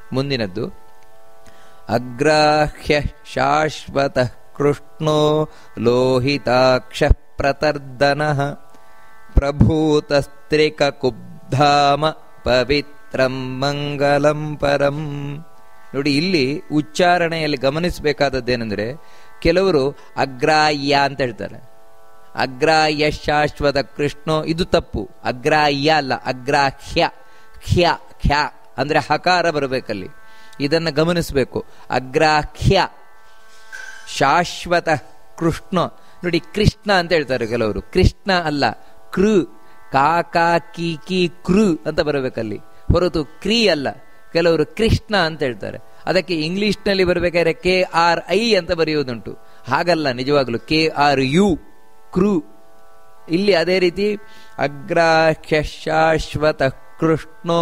ಮುಂದಿನದ್ದು ಅಗ್ರಾಹ್ಯ ಶಾಶ್ವತ ಕೃಷ್ಣೋ ಲೋಹಿತಾಕ್ಷ ಪ್ರತರ್ದನ ಪ್ರಭೂತಸ್ತ್ರಿಕ ಕುಬ್ಧಾಮ ಪವಿತ್ರಂ ಮಂಗಲಂ ಪರಂ ನೋಡಿ ಇಲ್ಲಿ ಉಚ್ಚಾರಣೆಯಲ್ಲಿ ಗಮನಿಸಬೇಕಾದದ್ದೇನೆಂದ್ರೆ ಕೆಲವರು ಅಗ್ರಾಹ್ಯ ಅಂತ ಹೇಳ್ತಾರೆ ಅಗ್ರಾಹ್ಯ ಶಾಶ್ವತ ಕೃಷ್ಣೋ ಇದು ತಪ್ಪು ಅಗ್ರಾಹ್ಯ ಅಲ್ಲ ಅಗ್ರಾಹ್ಯ ಖ್ಯ ಖ್ಯ ಅಂದ್ರೆ ಹಕಾರ ಬರಬೇಕಲ್ಲಿ ಇದನ್ನು ಗಮನಿಸಬೇಕು ಅಗ್ರಾಹ್ಯ ಶಾಶ್ವತ ಕೃಷ್ಣ ನೋಡಿ ಕೃಷ್ಣ ಅಂತ ಹೇಳ್ತಾರೆ ಕೆಲವರು ಕೃಷ್ಣ ಅಲ್ಲ ಕೃ ಕಾ ಕಾ ಕಿ ಕಿ ಕೃ ಅಂತ ಬರಬೇಕಲ್ಲಿ ಹೊರತು ಕ್ರೀ ಅಲ್ಲ ಕೆಲವರು ಕೃಷ್ಣ ಅಂತ ಹೇಳ್ತಾರೆ ಅದಕ್ಕೆ ಇಂಗ್ಲಿಷ್ನಲ್ಲಿ ಬರಬೇಕಾದ್ರೆ ಕೆ ಆರ್ ಐ ಅಂತ ಬರೆಯುವುದುಂಟು ಹಾಗಲ್ಲ ನಿಜವಾಗ್ಲು ಕೆ ಆರ್ ಯು ಕೃ ಇಲ್ಲಿ ಅದೇ ರೀತಿ ಅಗ್ರಾಹ್ಯ ಶಾಶ್ವತ ಕೃಷ್ಣೋ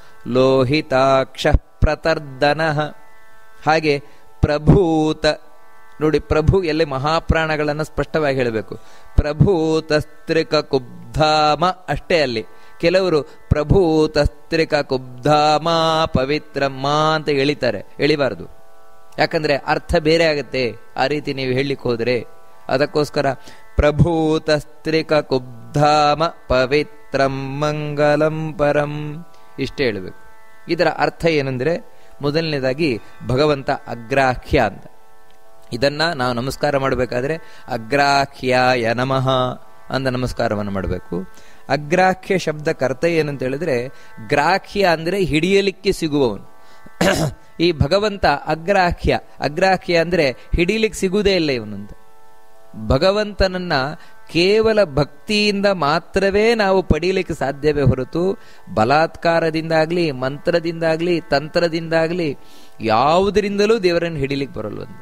ಲೋಹಿತಾಕ್ಷ ಪ್ರತರ್ದನ ಹಾಗೆ ಪ್ರಭೂತ ನೋಡಿ ಪ್ರಭು ಎಲ್ಲಿ ಮಹಾಪ್ರಾಣಗಳನ್ನು ಸ್ಪಷ್ಟವಾಗಿ ಹೇಳಬೇಕು ಪ್ರಭೂತಸ್ತ್ರಿಕ ಕುಬ್ಧಾಮ ಅಷ್ಟೇ ಅಲ್ಲಿ ಕೆಲವರು ಪ್ರಭೂತಸ್ತ್ರಿಕ ಕುಬ್ಧಾಮ ಪವಿತ್ರಮ್ಮ ಅಂತ ಎಳಿತಾರೆ ಎಳಿಬಾರದು ಯಾಕಂದ್ರೆ ಅರ್ಥ ಬೇರೆ ಆಗುತ್ತೆ ಆ ರೀತಿ ನೀವು ಹೇಳಲಿಕ್ಕೆ ಹೋದ್ರೆ ಅದಕ್ಕೋಸ್ಕರ ಪ್ರಭೂತಸ್ತ್ರಿಕ ಕುಬ್ಧಾಮ ಪವಿತ್ರಂ ಮಂಗಲಂ ಪರಂ ಇಷ್ಟೇ ಹೇಳಬೇಕು ಇದರ ಅರ್ಥ ಏನಂದ್ರೆ ಮೊದಲನೇದಾಗಿ ಭಗವಂತ ಅಗ್ರಾಹ್ಯ ಅಂತ ಇದನ್ನ ನಾವು ನಮಸ್ಕಾರ ಮಾಡಬೇಕಾದ್ರೆ ಅಗ್ರಾಹ್ಯಾಯ ನಮಃ ಅಂತ ನಮಸ್ಕಾರವನ್ನು ಮಾಡಬೇಕು ಅಗ್ರಾಹ್ಯ ಶಬ್ದಕ್ಕೆ ಅರ್ಥ ಏನಂತ ಹೇಳಿದ್ರೆ ಗ್ರಾಹ್ಯ ಅಂದ್ರೆ ಹಿಡಿಯಲಿಕ್ಕೆ ಸಿಗುವವನು ಈ ಭಗವಂತ ಅಗ್ರಾಹ್ಯ ಅಗ್ರಾಹ್ಯ ಅಂದ್ರೆ ಹಿಡಿಲಿಕ್ಕೆ ಸಿಗುವುದೇ ಇಲ್ಲ ಇವನಂತ ಭಗವಂತನನ್ನ ಕೇವಲ ಭಕ್ತಿಯಿಂದ ಮಾತ್ರವೇ ನಾವು ಪಡೀಲಿಕ್ಕೆ ಸಾಧ್ಯವೇ ಹೊರತು ಬಲಾತ್ಕಾರದಿಂದಾಗ್ಲಿ ಮಂತ್ರದಿಂದಾಗ್ಲಿ ತಂತ್ರದಿಂದಾಗ್ಲಿ ಯಾವುದರಿಂದಲೂ ದೇವರನ್ನು ಹಿಡಿಲಿಕ್ಕೆ ಬರಲ್ವಂದು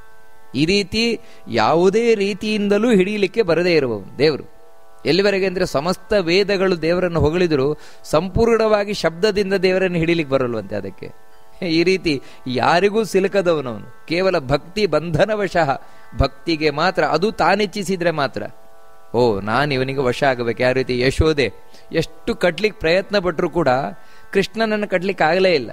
ಈ ರೀತಿ ಯಾವುದೇ ರೀತಿಯಿಂದಲೂ ಹಿಡಿಯಲಿಕ್ಕೆ ಬರದೇ ಇರುವವನು ದೇವರು ಎಲ್ಲಿವರೆಗೆ ಅಂದ್ರೆ ಸಮಸ್ತ ವೇದಗಳು ದೇವರನ್ನು ಹೊಗಳಿದ್ರು ಸಂಪೂರ್ಣವಾಗಿ ಶಬ್ದದಿಂದ ದೇವರನ್ನು ಹಿಡಿಲಿಕ್ಕೆ ಬರಲ್ವಂತೆ ಅದಕ್ಕೆ ಈ ರೀತಿ ಯಾರಿಗೂ ಸಿಲುಕದವನವನು ಕೇವಲ ಭಕ್ತಿ ಬಂಧನವಶಃ ಭಕ್ತಿಗೆ ಮಾತ್ರ ಅದು ತಾನಿಚ್ಛಿಸಿದ್ರೆ ಮಾತ್ರ ಓ ನಾನು ಇವನಿಗೆ ವಶ ಆಗಬೇಕು ಯಾವ ರೀತಿ ಯಶೋದೆ ಎಷ್ಟು ಕಟ್ಲಿಕ್ಕೆ ಪ್ರಯತ್ನ ಪಟ್ಟರು ಕೂಡ ಕೃಷ್ಣನನ್ನು ಕಟ್ಲಿಕ್ಕೆ ಆಗಲೇ ಇಲ್ಲ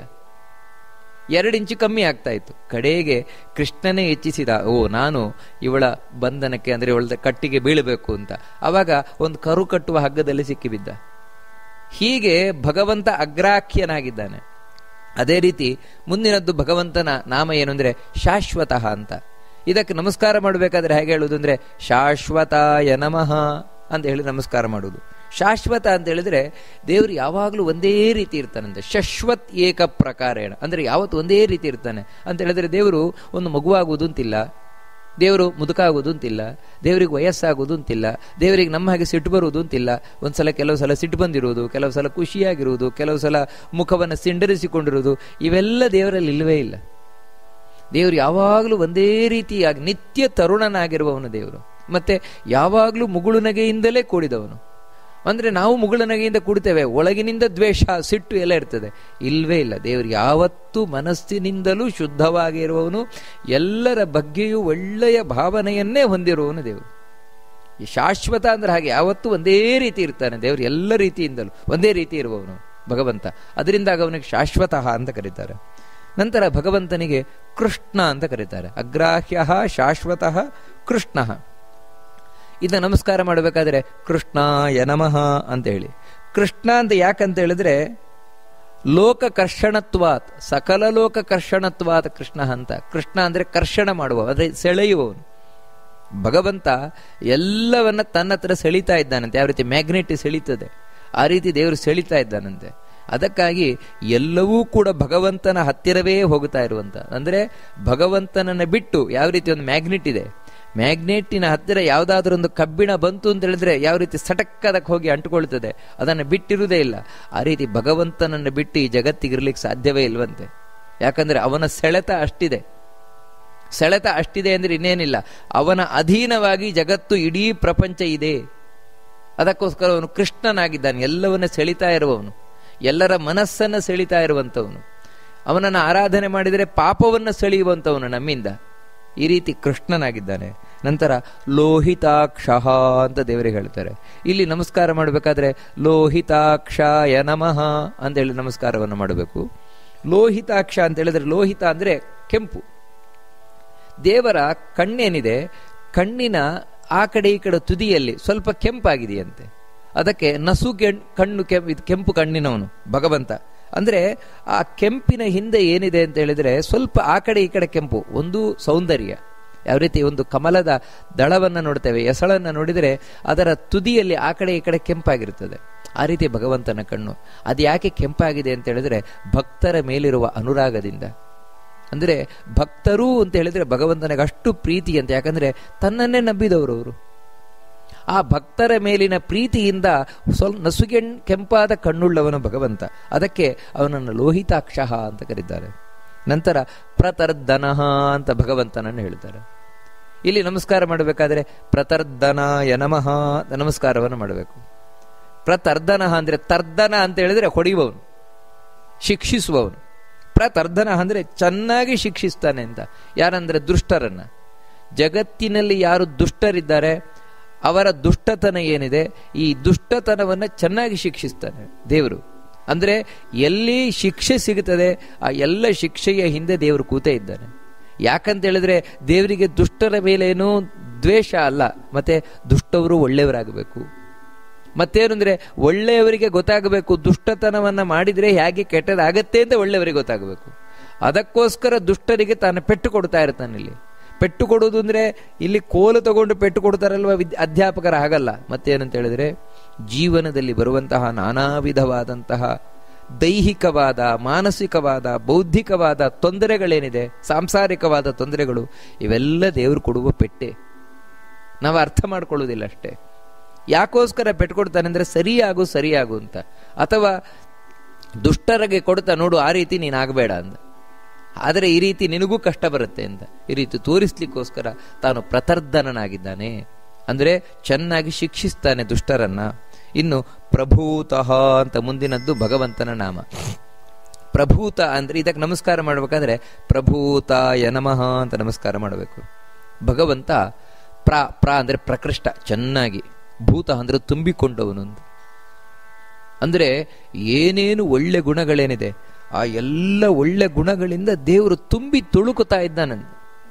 ಎರಡು ಇಂಚು ಕಮ್ಮಿ ಆಗ್ತಾ ಇತ್ತು ಕಡೆಗೆ ಕೃಷ್ಣನೇ ಹೆಚ್ಚಿಸಿದ ಓ ನಾನು ಇವಳ ಬಂಧನಕ್ಕೆ ಅಂದ್ರೆ ಇವಳ ಕಟ್ಟಿಗೆ ಬೀಳಬೇಕು ಅಂತ ಅವಾಗ ಒಂದು ಕರು ಕಟ್ಟುವ ಹಗ್ಗದಲ್ಲಿ ಸಿಕ್ಕಿಬಿದ್ದ ಹೀಗೆ ಭಗವಂತ ಅಗ್ರಾಖ್ಯನಾಗಿದ್ದಾನೆ ಅದೇ ರೀತಿ ಮುಂದಿನದ್ದು ಭಗವಂತನ ನಾಮ ಏನು ಅಂದ್ರೆ ಶಾಶ್ವತಃ ಅಂತ ಇದಕ್ಕೆ ನಮಸ್ಕಾರ ಮಾಡಬೇಕಾದ್ರೆ ಹೇಗೆ ಹೇಳುವುದು ಅಂದ್ರೆ ಶಾಶ್ವತಾಯ ನಮಃ ಅಂತ ಹೇಳಿ ನಮಸ್ಕಾರ ಮಾಡುವುದು ಶಾಶ್ವತ ಅಂತ ಹೇಳಿದ್ರೆ ದೇವರು ಯಾವಾಗಲೂ ಒಂದೇ ರೀತಿ ಇರ್ತಾನಂತೆ ಶಶ್ವತ್ ಏಕ ಪ್ರಕಾರೇಣ ಅಂದ್ರೆ ಯಾವತ್ತು ಒಂದೇ ರೀತಿ ಇರ್ತಾನೆ ಅಂತ ಹೇಳಿದ್ರೆ ದೇವರು ಒಂದು ಮಗುವಾಗುವುದು ಅಂತಿಲ್ಲ ದೇವರು ಮುದುಕಾಗುವುದು ಅಂತಿಲ್ಲ ದೇವರಿಗೆ ವಯಸ್ಸಾಗುವುದು ಅಂತಿಲ್ಲ ದೇವರಿಗೆ ನಮ್ಮ ಹಾಗೆ ಸಿಟ್ಟು ಬರುವುದು ಅಂತಿಲ್ಲ ಒಂದ್ಸಲ ಕೆಲವು ಸಲ ಸಿಟ್ಟು ಬಂದಿರುವುದು ಕೆಲವು ಸಲ ಖುಷಿಯಾಗಿರುವುದು ಕೆಲವು ಸಲ ಮುಖವನ್ನು ಸಿಂಡರಿಸಿಕೊಂಡಿರುವುದು ಇವೆಲ್ಲ ದೇವರಲ್ಲಿ ಇಲ್ಲವೇ ಇಲ್ಲ ದೇವರು ಯಾವಾಗಲೂ ಒಂದೇ ರೀತಿಯಾಗಿ ನಿತ್ಯ ತರುಣನಾಗಿರುವವನು ದೇವರು ಮತ್ತೆ ಯಾವಾಗಲೂ ಮುಗುಳು ನಗೆಯಿಂದಲೇ ಕೂಡಿದವನು ಅಂದ್ರೆ ನಾವು ಮುಗುಳು ನಗೆಯಿಂದ ಕೂಡ್ತೇವೆ ಒಳಗಿನಿಂದ ದ್ವೇಷ ಸಿಟ್ಟು ಎಲ್ಲ ಇರ್ತದೆ ಇಲ್ವೇ ಇಲ್ಲ ದೇವರು ಯಾವತ್ತೂ ಮನಸ್ಸಿನಿಂದಲೂ ಶುದ್ಧವಾಗಿರುವವನು ಎಲ್ಲರ ಬಗ್ಗೆಯೂ ಒಳ್ಳೆಯ ಭಾವನೆಯನ್ನೇ ಹೊಂದಿರುವವನು ದೇವರು ಈ ಶಾಶ್ವತ ಅಂದ್ರೆ ಹಾಗೆ ಯಾವತ್ತೂ ಒಂದೇ ರೀತಿ ಇರ್ತಾನೆ ದೇವರು ಎಲ್ಲ ರೀತಿಯಿಂದಲೂ ಒಂದೇ ರೀತಿ ಇರುವವನು ಭಗವಂತ ಅದರಿಂದಾಗ ಅವನಿಗೆ ಶಾಶ್ವತಃ ಅಂತ ಕರೀತಾರೆ ನಂತರ ಭಗವಂತನಿಗೆ ಕೃಷ್ಣ ಅಂತ ಕರೀತಾರೆ ಅಗ್ರಾಹ್ಯ ಶಾಶ್ವತಃ ಕೃಷ್ಣ ಇದ ನಮಸ್ಕಾರ ಮಾಡಬೇಕಾದ್ರೆ ಕೃಷ್ಣಾಯ ನಮಃ ಅಂತ ಹೇಳಿ ಕೃಷ್ಣ ಅಂತ ಯಾಕಂತ ಹೇಳಿದ್ರೆ ಲೋಕ ಕರ್ಷಣತ್ವಾತ್ ಸಕಲ ಲೋಕ ಕರ್ಷಣತ್ವಾತ್ ಕೃಷ್ಣ ಅಂತ ಕೃಷ್ಣ ಅಂದ್ರೆ ಕರ್ಷಣ ಮಾಡುವ ಅಂದ್ರೆ ಸೆಳೆಯುವವನು ಭಗವಂತ ಎಲ್ಲವನ್ನ ತನ್ನ ಹತ್ರ ಸೆಳೀತಾ ಇದ್ದಾನಂತೆ ಯಾವ ರೀತಿ ಮ್ಯಾಗ್ನೆಟ್ ಸೆಳೀತದೆ ಆ ರೀತಿ ದೇವರು ಸೆಳೀತಾ ಇದ್ದಾನಂತೆ ಅದಕ್ಕಾಗಿ ಎಲ್ಲವೂ ಕೂಡ ಭಗವಂತನ ಹತ್ತಿರವೇ ಹೋಗುತ್ತಾ ಇರುವಂತ ಅಂದ್ರೆ ಭಗವಂತನನ್ನ ಬಿಟ್ಟು ಯಾವ ರೀತಿ ಒಂದು ಮ್ಯಾಗ್ನೆಟ್ ಇದೆ ಮ್ಯಾಗ್ನೆಟಿನ ಹತ್ತಿರ ಯಾವುದಾದ್ರೂ ಒಂದು ಕಬ್ಬಿಣ ಬಂತು ಅಂತ ಹೇಳಿದ್ರೆ ಯಾವ ರೀತಿ ಸಟಕ್ಕದಕ್ಕೆ ಹೋಗಿ ಅಂಟುಕೊಳ್ತದೆ ಅದನ್ನು ಬಿಟ್ಟಿರುವುದೇ ಇಲ್ಲ ಆ ರೀತಿ ಭಗವಂತನನ್ನು ಬಿಟ್ಟು ಈ ಜಗತ್ತಿಗಿರ್ಲಿಕ್ಕೆ ಸಾಧ್ಯವೇ ಇಲ್ವಂತೆ ಯಾಕಂದ್ರೆ ಅವನ ಸೆಳೆತ ಅಷ್ಟಿದೆ ಸೆಳೆತ ಅಷ್ಟಿದೆ ಅಂದ್ರೆ ಇನ್ನೇನಿಲ್ಲ ಅವನ ಅಧೀನವಾಗಿ ಜಗತ್ತು ಇಡೀ ಪ್ರಪಂಚ ಇದೆ ಅದಕ್ಕೋಸ್ಕರ ಅವನು ಕೃಷ್ಣನಾಗಿದ್ದಾನೆ ಎಲ್ಲವನ್ನ ಸೆಳಿತಾ ಇರುವವನು ಎಲ್ಲರ ಮನಸ್ಸನ್ನ ಸೆಳಿತಾ ಇರುವಂತವನು ಅವನನ್ನು ಆರಾಧನೆ ಮಾಡಿದರೆ ಪಾಪವನ್ನು ಸೆಳೆಯುವಂತವನು ನಮ್ಮಿಂದ ಈ ರೀತಿ ಕೃಷ್ಣನಾಗಿದ್ದಾನೆ ನಂತರ ಲೋಹಿತಾಕ್ಷ ಅಂತ ದೇವರಿಗೆ ಹೇಳ್ತಾರೆ ಇಲ್ಲಿ ನಮಸ್ಕಾರ ಮಾಡಬೇಕಾದ್ರೆ ಲೋಹಿತಾಕ್ಷಾಯ ನಮಃ ಅಂತ ಹೇಳಿ ನಮಸ್ಕಾರವನ್ನು ಮಾಡಬೇಕು ಲೋಹಿತಾಕ್ಷ ಅಂತ ಹೇಳಿದ್ರೆ ಲೋಹಿತ ಅಂದ್ರೆ ಕೆಂಪು ದೇವರ ಕಣ್ಣೇನಿದೆ ಕಣ್ಣಿನ ಆ ಕಡೆ ಈ ಕಡೆ ತುದಿಯಲ್ಲಿ ಸ್ವಲ್ಪ ಕೆಂಪಾಗಿದೆಯಂತೆ ಅದಕ್ಕೆ ನಸು ಕೆಣ್- ಕಣ್ಣು ಕೆಂಪು ಇದು ಕೆಂಪು ಕಣ್ಣಿನವನು ಭಗವಂತ ಅಂದ್ರೆ ಆ ಕೆಂಪಿನ ಹಿಂದೆ ಏನಿದೆ ಅಂತ ಹೇಳಿದ್ರೆ ಸ್ವಲ್ಪ ಆ ಕಡೆ ಈ ಕಡೆ ಕೆಂಪು ಒಂದು ಸೌಂದರ್ಯ ಯಾವ ರೀತಿ ಒಂದು ಕಮಲದ ದಳವನ್ನ ನೋಡ್ತೇವೆ ಎಸಳನ್ನ ನೋಡಿದರೆ ಅದರ ತುದಿಯಲ್ಲಿ ಆ ಕಡೆ ಈ ಕಡೆ ಕೆಂಪಾಗಿರುತ್ತದೆ ಆ ರೀತಿ ಭಗವಂತನ ಕಣ್ಣು ಅದು ಯಾಕೆ ಕೆಂಪಾಗಿದೆ ಅಂತ ಹೇಳಿದ್ರೆ ಭಕ್ತರ ಮೇಲಿರುವ ಅನುರಾಗದಿಂದ ಅಂದ್ರೆ ಭಕ್ತರು ಅಂತ ಹೇಳಿದ್ರೆ ಭಗವಂತನಿಗೆ ಅಷ್ಟು ಪ್ರೀತಿ ಅಂತ ಯಾಕಂದ್ರೆ ತನ್ನನ್ನೇ ನಂಬಿದವರು ಅವರು ಆ ಭಕ್ತರ ಮೇಲಿನ ಪ್ರೀತಿಯಿಂದ ಸ್ವಲ್ಪ ನಸುಗೆ ಕೆಂಪಾದ ಕಣ್ಣುಳ್ಳವನು ಭಗವಂತ ಅದಕ್ಕೆ ಅವನನ್ನು ಲೋಹಿತಾಕ್ಷ ಅಂತ ಕರೀತಾರೆ ನಂತರ ಪ್ರತರ್ಧನಃ ಅಂತ ಭಗವಂತನನ್ನು ಹೇಳ್ತಾರೆ ಇಲ್ಲಿ ನಮಸ್ಕಾರ ಮಾಡಬೇಕಾದ್ರೆ ಪ್ರತರ್ಧನಾಯ ನಮಃ ಅಂತ ನಮಸ್ಕಾರವನ್ನು ಮಾಡಬೇಕು ಪ್ರತರ್ಧನ ಅಂದ್ರೆ ತರ್ಧನ ಅಂತ ಹೇಳಿದ್ರೆ ಹೊಡೆಯುವವನು ಶಿಕ್ಷಿಸುವವನು ಪ್ರತರ್ಧನ ಅಂದ್ರೆ ಚೆನ್ನಾಗಿ ಶಿಕ್ಷಿಸ್ತಾನೆ ಅಂತ ಯಾರಂದ್ರೆ ದುಷ್ಟರನ್ನ ಜಗತ್ತಿನಲ್ಲಿ ಯಾರು ದುಷ್ಟರಿದ್ದಾರೆ ಅವರ ದುಷ್ಟತನ ಏನಿದೆ ಈ ದುಷ್ಟತನವನ್ನ ಚೆನ್ನಾಗಿ ಶಿಕ್ಷಿಸ್ತಾನೆ ದೇವರು ಅಂದ್ರೆ ಎಲ್ಲಿ ಶಿಕ್ಷೆ ಸಿಗುತ್ತದೆ ಆ ಎಲ್ಲ ಶಿಕ್ಷೆಯ ಹಿಂದೆ ದೇವರು ಕೂತೇ ಇದ್ದಾನೆ ಯಾಕಂತ ಹೇಳಿದ್ರೆ ದೇವರಿಗೆ ದುಷ್ಟರ ಮೇಲೇನೂ ದ್ವೇಷ ಅಲ್ಲ ಮತ್ತೆ ದುಷ್ಟವರು ಒಳ್ಳೆಯವರಾಗಬೇಕು ಮತ್ತೇನು ಅಂದ್ರೆ ಒಳ್ಳೆಯವರಿಗೆ ಗೊತ್ತಾಗಬೇಕು ದುಷ್ಟತನವನ್ನ ಮಾಡಿದ್ರೆ ಹೇಗೆ ಕೆಟ್ಟದಾಗತ್ತೆ ಅಂತ ಒಳ್ಳೆಯವರಿಗೆ ಗೊತ್ತಾಗಬೇಕು ಅದಕ್ಕೋಸ್ಕರ ದುಷ್ಟರಿಗೆ ತಾನು ಪೆಟ್ಟು ಕೊಡ್ತಾ ಇರ್ತಾನೆ ಇಲ್ಲಿ ಪೆಟ್ಟು ಕೊಡುವುದು ಅಂದ್ರೆ ಇಲ್ಲಿ ಕೋಲು ತಗೊಂಡು ಪೆಟ್ಟು ಕೊಡ್ತಾರಲ್ವ ವಿದ್ ಅಧ್ಯಾಪಕರ ಹಾಗಲ್ಲ ಮತ್ತೇನಂತ ಹೇಳಿದ್ರೆ ಜೀವನದಲ್ಲಿ ಬರುವಂತಹ ನಾನಾ ವಿಧವಾದಂತಹ ದೈಹಿಕವಾದ ಮಾನಸಿಕವಾದ ಬೌದ್ಧಿಕವಾದ ತೊಂದರೆಗಳೇನಿದೆ ಸಾಂಸಾರಿಕವಾದ ತೊಂದರೆಗಳು ಇವೆಲ್ಲ ದೇವರು ಕೊಡುವ ಪೆಟ್ಟೆ ನಾವು ಅರ್ಥ ಮಾಡ್ಕೊಳ್ಳೋದಿಲ್ಲ ಅಷ್ಟೇ ಯಾಕೋಸ್ಕರ ಪೆಟ್ಟು ಕೊಡ್ತಾನೆ ಅಂದ್ರೆ ಸರಿಯಾಗು ಸರಿಯಾಗು ಅಂತ ಅಥವಾ ದುಷ್ಟರಿಗೆ ಕೊಡ್ತಾ ನೋಡು ಆ ರೀತಿ ನೀನಾಗಬೇಡ ಅಂತ ಆದರೆ ಈ ರೀತಿ ನಿನಗೂ ಕಷ್ಟ ಬರುತ್ತೆ ಅಂತ ಈ ರೀತಿ ತೋರಿಸ್ಲಿಕ್ಕೋಸ್ಕರ ತಾನು ಪ್ರತರ್ಧನನಾಗಿದ್ದಾನೆ ಅಂದ್ರೆ ಚೆನ್ನಾಗಿ ಶಿಕ್ಷಿಸ್ತಾನೆ ದುಷ್ಟರನ್ನ ಇನ್ನು ಪ್ರಭೂತಃ ಅಂತ ಮುಂದಿನದ್ದು ಭಗವಂತನ ನಾಮ ಪ್ರಭೂತ ಅಂದ್ರೆ ಇದಕ್ಕೆ ನಮಸ್ಕಾರ ಮಾಡಬೇಕಾದ್ರೆ ಪ್ರಭೂತಾಯ ನಮಃ ಅಂತ ನಮಸ್ಕಾರ ಮಾಡಬೇಕು ಭಗವಂತ ಪ್ರ ಪ್ರ ಅಂದ್ರೆ ಪ್ರಕೃಷ್ಟ ಚೆನ್ನಾಗಿ ಭೂತ ಅಂದ್ರೆ ತುಂಬಿಕೊಂಡವನು ಅಂತ ಅಂದ್ರೆ ಏನೇನು ಒಳ್ಳೆ ಗುಣಗಳೇನಿದೆ ಆ ಎಲ್ಲ ಒಳ್ಳೆ ಗುಣಗಳಿಂದ ದೇವರು ತುಂಬಿ ತುಳುಕುತ್ತಾ ಇದ್ದಾನಂತ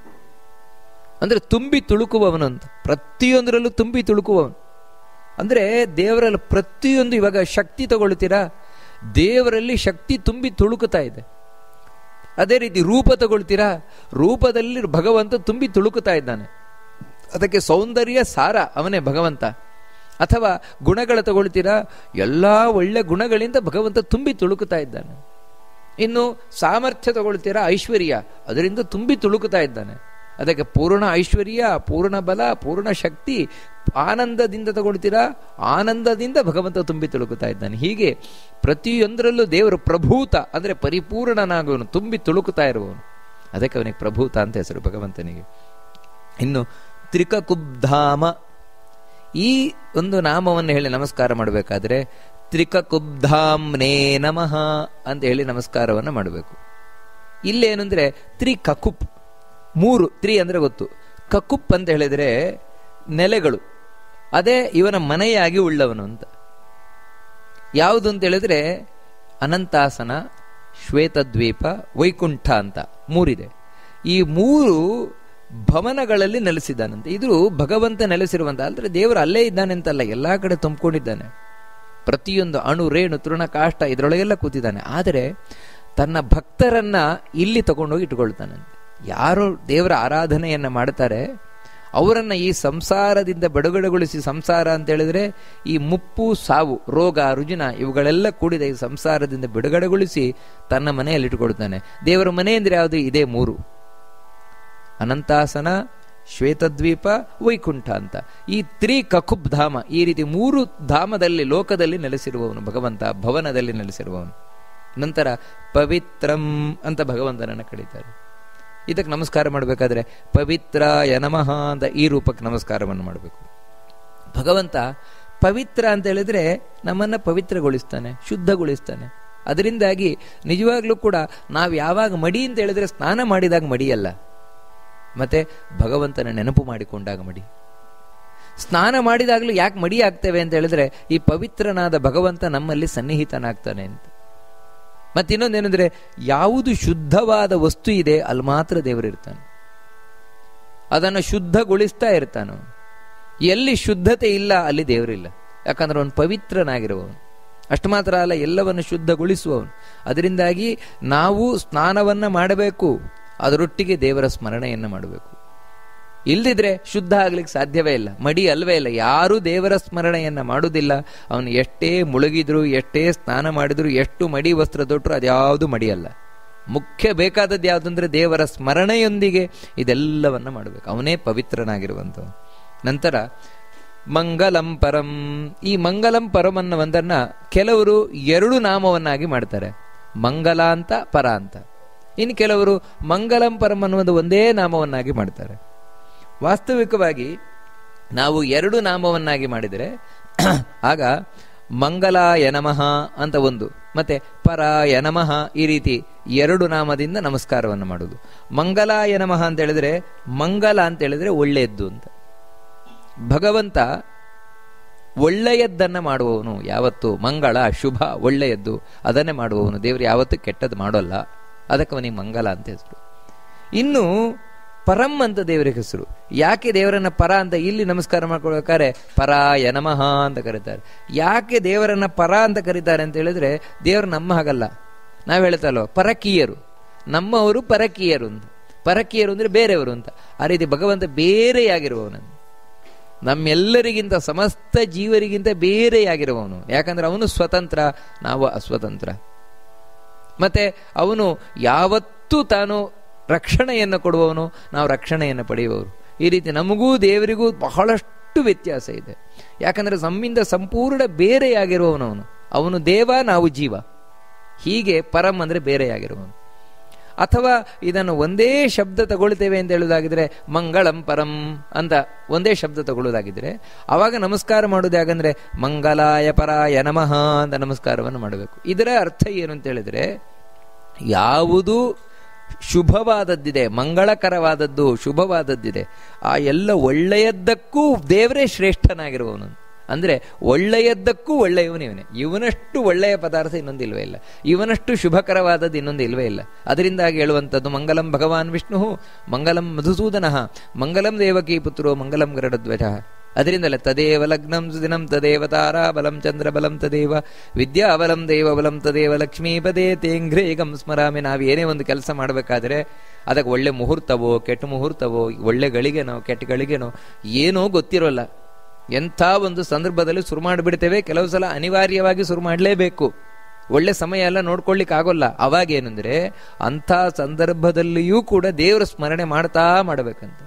ಅಂದ್ರೆ ತುಂಬಿ ತುಳುಕುವವನು ಅಂತ ಪ್ರತಿಯೊಂದರಲ್ಲೂ ತುಂಬಿ ತುಳುಕುವವನು ಅಂದ್ರೆ ದೇವರಲ್ಲಿ ಪ್ರತಿಯೊಂದು ಇವಾಗ ಶಕ್ತಿ ತಗೊಳ್ತೀರಾ ದೇವರಲ್ಲಿ ಶಕ್ತಿ ತುಂಬಿ ತುಳುಕುತ್ತಾ ಇದೆ ಅದೇ ರೀತಿ ರೂಪ ತಗೊಳ್ತೀರಾ ರೂಪದಲ್ಲಿ ಭಗವಂತ ತುಂಬಿ ತುಳುಕುತ್ತಾ ಇದ್ದಾನೆ ಅದಕ್ಕೆ ಸೌಂದರ್ಯ ಸಾರ ಅವನೇ ಭಗವಂತ ಅಥವಾ ಗುಣಗಳ ತಗೊಳ್ತೀರಾ ಎಲ್ಲಾ ಒಳ್ಳೆ ಗುಣಗಳಿಂದ ಭಗವಂತ ತುಂಬಿ ತುಳುಕುತ್ತಾ ಇದ್ದಾನೆ ಇನ್ನು ಸಾಮರ್ಥ್ಯ ತಗೊಳ್ತೀರಾ ಐಶ್ವರ್ಯ ಅದರಿಂದ ತುಂಬಿ ತುಳುಕುತ್ತಾ ಇದ್ದಾನೆ ಅದಕ್ಕೆ ಪೂರ್ಣ ಐಶ್ವರ್ಯ ಪೂರ್ಣ ಬಲ ಪೂರ್ಣ ಶಕ್ತಿ ಆನಂದದಿಂದ ತಗೊಳ್ತೀರಾ ಆನಂದದಿಂದ ಭಗವಂತ ತುಂಬಿ ತುಳುಕುತ್ತಾ ಇದ್ದಾನೆ ಹೀಗೆ ಪ್ರತಿಯೊಂದರಲ್ಲೂ ದೇವರು ಪ್ರಭೂತ ಅಂದ್ರೆ ಪರಿಪೂರ್ಣನಾಗುವನು ತುಂಬಿ ತುಳುಕುತ್ತಾ ಇರುವವನು ಅದಕ್ಕೆ ಅವನಿಗೆ ಪ್ರಭೂತ ಅಂತ ಹೆಸರು ಭಗವಂತನಿಗೆ ಇನ್ನು ತ್ರಿಕಕುಬ್ಧಾಮ ಈ ಒಂದು ನಾಮವನ್ನು ಹೇಳಿ ನಮಸ್ಕಾರ ಮಾಡಬೇಕಾದ್ರೆ ತ್ರಿಕಕುಬ್ಧಾಮ್ನೇ ನಮಃ ಅಂತ ಹೇಳಿ ನಮಸ್ಕಾರವನ್ನು ಮಾಡಬೇಕು ಇಲ್ಲೇನಂದ್ರೆ ತ್ರಿಕಕುಪ್ ಮೂರು ತ್ರಿ ಅಂದ್ರೆ ಗೊತ್ತು ಕಕುಪ್ ಅಂತ ಹೇಳಿದ್ರೆ ನೆಲೆಗಳು ಅದೇ ಇವನ ಮನೆಯಾಗಿ ಉಳ್ಳವನು ಅಂತ ಯಾವುದು ಅಂತ ಹೇಳಿದ್ರೆ ಅನಂತಾಸನ ಶ್ವೇತದ್ವೀಪ ವೈಕುಂಠ ಅಂತ ಮೂರಿದೆ ಈ ಮೂರು ಭವನಗಳಲ್ಲಿ ನೆಲೆಸಿದ್ದಾನಂತೆ ಇದು ಭಗವಂತ ನೆಲೆಸಿರುವಂತ ಅಂದ್ರೆ ದೇವರು ಅಲ್ಲೇ ಇದ್ದಾನೆ ಅಂತಲ್ಲ ಎಲ್ಲಾ ಕಡೆ ತುಂಬಿಕೊಂಡಿದ್ದಾನೆ ಪ್ರತಿಯೊಂದು ಅಣು ರೇಣು ತೃಣ ಕಾಷ್ಟ ಇದರೊಳಗೆಲ್ಲ ಕೂತಿದ್ದಾನೆ ಆದರೆ ತನ್ನ ಭಕ್ತರನ್ನ ಇಲ್ಲಿ ತಗೊಂಡೋಗಿ ಇಟ್ಕೊಳ್ತಾನಂತೆ ಯಾರು ದೇವರ ಆರಾಧನೆಯನ್ನ ಮಾಡ್ತಾರೆ ಅವರನ್ನ ಈ ಸಂಸಾರದಿಂದ ಬಿಡುಗಡೆಗೊಳಿಸಿ ಸಂಸಾರ ಅಂತ ಹೇಳಿದ್ರೆ ಈ ಮುಪ್ಪು ಸಾವು ರೋಗ ರುಜಿನ ಇವುಗಳೆಲ್ಲ ಕೂಡಿದ ಈ ಸಂಸಾರದಿಂದ ಬಿಡುಗಡೆಗೊಳಿಸಿ ತನ್ನ ಮನೆಯಲ್ಲಿ ಇಟ್ಕೊಳ್ತಾನೆ ದೇವರ ಮನೆ ಅಂದ್ರೆ ಯಾವುದು ಇದೇ ಮೂರು ಅನಂತಾಸನ ಶ್ವೇತದ್ವೀಪ ವೈಕುಂಠ ಅಂತ ಈ ತ್ರಿ ಕಕುಬ್ ಧಾಮ ಈ ರೀತಿ ಮೂರು ಧಾಮದಲ್ಲಿ ಲೋಕದಲ್ಲಿ ನೆಲೆಸಿರುವವನು ಭಗವಂತ ಭವನದಲ್ಲಿ ನೆಲೆಸಿರುವವನು ನಂತರ ಪವಿತ್ರಂ ಅಂತ ಭಗವಂತನನ್ನು ಕರೀತಾರೆ ಇದಕ್ಕೆ ನಮಸ್ಕಾರ ಮಾಡಬೇಕಾದ್ರೆ ಪವಿತ್ರ ಯನಮಃ ಅಂತ ಈ ರೂಪಕ್ಕೆ ನಮಸ್ಕಾರವನ್ನು ಮಾಡಬೇಕು ಭಗವಂತ ಪವಿತ್ರ ಅಂತ ಹೇಳಿದ್ರೆ ನಮ್ಮನ್ನ ಪವಿತ್ರಗೊಳಿಸ್ತಾನೆ ಶುದ್ಧಗೊಳಿಸ್ತಾನೆ ಅದರಿಂದಾಗಿ ನಿಜವಾಗ್ಲೂ ಕೂಡ ನಾವು ಯಾವಾಗ ಮಡಿ ಅಂತ ಹೇಳಿದ್ರೆ ಸ್ನಾನ ಮಾಡಿದಾಗ ಮಡಿಯಲ್ಲ ಮತ್ತೆ ಭಗವಂತನ ನೆನಪು ಮಾಡಿಕೊಂಡಾಗ ಮಡಿ ಸ್ನಾನ ಮಾಡಿದಾಗಲೂ ಯಾಕೆ ಮಡಿ ಆಗ್ತೇವೆ ಅಂತ ಹೇಳಿದ್ರೆ ಈ ಪವಿತ್ರನಾದ ಭಗವಂತ ನಮ್ಮಲ್ಲಿ ಸನ್ನಿಹಿತನಾಗ್ತಾನೆ ಅಂತ ಮತ್ತಿನ್ನೊಂದೇನೆಂದ್ರೆ ಯಾವುದು ಶುದ್ಧವಾದ ವಸ್ತು ಇದೆ ಅಲ್ಲಿ ಮಾತ್ರ ದೇವರಿರ್ತಾನೆ ಅದನ್ನು ಶುದ್ಧಗೊಳಿಸ್ತಾ ಇರ್ತಾನು ಎಲ್ಲಿ ಶುದ್ಧತೆ ಇಲ್ಲ ಅಲ್ಲಿ ದೇವರಿಲ್ಲ ಯಾಕಂದ್ರೆ ಅವನು ಪವಿತ್ರನಾಗಿರುವವನು ಅಷ್ಟು ಮಾತ್ರ ಅಲ್ಲ ಎಲ್ಲವನ್ನು ಶುದ್ಧಗೊಳಿಸುವವನು ಅದರಿಂದಾಗಿ ನಾವು ಸ್ನಾನವನ್ನ ಮಾಡಬೇಕು ಅದರೊಟ್ಟಿಗೆ ದೇವರ ಸ್ಮರಣೆಯನ್ನು ಮಾಡಬೇಕು ಇಲ್ದಿದ್ರೆ ಶುದ್ಧ ಆಗ್ಲಿಕ್ಕೆ ಸಾಧ್ಯವೇ ಇಲ್ಲ ಮಡಿ ಅಲ್ವೇ ಇಲ್ಲ ಯಾರೂ ದೇವರ ಸ್ಮರಣೆಯನ್ನ ಮಾಡುವುದಿಲ್ಲ ಅವನು ಎಷ್ಟೇ ಮುಳುಗಿದ್ರು ಎಷ್ಟೇ ಸ್ನಾನ ಮಾಡಿದ್ರು ಎಷ್ಟು ಮಡಿ ವಸ್ತ್ರ ತೊಟ್ಟರು ಅದ್ಯಾವುದು ಮಡಿಯಲ್ಲ ಮುಖ್ಯ ಬೇಕಾದದ್ದು ಯಾವುದಂದ್ರೆ ದೇವರ ಸ್ಮರಣೆಯೊಂದಿಗೆ ಇದೆಲ್ಲವನ್ನ ಮಾಡಬೇಕು ಅವನೇ ಪವಿತ್ರನಾಗಿರುವಂತ ನಂತರ ಮಂಗಲಂ ಪರಂ ಈ ಮಂಗಲಂ ಪರಂ ಅನ್ನುವಂದನ್ನ ಕೆಲವರು ಎರಡು ನಾಮವನ್ನಾಗಿ ಮಾಡ್ತಾರೆ ಮಂಗಲ ಅಂತ ಪರ ಅಂತ ಇನ್ನು ಕೆಲವರು ಮಂಗಲಂ ಪರಂ ಅನ್ನುವುದು ಒಂದೇ ನಾಮವನ್ನಾಗಿ ಮಾಡ್ತಾರೆ ವಾಸ್ತವಿಕವಾಗಿ ನಾವು ಎರಡು ನಾಮವನ್ನಾಗಿ ಮಾಡಿದರೆ ಆಗ ಮಂಗಲಾಯ ನಮಃ ಅಂತ ಒಂದು ಮತ್ತೆ ಪರಾಯ ನಮಃ ಈ ರೀತಿ ಎರಡು ನಾಮದಿಂದ ನಮಸ್ಕಾರವನ್ನು ಮಾಡುವುದು ಮಂಗಲಾಯ ನಮಃ ಅಂತ ಹೇಳಿದ್ರೆ ಮಂಗಲ ಅಂತ ಹೇಳಿದ್ರೆ ಒಳ್ಳೆಯದ್ದು ಅಂತ ಭಗವಂತ ಒಳ್ಳೆಯದ್ದನ್ನ ಮಾಡುವವನು ಯಾವತ್ತು ಮಂಗಳ ಶುಭ ಒಳ್ಳೆಯದ್ದು ಅದನ್ನೇ ಮಾಡುವವನು ದೇವರು ಯಾವತ್ತು ಕೆಟ್ಟದ್ದು ಮಾಡೋಲ್ಲ ಅದಕ್ಕೆ ಅವನಿಗೆ ಮಂಗಲ ಅಂತ ಹೆಸರು ಇನ್ನು ಪರಂ ಅಂತ ದೇವರಿಗೆ ಹೆಸರು ಯಾಕೆ ದೇವರನ್ನ ಪರ ಅಂತ ಇಲ್ಲಿ ನಮಸ್ಕಾರ ಮಾಡ್ಕೊಳ್ಬೇಕಾದ್ರೆ ಪರಾಯ ನಮಃ ಅಂತ ಕರೀತಾರೆ ಯಾಕೆ ದೇವರನ್ನ ಪರ ಅಂತ ಕರೀತಾರೆ ಅಂತ ಹೇಳಿದ್ರೆ ದೇವರು ನಮ್ಮ ಹಾಗಲ್ಲ ನಾವು ಹೇಳ್ತಲ್ವ ಪರಕೀಯರು ನಮ್ಮವರು ಪರಕೀಯರು ಅಂತ ಪರಕೀಯರು ಅಂದ್ರೆ ಬೇರೆಯವರು ಅಂತ ಆ ರೀತಿ ಭಗವಂತ ಬೇರೆಯಾಗಿರುವವನಂತ ನಮ್ಮೆಲ್ಲರಿಗಿಂತ ಸಮಸ್ತ ಜೀವರಿಗಿಂತ ಬೇರೆಯಾಗಿರುವವನು ಯಾಕಂದ್ರೆ ಅವನು ಸ್ವತಂತ್ರ ನಾವು ಅಸ್ವತಂತ್ರ ಮತ್ತೆ ಅವನು ಯಾವತ್ತೂ ತಾನು ರಕ್ಷಣೆಯನ್ನು ಕೊಡುವವನು ನಾವು ರಕ್ಷಣೆಯನ್ನು ಪಡೆಯುವವರು ಈ ರೀತಿ ನಮಗೂ ದೇವರಿಗೂ ಬಹಳಷ್ಟು ವ್ಯತ್ಯಾಸ ಇದೆ ಯಾಕಂದ್ರೆ ನಮ್ಮಿಂದ ಸಂಪೂರ್ಣ ಬೇರೆಯಾಗಿರುವವನು ಅವನು ಅವನು ದೇವ ನಾವು ಜೀವ ಹೀಗೆ ಪರಂ ಅಂದ್ರೆ ಬೇರೆಯಾಗಿರುವವನು ಅಥವಾ ಇದನ್ನು ಒಂದೇ ಶಬ್ದ ತಗೊಳ್ತೇವೆ ಅಂತ ಹೇಳುವುದಾಗಿದ್ರೆ ಮಂಗಳಂ ಪರಂ ಅಂತ ಒಂದೇ ಶಬ್ದ ತಗೊಳ್ಳುವುದಾಗಿದ್ರೆ ಅವಾಗ ನಮಸ್ಕಾರ ಮಾಡುವುದು ಯಾಕಂದ್ರೆ ಮಂಗಲಾಯ ಪರಾಯ ನಮಃ ಅಂತ ನಮಸ್ಕಾರವನ್ನು ಮಾಡಬೇಕು ಇದರ ಅರ್ಥ ಏನು ಅಂತ ಹೇಳಿದ್ರೆ ಯಾವುದು ಶುಭವಾದದ್ದಿದೆ ಮಂಗಳಕರವಾದದ್ದು ಶುಭವಾದದ್ದಿದೆ ಆ ಎಲ್ಲ ಒಳ್ಳೆಯದ್ದಕ್ಕೂ ದೇವರೇ ಶ್ರೇಷ್ಠನಾಗಿರುವವನು ಅಂದ್ರೆ ಒಳ್ಳೆಯದ್ದಕ್ಕೂ ಒಳ್ಳೆಯವನು ಇವನೇ ಇವನಷ್ಟು ಒಳ್ಳೆಯ ಪದಾರ್ಥ ಇನ್ನೊಂದಿಲ್ವೇ ಇಲ್ಲ ಇವನಷ್ಟು ಶುಭಕರವಾದದ್ದು ಇನ್ನೊಂದು ಇಲ್ವೇ ಇಲ್ಲ ಅದರಿಂದಾಗಿ ಹೇಳುವಂಥದ್ದು ಮಂಗಲಂ ಭಗವಾನ್ ವಿಷ್ಣು ಮಂಗಲಂ ಮಧುಸೂದನ ಮಂಗಲಂ ದೇವಕಿ ಪುತ್ರೋ ಮಂಗಲಂ ಗರಡಧ್ವಜ ಅದರಿಂದಲೇ ತದೇವ ಲಗ್ನಂ ಸುದಿನಂ ತದೇವ ತಾರಾ ಬಲಂ ಚಂದ್ರ ಬಲಂ ತದೇವ ವಿದ್ಯಾಬಲಂ ದೇವ ಬಲಂ ತದೇವ ಲಕ್ಷ್ಮೀಪದೇ ತೇಂಘ್ರೇಗಂ ಸ್ಮರಾಮಿ ನಾವು ಏನೇ ಒಂದು ಕೆಲಸ ಮಾಡಬೇಕಾದ್ರೆ ಅದಕ್ಕೆ ಒಳ್ಳೆ ಮುಹೂರ್ತವೋ ಕೆಟ್ಟ ಮುಹೂರ್ತವೋ ಒಳ್ಳೆ ಗಳಿಗೆನೋ ಕೆಟ್ಟ ಗಳಿಗೆನೋ ಏನೋ ಗೊತ್ತಿರೋಲ್ಲ ಎಂಥ ಒಂದು ಸಂದರ್ಭದಲ್ಲಿ ಶುರು ಮಾಡಿಬಿಡ್ತೇವೆ ಕೆಲವು ಸಲ ಅನಿವಾರ್ಯವಾಗಿ ಶುರು ಮಾಡಲೇಬೇಕು ಒಳ್ಳೆ ಸಮಯ ಎಲ್ಲ ನೋಡ್ಕೊಳ್ಳಿಕ್ಕೆ ಆಗೋಲ್ಲ ಅವಾಗ ಏನಂದ್ರೆ ಅಂಥ ಸಂದರ್ಭದಲ್ಲಿಯೂ ಕೂಡ ದೇವರ ಸ್ಮರಣೆ ಮಾಡ್ತಾ ಮಾಡಬೇಕಂತ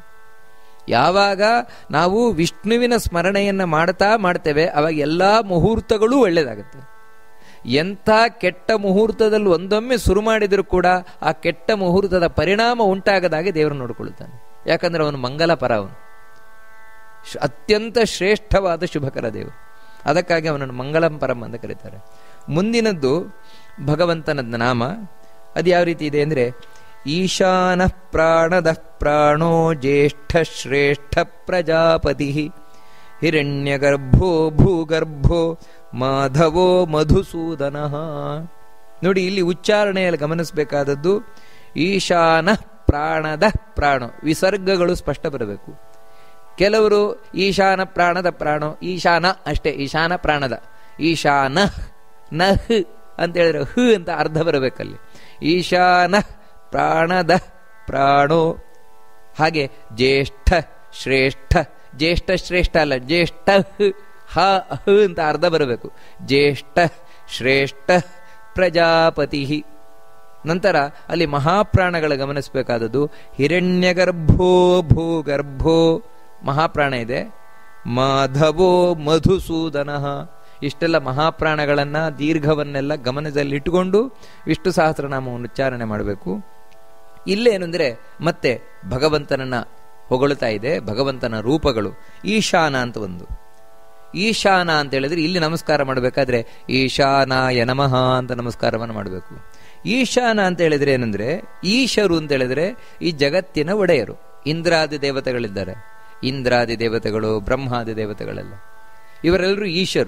ಯಾವಾಗ ನಾವು ವಿಷ್ಣುವಿನ ಸ್ಮರಣೆಯನ್ನ ಮಾಡ್ತಾ ಮಾಡ್ತೇವೆ ಅವಾಗ ಎಲ್ಲಾ ಮುಹೂರ್ತಗಳು ಒಳ್ಳೇದಾಗುತ್ತೆ ಎಂಥ ಕೆಟ್ಟ ಮುಹೂರ್ತದಲ್ಲಿ ಒಂದೊಮ್ಮೆ ಶುರು ಮಾಡಿದರೂ ಕೂಡ ಆ ಕೆಟ್ಟ ಮುಹೂರ್ತದ ಪರಿಣಾಮ ಉಂಟಾಗದಾಗೆ ದೇವರು ನೋಡಿಕೊಳ್ಳುತ್ತಾನೆ ಯಾಕಂದ್ರೆ ಅವನು ಮಂಗಲ ಪರ ಅವನು ಅತ್ಯಂತ ಶ್ರೇಷ್ಠವಾದ ಶುಭಕರ ದೇವರು ಅದಕ್ಕಾಗಿ ಅವನನ್ನು ಮಂಗಳಂ ಪರಂ ಅಂತ ಕರೀತಾರೆ ಮುಂದಿನದ್ದು ಭಗವಂತನ ನಾಮ ಅದು ಯಾವ ರೀತಿ ಇದೆ ಅಂದ್ರೆ ಈಶಾನ ಪ್ರಾಣದ ಪ್ರಾಣೋ ಜ್ಯೇಷ್ಠ ಶ್ರೇಷ್ಠ ಪ್ರಜಾಪತಿ ಹಿರಣ್ಯಗರ್ಭೋ ಭೂಗರ್ಭೋ ಮಾಧವೋ ಮಧುಸೂದನ ನೋಡಿ ಇಲ್ಲಿ ಉಚ್ಚಾರಣೆಯಲ್ಲಿ ಗಮನಿಸಬೇಕಾದದ್ದು ಈಶಾನ ಪ್ರಾಣದ ಪ್ರಾಣ ವಿಸರ್ಗಗಳು ಸ್ಪಷ್ಟ ಬರಬೇಕು ಕೆಲವರು ಈಶಾನ ಪ್ರಾಣದ ಪ್ರಾಣೋ ಈಶಾನ ಅಷ್ಟೇ ಈಶಾನ ಪ್ರಾಣದ ಈಶಾನ ನಹ್ ಅಂತ ಹೇಳಿದ್ರೆ ಹ್ ಅಂತ ಅರ್ಧ ಬರಬೇಕಲ್ಲಿ ಈಶಾನ ಪ್ರಾಣದ ಪ್ರಾಣೋ ಹಾಗೆ ಜ್ಯೇಷ್ಠ ಶ್ರೇಷ್ಠ ಜ್ಯೇಷ್ಠ ಶ್ರೇಷ್ಠ ಅಲ್ಲ ಜ್ಯೇಷ್ಠ ಹ ಹ ಅಂತ ಅರ್ಧ ಬರಬೇಕು ಜ್ಯೇಷ್ಠ ಶ್ರೇಷ್ಠ ಪ್ರಜಾಪತಿ ನಂತರ ಅಲ್ಲಿ ಮಹಾಪ್ರಾಣಗಳ ಗಮನಿಸಬೇಕಾದದ್ದು ಹಿರಣ್ಯಗರ್ಭೋ ಭೂಗರ್ಭೋ ಮಹಾಪ್ರಾಣ ಇದೆ ಮಾಧವೋ ಮಧುಸೂದನ ಇಷ್ಟೆಲ್ಲ ಮಹಾಪ್ರಾಣಗಳನ್ನ ದೀರ್ಘವನ್ನೆಲ್ಲ ಗಮನದಲ್ಲಿಟ್ಟುಕೊಂಡು ವಿಷ್ಣು ಸಹಸ್ರನಾಮವನ್ನು ಉಚ್ಚಾರಣೆ ಮಾಡಬೇಕು ಇಲ್ಲೇನೆಂದ್ರೆ ಮತ್ತೆ ಭಗವಂತನನ್ನ ಹೊಗಳುತ್ತಾ ಇದೆ ಭಗವಂತನ ರೂಪಗಳು ಈಶಾನ ಅಂತ ಒಂದು ಈಶಾನ ಅಂತ ಹೇಳಿದ್ರೆ ಇಲ್ಲಿ ನಮಸ್ಕಾರ ಮಾಡಬೇಕಾದ್ರೆ ಈಶಾನಾಯ ನಮಃ ಅಂತ ನಮಸ್ಕಾರವನ್ನು ಮಾಡಬೇಕು ಈಶಾನ ಅಂತ ಹೇಳಿದ್ರೆ ಏನಂದ್ರೆ ಈಶರು ಅಂತ ಹೇಳಿದ್ರೆ ಈ ಜಗತ್ತಿನ ಒಡೆಯರು ಇಂದ್ರಾದಿ ದೇವತೆಗಳಿದ್ದಾರೆ ಇಂದ್ರಾದಿ ದೇವತೆಗಳು ಬ್ರಹ್ಮಾದಿ ದೇವತೆಗಳೆಲ್ಲ ಇವರೆಲ್ಲರೂ ಈಶರು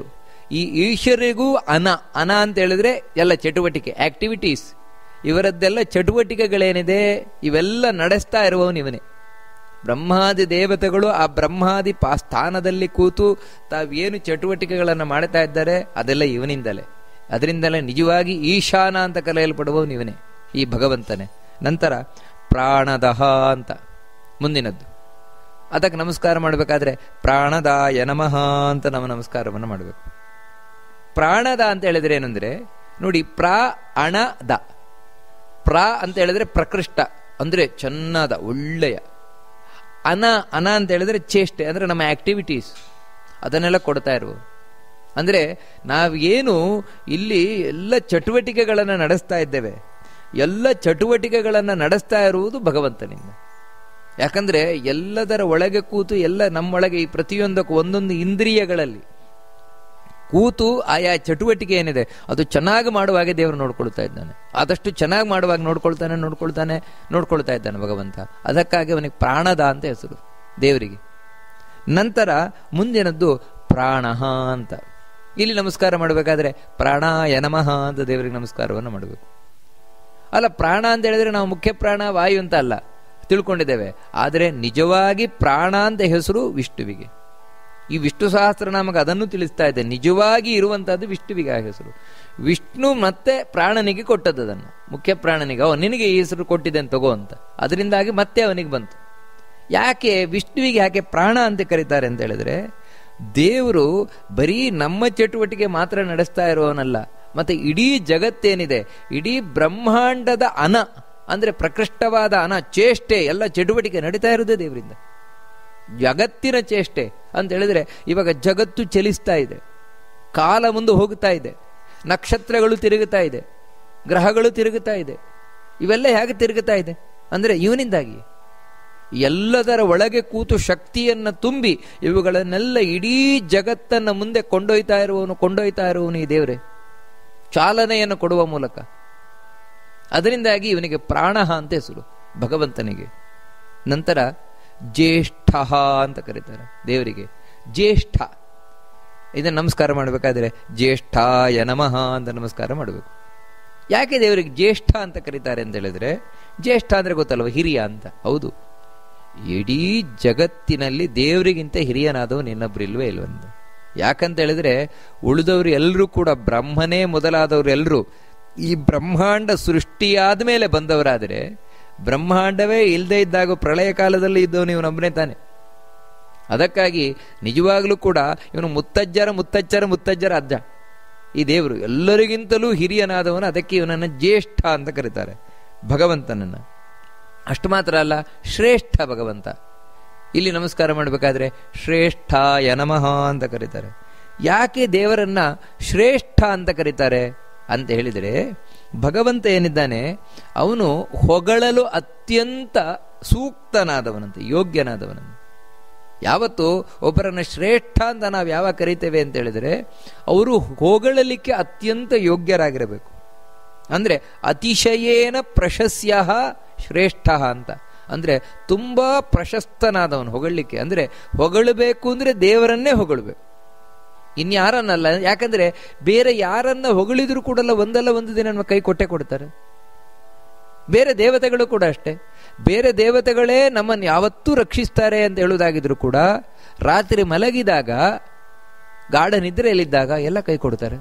ಈ ಈಶ್ವರಿಗೂ ಅನ ಅನ ಅಂತ ಹೇಳಿದ್ರೆ ಎಲ್ಲ ಚಟುವಟಿಕೆ ಆಕ್ಟಿವಿಟೀಸ್ ಇವರದ್ದೆಲ್ಲ ಚಟುವಟಿಕೆಗಳೇನಿದೆ ಇವೆಲ್ಲ ನಡೆಸ್ತಾ ಇರುವವನು ಇವನೇ ಬ್ರಹ್ಮಾದಿ ದೇವತೆಗಳು ಆ ಬ್ರಹ್ಮಾದಿ ಪಾ ಸ್ಥಾನದಲ್ಲಿ ಕೂತು ತಾವೇನು ಚಟುವಟಿಕೆಗಳನ್ನು ಮಾಡ್ತಾ ಇದ್ದಾರೆ ಅದೆಲ್ಲ ಇವನಿಂದಲೇ ಅದರಿಂದಲೇ ನಿಜವಾಗಿ ಈಶಾನ ಅಂತ ಕರೆಯಲ್ಪಡುವವನು ಇವನೇ ಈ ಭಗವಂತನೇ ನಂತರ ಪ್ರಾಣದಹ ಅಂತ ಮುಂದಿನದ್ದು ಅದಕ್ಕೆ ನಮಸ್ಕಾರ ಮಾಡಬೇಕಾದ್ರೆ ಪ್ರಾಣದಾಯ ನಮಃ ಅಂತ ನಾವು ನಮಸ್ಕಾರವನ್ನು ಮಾಡಬೇಕು ಪ್ರಾಣದ ಅಂತ ಹೇಳಿದ್ರೆ ಏನಂದ್ರೆ ನೋಡಿ ಪ್ರಾ ಅಣ ದ ಪ್ರ ಅಂತ ಹೇಳಿದ್ರೆ ಪ್ರಕೃಷ್ಟ ಅಂದ್ರೆ ಚೆನ್ನಾದ ಒಳ್ಳೆಯ ಅನ ಅನ ಅಂತ ಹೇಳಿದ್ರೆ ಚೇಷ್ಟೆ ಅಂದ್ರೆ ನಮ್ಮ ಆಕ್ಟಿವಿಟೀಸ್ ಅದನ್ನೆಲ್ಲ ಕೊಡ್ತಾ ಇರುವ ಅಂದ್ರೆ ನಾವೇನು ಇಲ್ಲಿ ಎಲ್ಲ ಚಟುವಟಿಕೆಗಳನ್ನು ನಡೆಸ್ತಾ ಇದ್ದೇವೆ ಎಲ್ಲ ಚಟುವಟಿಕೆಗಳನ್ನು ನಡೆಸ್ತಾ ಇರುವುದು ಭಗವಂತನಿಂದ ಯಾಕಂದ್ರೆ ಎಲ್ಲದರ ಒಳಗೆ ಕೂತು ಎಲ್ಲ ನಮ್ಮೊಳಗೆ ಈ ಪ್ರತಿಯೊಂದಕ್ಕೂ ಒಂದೊಂದು ಇಂದ್ರಿಯಗಳಲ್ಲಿ ಕೂತು ಆಯಾ ಚಟುವಟಿಕೆ ಏನಿದೆ ಅದು ಚೆನ್ನಾಗಿ ಮಾಡುವಾಗೆ ದೇವರು ನೋಡ್ಕೊಳ್ತಾ ಇದ್ದಾನೆ ಆದಷ್ಟು ಚೆನ್ನಾಗಿ ಮಾಡುವಾಗ ನೋಡ್ಕೊಳ್ತಾನೆ ನೋಡ್ಕೊಳ್ತಾನೆ ನೋಡ್ಕೊಳ್ತಾ ಇದ್ದಾನೆ ಭಗವಂತ ಅದಕ್ಕಾಗಿ ಅವನಿಗೆ ಪ್ರಾಣದ ಅಂತ ಹೆಸರು ದೇವರಿಗೆ ನಂತರ ಮುಂದಿನದ್ದು ಪ್ರಾಣಃ ಅಂತ ಇಲ್ಲಿ ನಮಸ್ಕಾರ ಮಾಡಬೇಕಾದ್ರೆ ಪ್ರಾಣಾಯ ನಮಃ ಅಂತ ದೇವರಿಗೆ ನಮಸ್ಕಾರವನ್ನು ಮಾಡಬೇಕು ಅಲ್ಲ ಪ್ರಾಣ ಅಂತ ಹೇಳಿದ್ರೆ ನಾವು ಮುಖ್ಯ ಪ್ರಾಣ ವಾಯು ಅಂತ ಅಲ್ಲ ತಿಳ್ಕೊಂಡಿದ್ದೇವೆ ಆದರೆ ನಿಜವಾಗಿ ಪ್ರಾಣ ಅಂತ ಹೆಸರು ವಿಷ್ಣುವಿಗೆ ಈ ವಿಷ್ಣು ಸಹಸ್ರನಾಮಕ ಅದನ್ನು ತಿಳಿಸ್ತಾ ಇದೆ ನಿಜವಾಗಿ ಇರುವಂತಹದ್ದು ವಿಷ್ಣುವಿಗೆ ಆ ಹೆಸರು ವಿಷ್ಣು ಮತ್ತೆ ಪ್ರಾಣನಿಗೆ ಕೊಟ್ಟದ್ದು ಅದನ್ನು ಮುಖ್ಯ ಪ್ರಾಣನಿಗೆ ಅವ ನಿನಗೆ ಈ ಹೆಸರು ಕೊಟ್ಟಿದ್ದೇನೆ ತಗೋ ಅಂತ ಅದರಿಂದಾಗಿ ಮತ್ತೆ ಅವನಿಗೆ ಬಂತು ಯಾಕೆ ವಿಷ್ಣುವಿಗೆ ಯಾಕೆ ಪ್ರಾಣ ಅಂತ ಕರೀತಾರೆ ಅಂತ ಹೇಳಿದ್ರೆ ದೇವರು ಬರೀ ನಮ್ಮ ಚಟುವಟಿಕೆ ಮಾತ್ರ ನಡೆಸ್ತಾ ಇರುವವನಲ್ಲ ಮತ್ತೆ ಇಡೀ ಜಗತ್ತೇನಿದೆ ಇಡೀ ಬ್ರಹ್ಮಾಂಡದ ಅನ ಅಂದ್ರೆ ಪ್ರಕೃಷ್ಟವಾದ ಅನ ಚೇಷ್ಟೆ ಎಲ್ಲ ಚಟುವಟಿಕೆ ನಡೀತಾ ಇರೋದೇ ದೇವರಿಂದ ಜಗತ್ತಿನ ಚೇಷ್ಟೆ ಅಂತ ಹೇಳಿದ್ರೆ ಇವಾಗ ಜಗತ್ತು ಚಲಿಸ್ತಾ ಇದೆ ಕಾಲ ಮುಂದೆ ಹೋಗ್ತಾ ಇದೆ ನಕ್ಷತ್ರಗಳು ತಿರುಗುತ್ತಾ ಇದೆ ಗ್ರಹಗಳು ತಿರುಗುತ್ತಾ ಇದೆ ಇವೆಲ್ಲ ಹೇಗೆ ತಿರುಗುತ್ತಾ ಇದೆ ಅಂದ್ರೆ ಇವನಿಂದಾಗಿ ಎಲ್ಲದರ ಒಳಗೆ ಕೂತು ಶಕ್ತಿಯನ್ನ ತುಂಬಿ ಇವುಗಳನ್ನೆಲ್ಲ ಇಡೀ ಜಗತ್ತನ್ನ ಮುಂದೆ ಕೊಂಡೊಯ್ತಾ ಇರುವವನು ಕೊಂಡೊಯ್ತಾ ಇರುವವನು ಈ ದೇವರೇ ಚಾಲನೆಯನ್ನು ಕೊಡುವ ಮೂಲಕ ಅದರಿಂದಾಗಿ ಇವನಿಗೆ ಪ್ರಾಣ ಅಂತ ಹೆಸರು ಭಗವಂತನಿಗೆ ನಂತರ ಜ್ಯೇಷ್ಠ ಅಂತ ಕರೀತಾರೆ ದೇವರಿಗೆ ಜ್ಯೇಷ್ಠ ಇದನ್ನು ನಮಸ್ಕಾರ ಮಾಡಬೇಕಾದ್ರೆ ಜ್ಯೇಷ್ಠಾಯ ನಮಃ ಅಂತ ನಮಸ್ಕಾರ ಮಾಡಬೇಕು ಯಾಕೆ ದೇವರಿಗೆ ಜ್ಯೇಷ್ಠ ಅಂತ ಕರೀತಾರೆ ಅಂತ ಹೇಳಿದ್ರೆ ಜ್ಯೇಷ್ಠ ಅಂದ್ರೆ ಗೊತ್ತಲ್ವ ಹಿರಿಯ ಅಂತ ಹೌದು ಇಡೀ ಜಗತ್ತಿನಲ್ಲಿ ದೇವರಿಗಿಂತ ಹಿರಿಯನಾದವನು ಇನ್ನೊಬ್ರಿಲ್ವೇ ಇಲ್ವಂತ ಯಾಕಂತ ಹೇಳಿದ್ರೆ ಉಳಿದವರು ಎಲ್ಲರೂ ಕೂಡ ಬ್ರಹ್ಮನೇ ಮೊದಲಾದವರು ಎಲ್ಲರೂ ಈ ಬ್ರಹ್ಮಾಂಡ ಸೃಷ್ಟಿಯಾದ ಮೇಲೆ ಬಂದವರಾದರೆ ಬ್ರಹ್ಮಾಂಡವೇ ಇಲ್ಲದೆ ಇದ್ದಾಗ ಪ್ರಳಯ ಕಾಲದಲ್ಲಿ ಇದ್ದವನು ಇವನೊಬ್ಬನೇ ತಾನೆ ಅದಕ್ಕಾಗಿ ನಿಜವಾಗ್ಲೂ ಕೂಡ ಇವನು ಮುತ್ತಜ್ಜರ ಮುತ್ತಜ್ಜರ ಮುತ್ತಜ್ಜರ ಅಜ್ಜ ಈ ದೇವರು ಎಲ್ಲರಿಗಿಂತಲೂ ಹಿರಿಯನಾದವನು ಅದಕ್ಕೆ ಇವನನ್ನು ಜ್ಯೇಷ್ಠ ಅಂತ ಕರೀತಾರೆ ಭಗವಂತನನ್ನ ಅಷ್ಟು ಮಾತ್ರ ಅಲ್ಲ ಶ್ರೇಷ್ಠ ಭಗವಂತ ಇಲ್ಲಿ ನಮಸ್ಕಾರ ಮಾಡಬೇಕಾದ್ರೆ ಶ್ರೇಷ್ಠ ಯನಮಃ ಅಂತ ಕರೀತಾರೆ ಯಾಕೆ ದೇವರನ್ನ ಶ್ರೇಷ್ಠ ಅಂತ ಕರೀತಾರೆ ಅಂತ ಹೇಳಿದರೆ ಭಗವಂತ ಏನಿದ್ದಾನೆ ಅವನು ಹೊಗಳಲು ಅತ್ಯಂತ ಸೂಕ್ತನಾದವನಂತೆ ಯೋಗ್ಯನಾದವನಂತೆ ಯಾವತ್ತು ಒಬ್ಬರನ್ನ ಶ್ರೇಷ್ಠ ಅಂತ ನಾವು ಯಾವಾಗ ಕರಿತೇವೆ ಅಂತ ಹೇಳಿದರೆ ಅವರು ಹೊಗಳಲಿಕ್ಕೆ ಅತ್ಯಂತ ಯೋಗ್ಯರಾಗಿರಬೇಕು ಅಂದ್ರೆ ಅತಿಶಯೇನ ಪ್ರಶಸ್ಯ ಶ್ರೇಷ್ಠ ಅಂತ ಅಂದ್ರೆ ತುಂಬಾ ಪ್ರಶಸ್ತನಾದವನು ಹೊಗಳಲಿಕ್ಕೆ ಅಂದ್ರೆ ಹೊಗಳಬೇಕು ಅಂದ್ರೆ ದೇವರನ್ನೇ ಹೊಗಳಬೇಕು ಇನ್ಯಾರನ್ನಲ್ಲ ಯಾಕಂದ್ರೆ ಬೇರೆ ಯಾರನ್ನ ಹೊಗಳಿದ್ರು ಕೂಡ ಒಂದಲ್ಲ ಒಂದು ದಿನ ನಮ್ಮ ಕೈ ಕೊಟ್ಟೆ ಕೊಡ್ತಾರೆ ಬೇರೆ ದೇವತೆಗಳು ಕೂಡ ಅಷ್ಟೇ ಬೇರೆ ದೇವತೆಗಳೇ ನಮ್ಮನ್ನು ಯಾವತ್ತೂ ರಕ್ಷಿಸ್ತಾರೆ ಅಂತ ಹೇಳುವುದಾಗಿದ್ರು ಕೂಡ ರಾತ್ರಿ ಮಲಗಿದಾಗ ಗಾಢ ನಿದ್ರೆಯಲ್ಲಿದ್ದಾಗ ಎಲ್ಲ ಕೈ ಕೊಡ್ತಾರೆ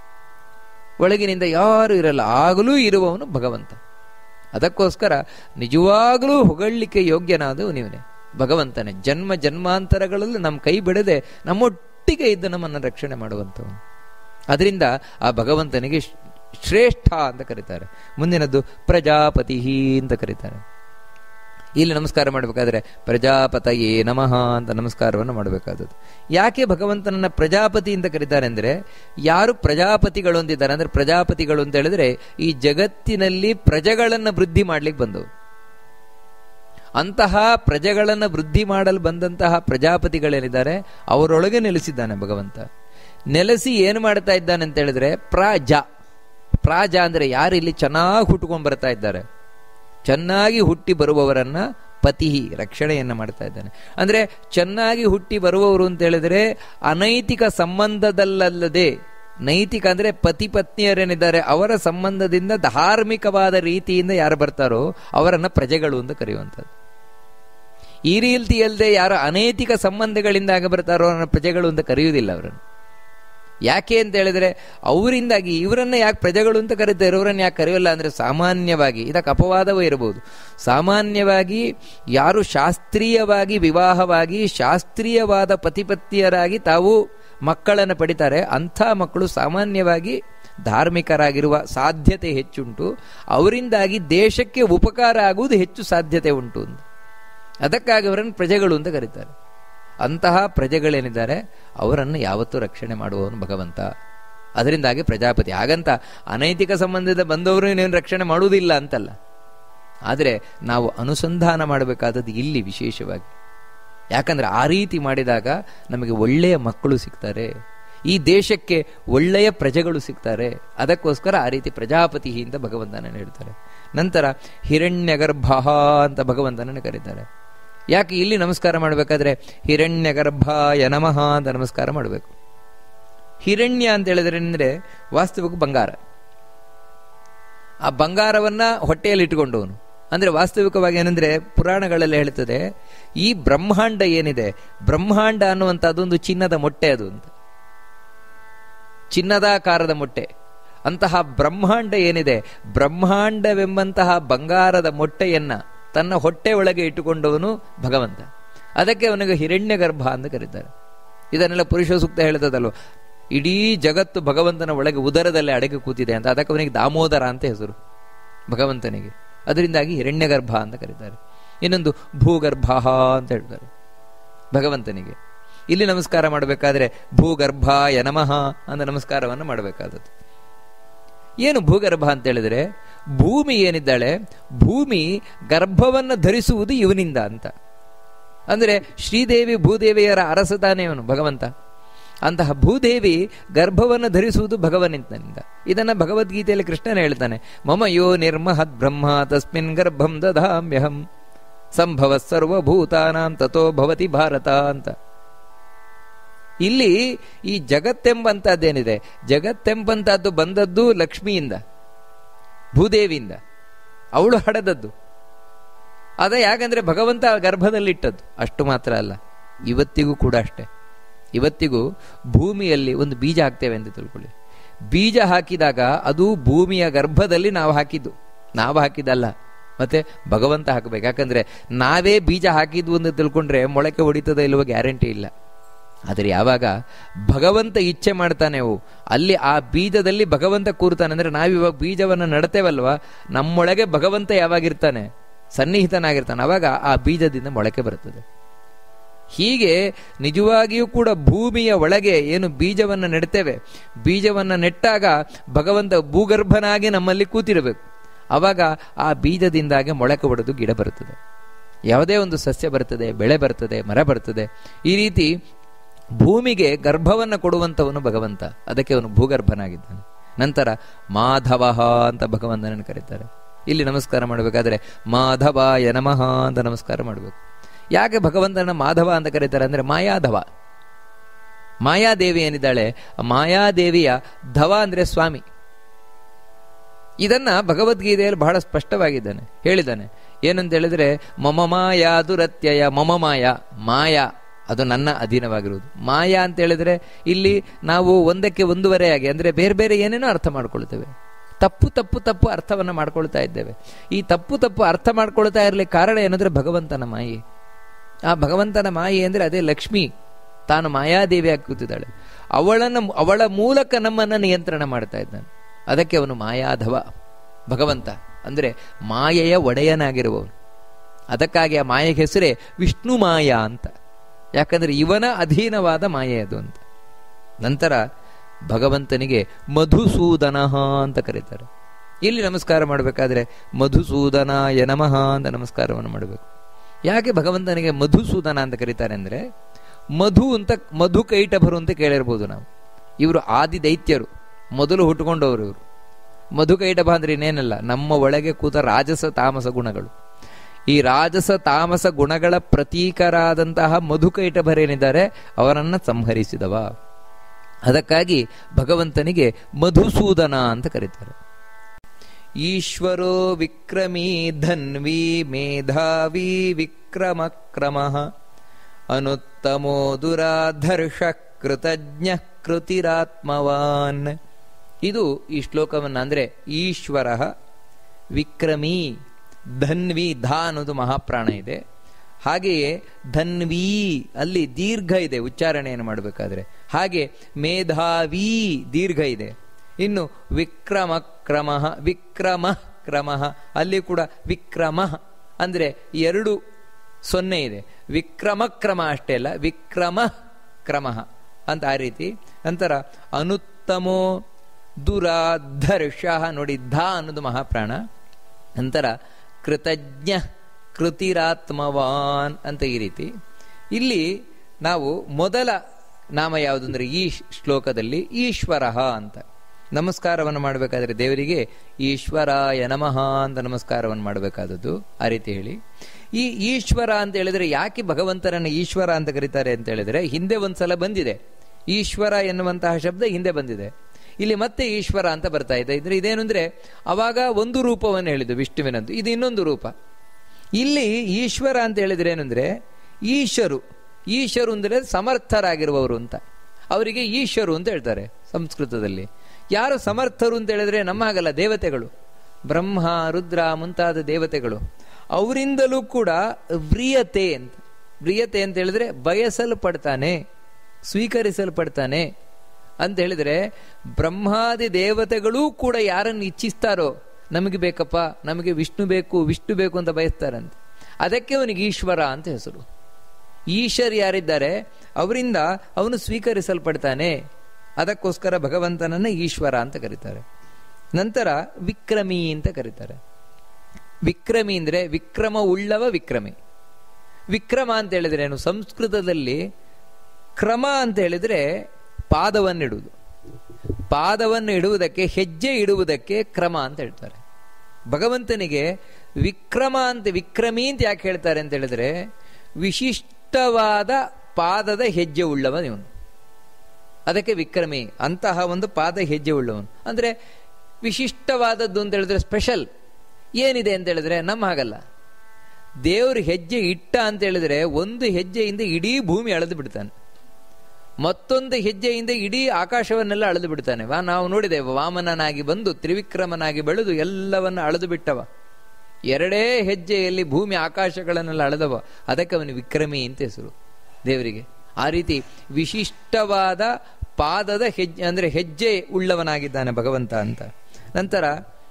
ಒಳಗಿನಿಂದ ಯಾರು ಇರಲ್ಲ ಆಗಲೂ ಇರುವವನು ಭಗವಂತ ಅದಕ್ಕೋಸ್ಕರ ನಿಜವಾಗಲೂ ಹೊಗಳಲಿಕ್ಕೆ ಯೋಗ್ಯನಾದವು ನೀವನೇ ಭಗವಂತನೇ ಜನ್ಮ ಜನ್ಮಾಂತರಗಳಲ್ಲಿ ನಮ್ಮ ಕೈ ಬಿಡದೆ ನಮ್ಮೊಟ್ಟಿಗೆ ಇದ್ದು ನಮ್ಮನ್ನು ರಕ್ಷಣೆ ಮಾಡುವಂಥವನು ಅದರಿಂದ ಆ ಭಗವಂತನಿಗೆ ಶ್ರೇಷ್ಠ ಅಂತ ಕರೀತಾರೆ ಮುಂದಿನದ್ದು ಪ್ರಜಾಪತಿ ಅಂತ ಕರೀತಾರೆ ಇಲ್ಲಿ ನಮಸ್ಕಾರ ಮಾಡಬೇಕಾದ್ರೆ ಪ್ರಜಾಪತಯೇ ನಮಃ ಅಂತ ನಮಸ್ಕಾರವನ್ನು ಮಾಡಬೇಕಾದದ್ದು ಯಾಕೆ ಭಗವಂತನನ್ನ ಪ್ರಜಾಪತಿ ಅಂತ ಕರೀತಾರೆ ಅಂದ್ರೆ ಯಾರು ಪ್ರಜಾಪತಿಗಳು ಅಂತಿದ್ದಾರೆ ಅಂದ್ರೆ ಪ್ರಜಾಪತಿಗಳು ಅಂತ ಹೇಳಿದ್ರೆ ಈ ಜಗತ್ತಿನಲ್ಲಿ ಪ್ರಜೆಗಳನ್ನ ವೃದ್ಧಿ ಮಾಡ್ಲಿಕ್ಕೆ ಬಂದವು ಅಂತಹ ಪ್ರಜೆಗಳನ್ನ ವೃದ್ಧಿ ಮಾಡಲು ಬಂದಂತಹ ಪ್ರಜಾಪತಿಗಳೇನಿದ್ದಾರೆ ಅವರೊಳಗೆ ನೆಲೆಸಿದ್ದಾನೆ ಭಗವಂತ ನೆಲೆಸಿ ಏನು ಮಾಡ್ತಾ ಇದ್ದಾನೆ ಅಂತ ಹೇಳಿದ್ರೆ ಪ್ರಾಜ ಪ್ರಾಜ ಅಂದ್ರೆ ಯಾರು ಇಲ್ಲಿ ಚೆನ್ನಾಗಿ ಹುಟ್ಟುಕೊಂಡು ಬರ್ತಾ ಇದ್ದಾರೆ ಚೆನ್ನಾಗಿ ಹುಟ್ಟಿ ಬರುವವರನ್ನ ಪತಿ ರಕ್ಷಣೆಯನ್ನ ಮಾಡ್ತಾ ಇದ್ದಾನೆ ಅಂದ್ರೆ ಚೆನ್ನಾಗಿ ಹುಟ್ಟಿ ಬರುವವರು ಅಂತ ಹೇಳಿದ್ರೆ ಅನೈತಿಕ ಸಂಬಂಧದಲ್ಲಲ್ಲದೆ ನೈತಿಕ ಅಂದ್ರೆ ಪತಿ ಪತ್ನಿಯರೇನಿದ್ದಾರೆ ಅವರ ಸಂಬಂಧದಿಂದ ಧಾರ್ಮಿಕವಾದ ರೀತಿಯಿಂದ ಯಾರು ಬರ್ತಾರೋ ಅವರನ್ನ ಪ್ರಜೆಗಳು ಅಂತ ಕರೆಯುವಂಥದ್ದು ಈ ರೀತಿಯಲ್ಲದೆ ಯಾರು ಅನೈತಿಕ ಸಂಬಂಧಗಳಿಂದ ಆಗ ಬರ್ತಾರೋ ಅವರನ್ನ ಪ್ರಜೆಗಳು ಅಂತ ಕರೆಯುವುದಿಲ್ಲ ಅವರನ್ನು ಯಾಕೆ ಅಂತ ಹೇಳಿದ್ರೆ ಅವರಿಂದಾಗಿ ಇವರನ್ನ ಯಾಕೆ ಪ್ರಜೆಗಳು ಅಂತ ಕರೀತಾರೆ ಇವರನ್ನ ಯಾಕೆ ಕರೆಯೋಲ್ಲ ಅಂದ್ರೆ ಸಾಮಾನ್ಯವಾಗಿ ಇದಕ್ಕೆ ಅಪವಾದವೂ ಇರಬಹುದು ಸಾಮಾನ್ಯವಾಗಿ ಯಾರು ಶಾಸ್ತ್ರೀಯವಾಗಿ ವಿವಾಹವಾಗಿ ಶಾಸ್ತ್ರೀಯವಾದ ಪತಿಪತ್ನಿಯರಾಗಿ ತಾವು ಮಕ್ಕಳನ್ನು ಪಡಿತಾರೆ ಅಂಥ ಮಕ್ಕಳು ಸಾಮಾನ್ಯವಾಗಿ ಧಾರ್ಮಿಕರಾಗಿರುವ ಸಾಧ್ಯತೆ ಹೆಚ್ಚುಂಟು ಅವರಿಂದಾಗಿ ದೇಶಕ್ಕೆ ಉಪಕಾರ ಆಗುವುದು ಹೆಚ್ಚು ಸಾಧ್ಯತೆ ಉಂಟು ಅಂತ ಅದಕ್ಕಾಗಿ ಅವರನ್ನು ಪ್ರಜೆಗಳು ಅಂತ ಕರೀತಾರೆ ಅಂತಹ ಪ್ರಜೆಗಳೇನಿದ್ದಾರೆ ಅವರನ್ನು ಯಾವತ್ತೂ ರಕ್ಷಣೆ ಮಾಡುವವನು ಭಗವಂತ ಅದರಿಂದಾಗಿ ಪ್ರಜಾಪತಿ ಹಾಗಂತ ಅನೈತಿಕ ಸಂಬಂಧದ ಬಂದವರು ನೀನು ರಕ್ಷಣೆ ಮಾಡುವುದಿಲ್ಲ ಅಂತಲ್ಲ ಆದರೆ ನಾವು ಅನುಸಂಧಾನ ಮಾಡಬೇಕಾದದ್ದು ಇಲ್ಲಿ ವಿಶೇಷವಾಗಿ ಯಾಕಂದ್ರೆ ಆ ರೀತಿ ಮಾಡಿದಾಗ ನಮಗೆ ಒಳ್ಳೆಯ ಮಕ್ಕಳು ಸಿಗ್ತಾರೆ ಈ ದೇಶಕ್ಕೆ ಒಳ್ಳೆಯ ಪ್ರಜೆಗಳು ಸಿಗ್ತಾರೆ ಅದಕ್ಕೋಸ್ಕರ ಆ ರೀತಿ ಪ್ರಜಾಪತಿ ಅಂತ ಭಗವಂತನನ್ನು ಹೇಳ್ತಾರೆ ನಂತರ ಹಿರಣ್ಯಗರ್ಭ ಅಂತ ಭಗವಂತನನ್ನು ಕರೀತಾರೆ ಯಾಕೆ ಇಲ್ಲಿ ನಮಸ್ಕಾರ ಮಾಡಬೇಕಾದ್ರೆ ಹಿರಣ್ಯಗರ್ಭಾಯ ನಮಃ ಅಂತ ನಮಸ್ಕಾರ ಮಾಡಬೇಕು ಹಿರಣ್ಯ ಅಂತ ಹೇಳಿದ್ರೆ ಅಂದ್ರೆ ವಾಸ್ತವಿಕ ಬಂಗಾರ ಆ ಬಂಗಾರವನ್ನ ಹೊಟ್ಟೆಯಲ್ಲಿ ಇಟ್ಟುಕೊಂಡವನು ಅಂದ್ರೆ ವಾಸ್ತವಿಕವಾಗಿ ಏನಂದ್ರೆ ಪುರಾಣಗಳೆಲ್ಲ ಹೇಳ್ತದೆ ಈ ಬ್ರಹ್ಮಾಂಡ ಏನಿದೆ ಬ್ರಹ್ಮಾಂಡ ಅನ್ನುವಂಥದ್ದೊಂದು ಚಿನ್ನದ ಮೊಟ್ಟೆ ಅದು ಅಂತ ಚಿನ್ನದಾಕಾರದ ಮೊಟ್ಟೆ ಅಂತಹ ಬ್ರಹ್ಮಾಂಡ ಏನಿದೆ ಬ್ರಹ್ಮಾಂಡವೆಂಬಂತಹ ಬಂಗಾರದ ಮೊಟ್ಟೆಯನ್ನ ತನ್ನ ಹೊಟ್ಟೆ ಒಳಗೆ ಇಟ್ಟುಕೊಂಡವನು ಭಗವಂತ ಅದಕ್ಕೆ ಅವನಿಗೆ ಹಿರಣ್ಯ ಗರ್ಭ ಅಂತ ಕರೀತಾರೆ ಇದನ್ನೆಲ್ಲ ಪುರುಷ ಸೂಕ್ತ ಹೇಳ್ತದಲ್ವ ಇಡೀ ಜಗತ್ತು ಭಗವಂತನ ಒಳಗೆ ಉದರದಲ್ಲಿ ಅಡಗಿ ಕೂತಿದೆ ಅಂತ ಅದಕ್ಕೆ ಅವನಿಗೆ ದಾಮೋದರ ಅಂತ ಹೆಸರು ಭಗವಂತನಿಗೆ ಅದರಿಂದಾಗಿ ಹಿರಣ್ಯ ಗರ್ಭ ಅಂತ ಕರೀತಾರೆ ಇನ್ನೊಂದು ಭೂಗರ್ಭ ಅಂತ ಹೇಳ್ತಾರೆ ಭಗವಂತನಿಗೆ ಇಲ್ಲಿ ನಮಸ್ಕಾರ ಮಾಡಬೇಕಾದ್ರೆ ಭೂಗರ್ಭ ಯನಮಃ ಅಂತ ನಮಸ್ಕಾರವನ್ನು ಮಾಡಬೇಕಾದದ್ದು ಏನು ಭೂಗರ್ಭ ಅಂತ ಹೇಳಿದ್ರೆ ಭೂಮಿ ಏನಿದ್ದಾಳೆ ಭೂಮಿ ಗರ್ಭವನ್ನು ಧರಿಸುವುದು ಇವನಿಂದ ಅಂತ ಅಂದ್ರೆ ಶ್ರೀದೇವಿ ಭೂದೇವಿಯರ ಅರಸತಾನೆ ಅವನು ಭಗವಂತ ಅಂತಹ ಭೂದೇವಿ ಗರ್ಭವನ್ನು ಧರಿಸುವುದು ಭಗವನಿಂದನಿಂದ ಇದನ್ನ ಭಗವದ್ಗೀತೆಯಲ್ಲಿ ಕೃಷ್ಣನ ಹೇಳ್ತಾನೆ ಮಮ ಯೋ ನಿರ್ಮಹದ್ ಬ್ರಹ್ಮ ತಸ್ಮಿನ್ ಗರ್ಭಂ ದಧಾಮ್ಯಹಂ ಸಂಭವ ಸರ್ವಭೂತಾನಾಂ ತಥೋ ಭವತಿ ಭಾರತ ಅಂತ ಇಲ್ಲಿ ಈ ಜಗತ್ತೆಂಬಂತದ್ದೇನಿದೆ ಜಗತ್ತೆಂಬಂತದ್ದು ಬಂದದ್ದು ಲಕ್ಷ್ಮಿಯಿಂದ ಭೂದೇವಿಯಿಂದ ಅವಳು ಹಡದದ್ದು ಅದ ಯಾಕಂದ್ರೆ ಭಗವಂತ ಗರ್ಭದಲ್ಲಿಟ್ಟದ್ದು ಅಷ್ಟು ಮಾತ್ರ ಅಲ್ಲ ಇವತ್ತಿಗೂ ಕೂಡ ಅಷ್ಟೇ ಇವತ್ತಿಗೂ ಭೂಮಿಯಲ್ಲಿ ಒಂದು ಬೀಜ ಹಾಕ್ತೇವೆ ಅಂತ ತಿಳ್ಕೊಳ್ಳಿ ಬೀಜ ಹಾಕಿದಾಗ ಅದು ಭೂಮಿಯ ಗರ್ಭದಲ್ಲಿ ನಾವು ಹಾಕಿದ್ದು ನಾವು ಹಾಕಿದ್ದಲ್ಲ ಮತ್ತೆ ಭಗವಂತ ಹಾಕಬೇಕು ಯಾಕಂದ್ರೆ ನಾವೇ ಬೀಜ ಹಾಕಿದ್ವು ಅಂತ ತಿಳ್ಕೊಂಡ್ರೆ ಮೊಳಕೆ ಹೊಡಿತದ ಇಲ್ವ ಗ್ಯಾರಂಟಿ ಇಲ್ಲ ಆದರೆ ಯಾವಾಗ ಭಗವಂತ ಇಚ್ಛೆ ಮಾಡ್ತಾನೆವು ಅಲ್ಲಿ ಆ ಬೀಜದಲ್ಲಿ ಭಗವಂತ ಕೂರ್ತಾನೆ ಅಂದ್ರೆ ನಾವಿವಾಗ ಬೀಜವನ್ನು ನಡತೇವಲ್ವಾ ನಮ್ಮೊಳಗೆ ಭಗವಂತ ಯಾವಾಗಿರ್ತಾನೆ ಸನ್ನಿಹಿತನಾಗಿರ್ತಾನೆ ಅವಾಗ ಆ ಬೀಜದಿಂದ ಮೊಳಕೆ ಬರುತ್ತದೆ ಹೀಗೆ ನಿಜವಾಗಿಯೂ ಕೂಡ ಭೂಮಿಯ ಒಳಗೆ ಏನು ಬೀಜವನ್ನು ನೆಡ್ತೇವೆ ಬೀಜವನ್ನು ನೆಟ್ಟಾಗ ಭಗವಂತ ಭೂಗರ್ಭನಾಗಿ ನಮ್ಮಲ್ಲಿ ಕೂತಿರಬೇಕು ಅವಾಗ ಆ ಬೀಜದಿಂದಾಗಿ ಮೊಳಕೆ ಹೊಡೆದು ಗಿಡ ಬರುತ್ತದೆ ಯಾವುದೇ ಒಂದು ಸಸ್ಯ ಬರ್ತದೆ ಬೆಳೆ ಬರ್ತದೆ ಮರ ಬರ್ತದೆ ಈ ರೀತಿ ಭೂಮಿಗೆ ಗರ್ಭವನ್ನು ಕೊಡುವಂಥವನು ಭಗವಂತ ಅದಕ್ಕೆ ಅವನು ಭೂಗರ್ಭನಾಗಿದ್ದಾನೆ ನಂತರ ಮಾಧವ ಅಂತ ಭಗವಂತನನ್ನು ಕರೀತಾರೆ ಇಲ್ಲಿ ನಮಸ್ಕಾರ ಮಾಡಬೇಕಾದ್ರೆ ಮಾಧವಾಯ ನಮಃ ಅಂತ ನಮಸ್ಕಾರ ಮಾಡಬೇಕು ಯಾಕೆ ಭಗವಂತನ ಮಾಧವ ಅಂತ ಕರೀತಾರೆ ಅಂದ್ರೆ ಮಾಯಾಧವ ಮಾಯಾದೇವಿ ಏನಿದ್ದಾಳೆ ಮಾಯಾದೇವಿಯ ಧವ ಅಂದ್ರೆ ಸ್ವಾಮಿ ಇದನ್ನ ಭಗವದ್ಗೀತೆಯಲ್ಲಿ ಬಹಳ ಸ್ಪಷ್ಟವಾಗಿದ್ದಾನೆ ಹೇಳಿದ್ದಾನೆ ಏನಂತ ಹೇಳಿದ್ರೆ ಮಮ ಮಾಯಾ ದುರತ್ಯಯ ಮಮ ಮಾಯ ಮಾಯಾ ಅದು ನನ್ನ ಅಧೀನವಾಗಿರುವುದು ಮಾಯಾ ಅಂತ ಹೇಳಿದ್ರೆ ಇಲ್ಲಿ ನಾವು ಒಂದಕ್ಕೆ ಒಂದೂವರೆಯಾಗಿ ಅಂದ್ರೆ ಬೇರೆ ಬೇರೆ ಏನೇನೋ ಅರ್ಥ ಮಾಡ್ಕೊಳ್ತೇವೆ ತಪ್ಪು ತಪ್ಪು ತಪ್ಪು ಅರ್ಥವನ್ನ ಮಾಡ್ಕೊಳ್ತಾ ಇದ್ದೇವೆ ಈ ತಪ್ಪು ತಪ್ಪು ಅರ್ಥ ಮಾಡ್ಕೊಳ್ತಾ ಇರಲಿಕ್ಕೆ ಕಾರಣ ಏನಂದ್ರೆ ಭಗವಂತನ ಮಾಯೆ ಆ ಭಗವಂತನ ಮಾಯೆ ಅಂದ್ರೆ ಅದೇ ಲಕ್ಷ್ಮಿ ತಾನು ಮಾಯಾದೇವಿ ಆಗಿ ಕೂತಿದ್ದಾಳೆ ಅವಳನ್ನು ಅವಳ ಮೂಲಕ ನಮ್ಮನ್ನ ನಿಯಂತ್ರಣ ಮಾಡ್ತಾ ಇದ್ದಾನೆ ಅದಕ್ಕೆ ಅವನು ಮಾಯಾಧವ ಭಗವಂತ ಅಂದ್ರೆ ಮಾಯೆಯ ಒಡೆಯನಾಗಿರುವವನು ಅದಕ್ಕಾಗಿ ಆ ಮಾಯೆಗೆ ಹೆಸರೇ ವಿಷ್ಣು ಮಾಯಾ ಅಂತ ಯಾಕಂದ್ರೆ ಇವನ ಅಧೀನವಾದ ಮಾಯೆ ಅದು ಅಂತ ನಂತರ ಭಗವಂತನಿಗೆ ಮಧುಸೂದನ ಅಂತ ಕರೀತಾರೆ ಇಲ್ಲಿ ನಮಸ್ಕಾರ ಮಾಡಬೇಕಾದ್ರೆ ಮಧುಸೂದನ ಯನಮಃ ಅಂತ ನಮಸ್ಕಾರವನ್ನು ಮಾಡಬೇಕು ಯಾಕೆ ಭಗವಂತನಿಗೆ ಮಧುಸೂದನ ಅಂತ ಕರೀತಾರೆ ಅಂದ್ರೆ ಮಧು ಅಂತ ಮಧು ಕೈಟಭರು ಅಂತ ಕೇಳಿರ್ಬೋದು ನಾವು ಇವರು ಆದಿ ದೈತ್ಯರು ಮೊದಲು ಹುಟ್ಟುಕೊಂಡವರು ಇವರು ಮಧು ಕೈಟಭ ಅಂದ್ರೆ ಇನ್ನೇನಲ್ಲ ನಮ್ಮ ಒಳಗೆ ಕೂತ ರಾಜಸ ತಾಮಸ ಗುಣಗಳು ಈ ರಾಜಸ ತಾಮಸ ಗುಣಗಳ ಪ್ರತೀಕರಾದಂತಹ ಮಧುಕೈಟಭರೇನಿದ್ದಾರೆ ಅವರನ್ನ ಸಂಹರಿಸಿದವ ಅದಕ್ಕಾಗಿ ಭಗವಂತನಿಗೆ ಮಧುಸೂದನ ಅಂತ ಕರೀತಾರೆ ಈಶ್ವರೋ ವಿಕ್ರಮೀ ಧನ್ವಿ ಮೇಧಾವಿ ವಿಕ್ರಮ ಕ್ರಮ ಅನುತ್ತಮೋ ದುರಾಧರ್ಷ ಕೃತಜ್ಞ ಕೃತಿರಾತ್ಮವಾನ್ ಇದು ಈ ಶ್ಲೋಕವನ್ನ ಅಂದ್ರೆ ಈಶ್ವರ ವಿಕ್ರಮೀ ಧನ್ವಿ ಧ ಅನ್ನೋದು ಮಹಾಪ್ರಾಣ ಇದೆ ಹಾಗೆಯೇ ಧನ್ವಿ ಅಲ್ಲಿ ದೀರ್ಘ ಇದೆ ಉಚ್ಚಾರಣೆಯನ್ನು ಮಾಡಬೇಕಾದ್ರೆ ಹಾಗೆ ಮೇಧಾವಿ ದೀರ್ಘ ಇದೆ ಇನ್ನು ವಿಕ್ರಮ ಕ್ರಮ ವಿಕ್ರಮ ಕ್ರಮ ಅಲ್ಲಿ ಕೂಡ ವಿಕ್ರಮ ಅಂದ್ರೆ ಎರಡು ಸೊನ್ನೆ ಇದೆ ವಿಕ್ರಮ ಕ್ರಮ ಅಷ್ಟೇ ಅಲ್ಲ ವಿಕ್ರಮ ಕ್ರಮ ಅಂತ ಆ ರೀತಿ ನಂತರ ಅನುತ್ತಮೋ ದುರಾಧರ್ಷ ನೋಡಿ ಧ ಅನ್ನೋದು ಮಹಾಪ್ರಾಣ ನಂತರ ಕೃತಜ್ಞ ಕೃತಿರಾತ್ಮವಾನ್ ಅಂತ ಈ ರೀತಿ ಇಲ್ಲಿ ನಾವು ಮೊದಲ ನಾಮ ಯಾವುದು ಅಂದ್ರೆ ಈ ಶ್ಲೋಕದಲ್ಲಿ ಈಶ್ವರ ಅಂತ ನಮಸ್ಕಾರವನ್ನು ಮಾಡಬೇಕಾದ್ರೆ ದೇವರಿಗೆ ಈಶ್ವರಾಯ ನಮಃ ಅಂತ ನಮಸ್ಕಾರವನ್ನು ಮಾಡಬೇಕಾದದ್ದು ಆ ರೀತಿ ಹೇಳಿ ಈ ಈಶ್ವರ ಅಂತ ಹೇಳಿದ್ರೆ ಯಾಕೆ ಭಗವಂತನನ್ನ ಈಶ್ವರ ಅಂತ ಕರೀತಾರೆ ಅಂತ ಹೇಳಿದ್ರೆ ಹಿಂದೆ ಒಂದ್ಸಲ ಬಂದಿದೆ ಈಶ್ವರ ಎನ್ನುವಂತಹ ಶಬ್ದ ಹಿಂದೆ ಬಂದಿದೆ ಇಲ್ಲಿ ಮತ್ತೆ ಈಶ್ವರ ಅಂತ ಬರ್ತಾ ಇದೆ ಇದ್ರೆ ಇದೇನು ಅಂದ್ರೆ ಅವಾಗ ಒಂದು ರೂಪವನ್ನು ಹೇಳಿದ್ದು ವಿಷ್ಣುವಿನದ್ದು ಇದು ಇನ್ನೊಂದು ರೂಪ ಇಲ್ಲಿ ಈಶ್ವರ ಅಂತ ಹೇಳಿದ್ರೆ ಏನಂದ್ರೆ ಈಶರು ಈಶರು ಅಂದ್ರೆ ಸಮರ್ಥರಾಗಿರುವವರು ಅಂತ ಅವರಿಗೆ ಈಶರು ಅಂತ ಹೇಳ್ತಾರೆ ಸಂಸ್ಕೃತದಲ್ಲಿ ಯಾರು ಸಮರ್ಥರು ಅಂತ ಹೇಳಿದ್ರೆ ನಮ್ಮ ಹಾಗಲ್ಲ ದೇವತೆಗಳು ಬ್ರಹ್ಮ ರುದ್ರ ಮುಂತಾದ ದೇವತೆಗಳು ಅವರಿಂದಲೂ ಕೂಡ ವ್ರಿಯತೆ ಅಂತ ವ್ರಿಯತೆ ಅಂತ ಹೇಳಿದ್ರೆ ಬಯಸಲ್ಪಡ್ತಾನೆ ಸ್ವೀಕರಿಸಲ್ಪಡ್ತಾನೆ ಅಂತ ಹೇಳಿದ್ರೆ ಬ್ರಹ್ಮಾದಿ ದೇವತೆಗಳೂ ಕೂಡ ಯಾರನ್ನು ಇಚ್ಛಿಸ್ತಾರೋ ನಮಗೆ ಬೇಕಪ್ಪ ನಮಗೆ ವಿಷ್ಣು ಬೇಕು ವಿಷ್ಣು ಬೇಕು ಅಂತ ಬಯಸ್ತಾರಂತೆ ಅದಕ್ಕೆ ಅವನಿಗೆ ಈಶ್ವರ ಅಂತ ಹೆಸರು ಈಶ್ವರ್ ಯಾರಿದ್ದಾರೆ ಅವರಿಂದ ಅವನು ಸ್ವೀಕರಿಸಲ್ಪಡ್ತಾನೆ ಅದಕ್ಕೋಸ್ಕರ ಭಗವಂತನನ್ನ ಈಶ್ವರ ಅಂತ ಕರೀತಾರೆ ನಂತರ ವಿಕ್ರಮಿ ಅಂತ ಕರೀತಾರೆ ವಿಕ್ರಮಿ ಅಂದ್ರೆ ವಿಕ್ರಮ ಉಳ್ಳವ ವಿಕ್ರಮಿ ವಿಕ್ರಮ ಅಂತ ಹೇಳಿದ್ರೆ ಏನು ಸಂಸ್ಕೃತದಲ್ಲಿ ಕ್ರಮ ಅಂತ ಹೇಳಿದ್ರೆ ಪಾದವನ್ನಿಡುವುದು ಪಾದವನ್ನು ಇಡುವುದಕ್ಕೆ ಹೆಜ್ಜೆ ಇಡುವುದಕ್ಕೆ ಕ್ರಮ ಅಂತ ಹೇಳ್ತಾರೆ ಭಗವಂತನಿಗೆ ವಿಕ್ರಮ ಅಂತ ವಿಕ್ರಮಿ ಅಂತ ಯಾಕೆ ಹೇಳ್ತಾರೆ ಅಂತ ಹೇಳಿದ್ರೆ ವಿಶಿಷ್ಟವಾದ ಪಾದದ ಹೆಜ್ಜೆ ಉಳ್ಳವ ಇವನು ಅದಕ್ಕೆ ವಿಕ್ರಮಿ ಅಂತಹ ಒಂದು ಪಾದ ಹೆಜ್ಜೆ ಉಳ್ಳವನು ಅಂದ್ರೆ ವಿಶಿಷ್ಟವಾದದ್ದು ಅಂತ ಹೇಳಿದ್ರೆ ಸ್ಪೆಷಲ್ ಏನಿದೆ ಅಂತ ಹೇಳಿದ್ರೆ ನಮ್ಮ ಹಾಗಲ್ಲ ದೇವರು ಹೆಜ್ಜೆ ಇಟ್ಟ ಅಂತ ಹೇಳಿದ್ರೆ ಒಂದು ಹೆಜ್ಜೆಯಿಂದ ಇಡೀ ಭೂಮಿ ಅಳೆದು ಬಿಡ್ತಾನೆ ಮತ್ತೊಂದು ಹೆಜ್ಜೆಯಿಂದ ಇಡೀ ಆಕಾಶವನ್ನೆಲ್ಲ ಅಳೆದು ಬಿಡ್ತಾನೆ ವಾ ನಾವು ನೋಡಿದೆವು ವಾಮನನಾಗಿ ಬಂದು ತ್ರಿವಿಕ್ರಮನಾಗಿ ಬೆಳೆದು ಎಲ್ಲವನ್ನ ಅಳೆದು ಬಿಟ್ಟವ ಎರಡೇ ಹೆಜ್ಜೆಯಲ್ಲಿ ಭೂಮಿ ಆಕಾಶಗಳನ್ನೆಲ್ಲ ಅಳೆದವ ಅದಕ್ಕೆ ಅವನು ವಿಕ್ರಮಿ ಅಂತ ಹೆಸರು ದೇವರಿಗೆ ಆ ರೀತಿ ವಿಶಿಷ್ಟವಾದ ಪಾದದ ಹೆಜ್ಜೆ ಅಂದ್ರೆ ಹೆಜ್ಜೆ ಉಳ್ಳವನಾಗಿದ್ದಾನೆ ಭಗವಂತ ಅಂತ ನಂತರ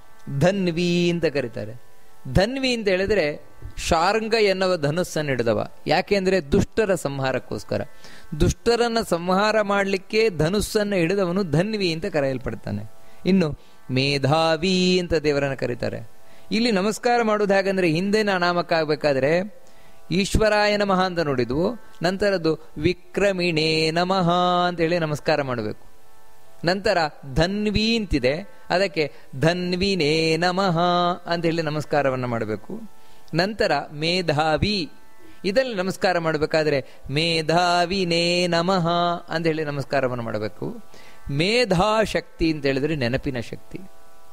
ಧನ್ವಿ ಅಂತ ಕರೀತಾರೆ ಧನ್ವಿ ಅಂತ ಹೇಳಿದ್ರೆ ಶಾರ್ಂಗ ಎನ್ನುವ ಧನುಸ್ಸನ್ನು ಹಿಡಿದವ ಯಾಕೆಂದ್ರೆ ದುಷ್ಟರ ಸಂಹಾರಕ್ಕೋಸ್ಕರ ದುಷ್ಟರನ್ನ ಸಂಹಾರ ಮಾಡಲಿಕ್ಕೆ ಧನುಸ್ಸನ್ನು ಹಿಡಿದವನು ಧನ್ವಿ ಅಂತ ಕರೆಯಲ್ಪಡ್ತಾನೆ ಇನ್ನು ಮೇಧಾವಿ ಅಂತ ದೇವರನ್ನ ಕರೀತಾರೆ ಇಲ್ಲಿ ನಮಸ್ಕಾರ ಮಾಡೋದು ಹಾಗಂದ್ರೆ ಹಿಂದಿನ ನಾಮಕ ಆಗ್ಬೇಕಾದ್ರೆ ಈಶ್ವರಾಯ ನಮಃ ಅಂತ ನೋಡಿದ್ವು ನಂತರದ್ದು ವಿಕ್ರಮಿಣೇ ನಮಃ ಅಂತ ಹೇಳಿ ನಮಸ್ಕಾರ ಮಾಡಬೇಕು ನಂತರ ಧನ್ವಿ ಅಂತಿದೆ ಅದಕ್ಕೆ ಧನ್ವಿನೇ ನಮಃ ಅಂತ ಹೇಳಿ ನಮಸ್ಕಾರವನ್ನು ಮಾಡಬೇಕು ನಂತರ ಮೇಧಾವಿ ಇದರಲ್ಲಿ ನಮಸ್ಕಾರ ಮಾಡಬೇಕಾದ್ರೆ ಮೇಧಾವಿನೇ ನಮಃ ಅಂತ ಹೇಳಿ ನಮಸ್ಕಾರವನ್ನು ಮಾಡಬೇಕು ಮೇಧಾಶಕ್ತಿ ಅಂತ ಹೇಳಿದ್ರೆ ನೆನಪಿನ ಶಕ್ತಿ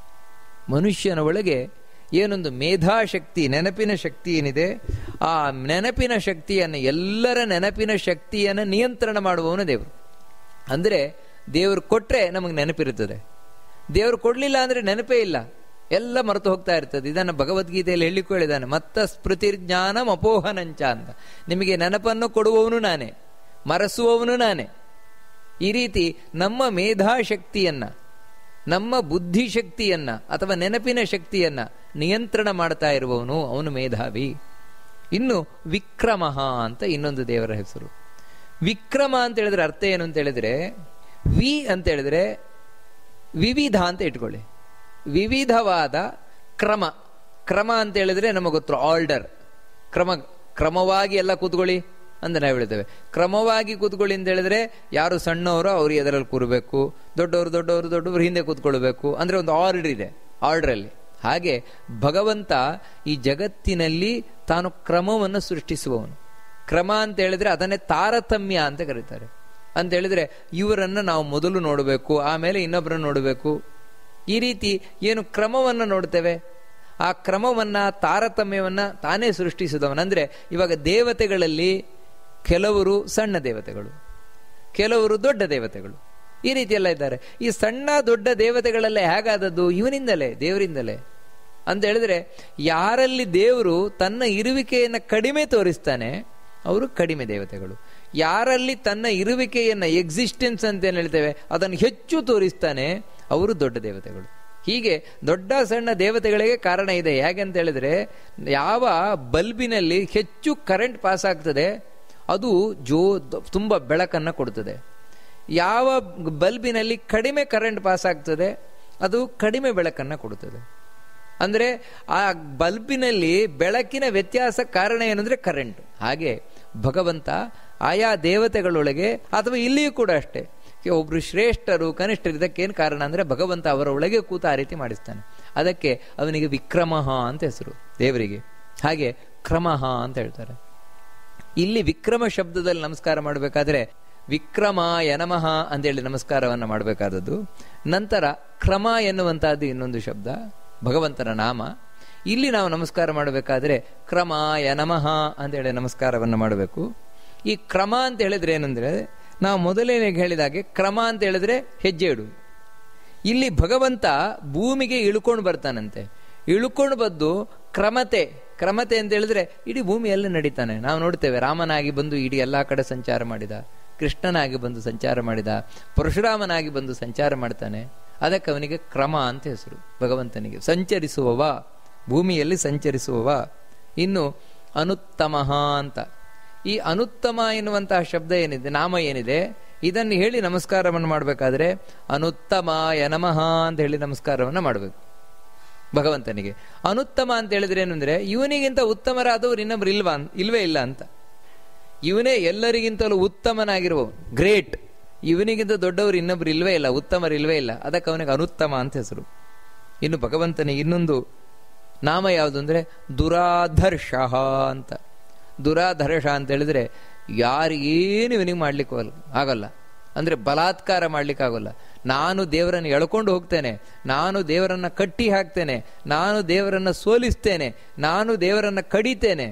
ಮನುಷ್ಯನ ಒಳಗೆ ಏನೊಂದು ಮೇಧಾಶಕ್ತಿ ನೆನಪಿನ ಶಕ್ತಿ ಏನಿದೆ ಆ ನೆನಪಿನ ಶಕ್ತಿಯನ್ನು ಎಲ್ಲರ ನೆನಪಿನ ಶಕ್ತಿಯನ್ನು ನಿಯಂತ್ರಣ ಮಾಡುವವನು ದೇವರು ಅಂದ್ರೆ ದೇವರು ಕೊಟ್ರೆ ನಮಗೆ ನೆನಪಿರುತ್ತದೆ ದೇವರು ಕೊಡ್ಲಿಲ್ಲ ಅಂದ್ರೆ ನೆನಪೇ ಇಲ್ಲ ಎಲ್ಲ ಮರೆತು ಹೋಗ್ತಾ ಇರ್ತದೆ ಇದನ್ನು ಭಗವದ್ಗೀತೆಯಲ್ಲಿ ಹೇಳಿಕೊ ಹೇಳಿದ್ದಾನೆ ಮತ್ತ ಸ್ಮೃತಿರ್ಜ್ಞಾನಂ ಅಪೋಹನಂಚ ಅಂತ ನಿಮಗೆ ನೆನಪನ್ನು ಕೊಡುವವನು ನಾನೇ ಮರೆಸುವವನು ನಾನೇ ಈ ರೀತಿ ನಮ್ಮ ಮೇಧಾಶಕ್ತಿಯನ್ನ ನಮ್ಮ ಬುದ್ಧಿಶಕ್ತಿಯನ್ನ ಅಥವಾ ನೆನಪಿನ ಶಕ್ತಿಯನ್ನ ನಿಯಂತ್ರಣ ಮಾಡ್ತಾ ಇರುವವನು ಅವನು ಮೇಧಾವಿ ಇನ್ನು ವಿಕ್ರಮ ಅಂತ ಇನ್ನೊಂದು ದೇವರ ಹೆಸರು ವಿಕ್ರಮ ಅಂತ ಹೇಳಿದ್ರೆ ಅರ್ಥ ಏನು ಅಂತ ಹೇಳಿದ್ರೆ ವಿ ಅಂತ ಹೇಳಿದ್ರೆ ವಿವಿಧ ಅಂತ ಇಟ್ಕೊಳ್ಳಿ ವಿವಿಧವಾದ ಕ್ರಮ ಕ್ರಮ ಅಂತ ಹೇಳಿದ್ರೆ ನಮಗೆ ಗೊತ್ತು ಆರ್ಡರ್ ಕ್ರಮ ಕ್ರಮವಾಗಿ ಎಲ್ಲ ಕೂತ್ಕೊಳ್ಳಿ ಅಂತ ನಾವು ಹೇಳ್ತೇವೆ ಕ್ರಮವಾಗಿ ಕೂತ್ಕೊಳ್ಳಿ ಅಂತ ಹೇಳಿದ್ರೆ ಯಾರು ಸಣ್ಣವರು ಅವ್ರು ಎದರಲ್ಲಿ ಕೂರಬೇಕು ದೊಡ್ಡವರು ದೊಡ್ಡವರು ದೊಡ್ಡವರು ಹಿಂದೆ ಕೂತ್ಕೊಳ್ಬೇಕು ಅಂದ್ರೆ ಒಂದು ಆರ್ಡರ್ ಇದೆ ಆರ್ಡರ್ ಅಲ್ಲಿ ಹಾಗೆ ಭಗವಂತ ಈ ಜಗತ್ತಿನಲ್ಲಿ ತಾನು ಕ್ರಮವನ್ನು ಸೃಷ್ಟಿಸುವವನು ಕ್ರಮ ಅಂತ ಹೇಳಿದ್ರೆ ಅದನ್ನೇ ತಾರತಮ್ಯ ಅಂತ ಕರೀತಾರೆ ಅಂತ ಹೇಳಿದ್ರೆ ಇವರನ್ನ ನಾವು ಮೊದಲು ನೋಡಬೇಕು ಆಮೇಲೆ ಇನ್ನೊಬ್ಬರನ್ನು ನೋಡಬೇಕು ಈ ರೀತಿ ಏನು ಕ್ರಮವನ್ನು ನೋಡ್ತೇವೆ ಆ ಕ್ರಮವನ್ನ ತಾರತಮ್ಯವನ್ನ ತಾನೇ ಸೃಷ್ಟಿಸಿದವನಂದ್ರೆ ಇವಾಗ ದೇವತೆಗಳಲ್ಲಿ ಕೆಲವರು ಸಣ್ಣ ದೇವತೆಗಳು ಕೆಲವರು ದೊಡ್ಡ ದೇವತೆಗಳು ಈ ರೀತಿ ಎಲ್ಲ ಇದ್ದಾರೆ ಈ ಸಣ್ಣ ದೊಡ್ಡ ದೇವತೆಗಳೆಲ್ಲ ಹೇಗಾದದ್ದು ಇವನಿಂದಲೇ ದೇವರಿಂದಲೇ ಅಂತ ಹೇಳಿದ್ರೆ ಯಾರಲ್ಲಿ ದೇವರು ತನ್ನ ಇರುವಿಕೆಯನ್ನು ಕಡಿಮೆ ತೋರಿಸ್ತಾನೆ ಅವರು ಕಡಿಮೆ ದೇವತೆಗಳು ಯಾರಲ್ಲಿ ತನ್ನ ಇರುವಿಕೆಯನ್ನ ಎಕ್ಸಿಸ್ಟೆನ್ಸ್ ಅಂತ ಏನು ಹೇಳ್ತೇವೆ ಅದನ್ನು ಹೆಚ್ಚು ತೋರಿಸ್ತಾನೆ ಅವರು ದೊಡ್ಡ ದೇವತೆಗಳು ಹೀಗೆ ದೊಡ್ಡ ಸಣ್ಣ ದೇವತೆಗಳಿಗೆ ಕಾರಣ ಇದೆ ಹೇಗೆ ಅಂತ ಹೇಳಿದ್ರೆ ಯಾವ ಬಲ್ಬಿನಲ್ಲಿ ಹೆಚ್ಚು ಕರೆಂಟ್ ಪಾಸ್ ಆಗ್ತದೆ ಅದು ಜೋ ತುಂಬ ಬೆಳಕನ್ನು ಕೊಡ್ತದೆ ಯಾವ ಬಲ್ಬಿನಲ್ಲಿ ಕಡಿಮೆ ಕರೆಂಟ್ ಪಾಸ್ ಆಗ್ತದೆ ಅದು ಕಡಿಮೆ ಬೆಳಕನ್ನು ಕೊಡುತ್ತದೆ ಅಂದರೆ ಆ ಬಲ್ಬಿನಲ್ಲಿ ಬೆಳಕಿನ ವ್ಯತ್ಯಾಸ ಕಾರಣ ಏನಂದ್ರೆ ಕರೆಂಟ್ ಹಾಗೆ ಭಗವಂತ ಆಯಾ ದೇವತೆಗಳೊಳಗೆ ಅಥವಾ ಇಲ್ಲಿಯೂ ಕೂಡ ಅಷ್ಟೇ ಒಬ್ರು ಶ್ರೇಷ್ಠರು ಕನಿಷ್ಠರು ಇದಕ್ಕೇನು ಕಾರಣ ಅಂದ್ರೆ ಭಗವಂತ ಅವರ ಒಳಗೆ ಕೂತ ಆ ರೀತಿ ಮಾಡಿಸ್ತಾನೆ ಅದಕ್ಕೆ ಅವನಿಗೆ ವಿಕ್ರಮಃ ಅಂತ ಹೆಸರು ದೇವರಿಗೆ ಹಾಗೆ ಕ್ರಮಃ ಅಂತ ಹೇಳ್ತಾರೆ ಇಲ್ಲಿ ವಿಕ್ರಮ ಶಬ್ದದಲ್ಲಿ ನಮಸ್ಕಾರ ಮಾಡಬೇಕಾದ್ರೆ ವಿಕ್ರಮಾಯ ನಮಃ ಅಂತೇಳಿ ನಮಸ್ಕಾರವನ್ನು ಮಾಡಬೇಕಾದದ್ದು ನಂತರ ಕ್ರಮ ಎನ್ನುವಂತಹದ್ದು ಇನ್ನೊಂದು ಶಬ್ದ ಭಗವಂತನ ನಾಮ ಇಲ್ಲಿ ನಾವು ನಮಸ್ಕಾರ ಮಾಡಬೇಕಾದ್ರೆ ಕ್ರಮಾಯ ನಮಃ ಅಂತೇಳಿ ನಮಸ್ಕಾರವನ್ನು ಮಾಡಬೇಕು ಈ ಕ್ರಮ ಅಂತ ಹೇಳಿದ್ರೆ ಏನಂದ್ರೆ ನಾವು ಮೊದಲೇನೆ ಹೇಳಿದಾಗೆ ಕ್ರಮ ಅಂತ ಹೇಳಿದ್ರೆ ಹೆಜ್ಜೆ ಇಡು ಇಲ್ಲಿ ಭಗವಂತ ಭೂಮಿಗೆ ಇಳ್ಕೊಂಡು ಬರ್ತಾನಂತೆ ಇಳ್ಕೊಂಡು ಬಂದು ಕ್ರಮತೆ ಕ್ರಮತೆ ಅಂತ ಹೇಳಿದ್ರೆ ಇಡೀ ಭೂಮಿಯಲ್ಲಿ ನಡೀತಾನೆ ನಾವು ನೋಡ್ತೇವೆ ರಾಮನಾಗಿ ಬಂದು ಇಡೀ ಎಲ್ಲಾ ಕಡೆ ಸಂಚಾರ ಮಾಡಿದ ಕೃಷ್ಣನಾಗಿ ಬಂದು ಸಂಚಾರ ಮಾಡಿದ ಪರಶುರಾಮನಾಗಿ ಬಂದು ಸಂಚಾರ ಮಾಡ್ತಾನೆ ಅದಕ್ಕೆ ಅವನಿಗೆ ಕ್ರಮ ಅಂತ ಹೆಸರು ಭಗವಂತನಿಗೆ ಸಂಚರಿಸುವವ ಭೂಮಿಯಲ್ಲಿ ಸಂಚರಿಸುವವ ಇನ್ನು ಅನುತ್ತಮಃ ಅಂತ ಈ ಅನುತ್ತಮ ಎನ್ನುವಂತಹ ಶಬ್ದ ಏನಿದೆ ನಾಮ ಏನಿದೆ ಇದನ್ನು ಹೇಳಿ ನಮಸ್ಕಾರವನ್ನು ಮಾಡಬೇಕಾದ್ರೆ ಅನುತ್ತಮಾಯ ನಮಃ ಅಂತ ಹೇಳಿ ನಮಸ್ಕಾರವನ್ನು ಮಾಡಬೇಕು ಭಗವಂತನಿಗೆ ಅನುತ್ತಮ ಅಂತ ಹೇಳಿದ್ರೆ ಏನಂದ್ರೆ ಇವನಿಗಿಂತ ಉತ್ತಮರಾದವರು ಇನ್ನೊಬ್ರು ಇಲ್ವಾ ಇಲ್ವೇ ಇಲ್ಲ ಅಂತ ಇವನೇ ಎಲ್ಲರಿಗಿಂತಲೂ ಉತ್ತಮನಾಗಿರುವ ಗ್ರೇಟ್ ಇವನಿಗಿಂತ ದೊಡ್ಡವರು ಇನ್ನೊಬ್ರು ಇಲ್ವೇ ಇಲ್ಲ ಉತ್ತಮರು ಇಲ್ವೇ ಇಲ್ಲ ಅದಕ್ಕೆ ಅವನಿಗೆ ಅನುತ್ತಮ ಅಂತ ಹೆಸರು ಇನ್ನು ಭಗವಂತನಿಗೆ ಇನ್ನೊಂದು ನಾಮ ಯಾವುದು ಅಂದ್ರೆ ದುರಾಧರ್ಷ ಅಂತ ದುರಾಧರ್ಷ ಅಂತ ಹೇಳಿದ್ರೆ ಯಾರಿಗೇನು ಇವನಿಗೆ ಮಾಡ್ಲಿಕ್ಕೆ ಆಗಲ್ಲ ಅಂದ್ರೆ ಬಲಾತ್ಕಾರ ಮಾಡ್ಲಿಕ್ಕೆ ಆಗೋಲ್ಲ ನಾನು ದೇವರನ್ನು ಎಳ್ಕೊಂಡು ಹೋಗ್ತೇನೆ ನಾನು ದೇವರನ್ನ ಕಟ್ಟಿ ಹಾಕ್ತೇನೆ ನಾನು ದೇವರನ್ನ ಸೋಲಿಸ್ತೇನೆ ನಾನು ದೇವರನ್ನ ಕಡಿತೇನೆ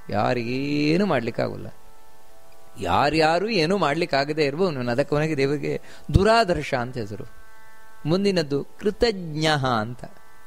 ಯಾರಿಗೇನು ಮಾಡ್ಲಿಕ್ಕಾಗಲ್ಲ ಯಾರ್ಯಾರು ಏನೂ ಮಾಡ್ಲಿಕ್ಕಾಗದೇ ಇರ್ಬೋದು ಅದಕ್ಕೆ ಅವನಿಗೆ ದೇವರಿಗೆ ದುರಾದರ್ಶ ಅಂತ ಹೆಸರು ಮುಂದಿನದ್ದು ಕೃತಜ್ಞ ಅಂತ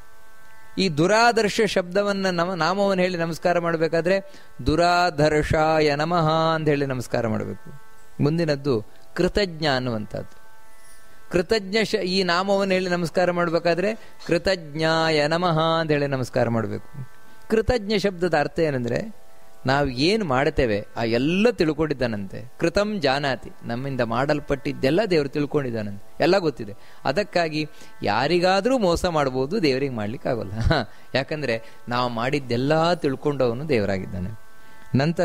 ಈ ದುರಾದರ್ಶ ಶಬ್ದವನ್ನ ನಮ ನಾಮವನ್ನು ಹೇಳಿ ನಮಸ್ಕಾರ ಮಾಡಬೇಕಾದ್ರೆ ದುರಾದರ್ಶಾಯ ನಮಃ ಅಂತ ಹೇಳಿ ನಮಸ್ಕಾರ ಮಾಡಬೇಕು ಮುಂದಿನದ್ದು ಕೃತಜ್ಞ ಅನ್ನುವಂಥದ್ದು ಕೃತಜ್ಞ ಶ ಈ ನಾಮವನ್ನು ಹೇಳಿ ನಮಸ್ಕಾರ ಮಾಡಬೇಕಾದ್ರೆ ಕೃತಜ್ಞಾಯ ನಮಃ ಅಂತ ಹೇಳಿ ನಮಸ್ಕಾರ ಮಾಡಬೇಕು ಕೃತಜ್ಞ ಶಬ್ದದ ಅರ್ಥ ಏನಂದ್ರೆ ನಾವು ಏನು ಮಾಡ್ತೇವೆ ಆ ಎಲ್ಲ ತಿಳ್ಕೊಂಡಿದ್ದಾನಂತೆ ಕೃತಂ ಜಾನಾತಿ ನಮ್ಮಿಂದ ಮಾಡಲ್ಪಟ್ಟಿದ್ದೆಲ್ಲ ದೇವರು ತಿಳ್ಕೊಂಡಿದ್ದಾನಂತೆ ಎಲ್ಲ ಗೊತ್ತಿದೆ ಅದಕ್ಕಾಗಿ ಯಾರಿಗಾದರೂ ಮೋಸ ಮಾಡ್ಬೋದು ದೇವರಿಗೆ ಮಾಡ್ಲಿಕ್ಕೆ ಆಗೋಲ್ಲ ಯಾಕಂದ್ರೆ ನಾವು ಮಾಡಿದ್ದೆಲ್ಲ ತಿಳ್ಕೊಂಡವನು ದೇವರಾಗಿದ್ದಾನೆ ನಂತರ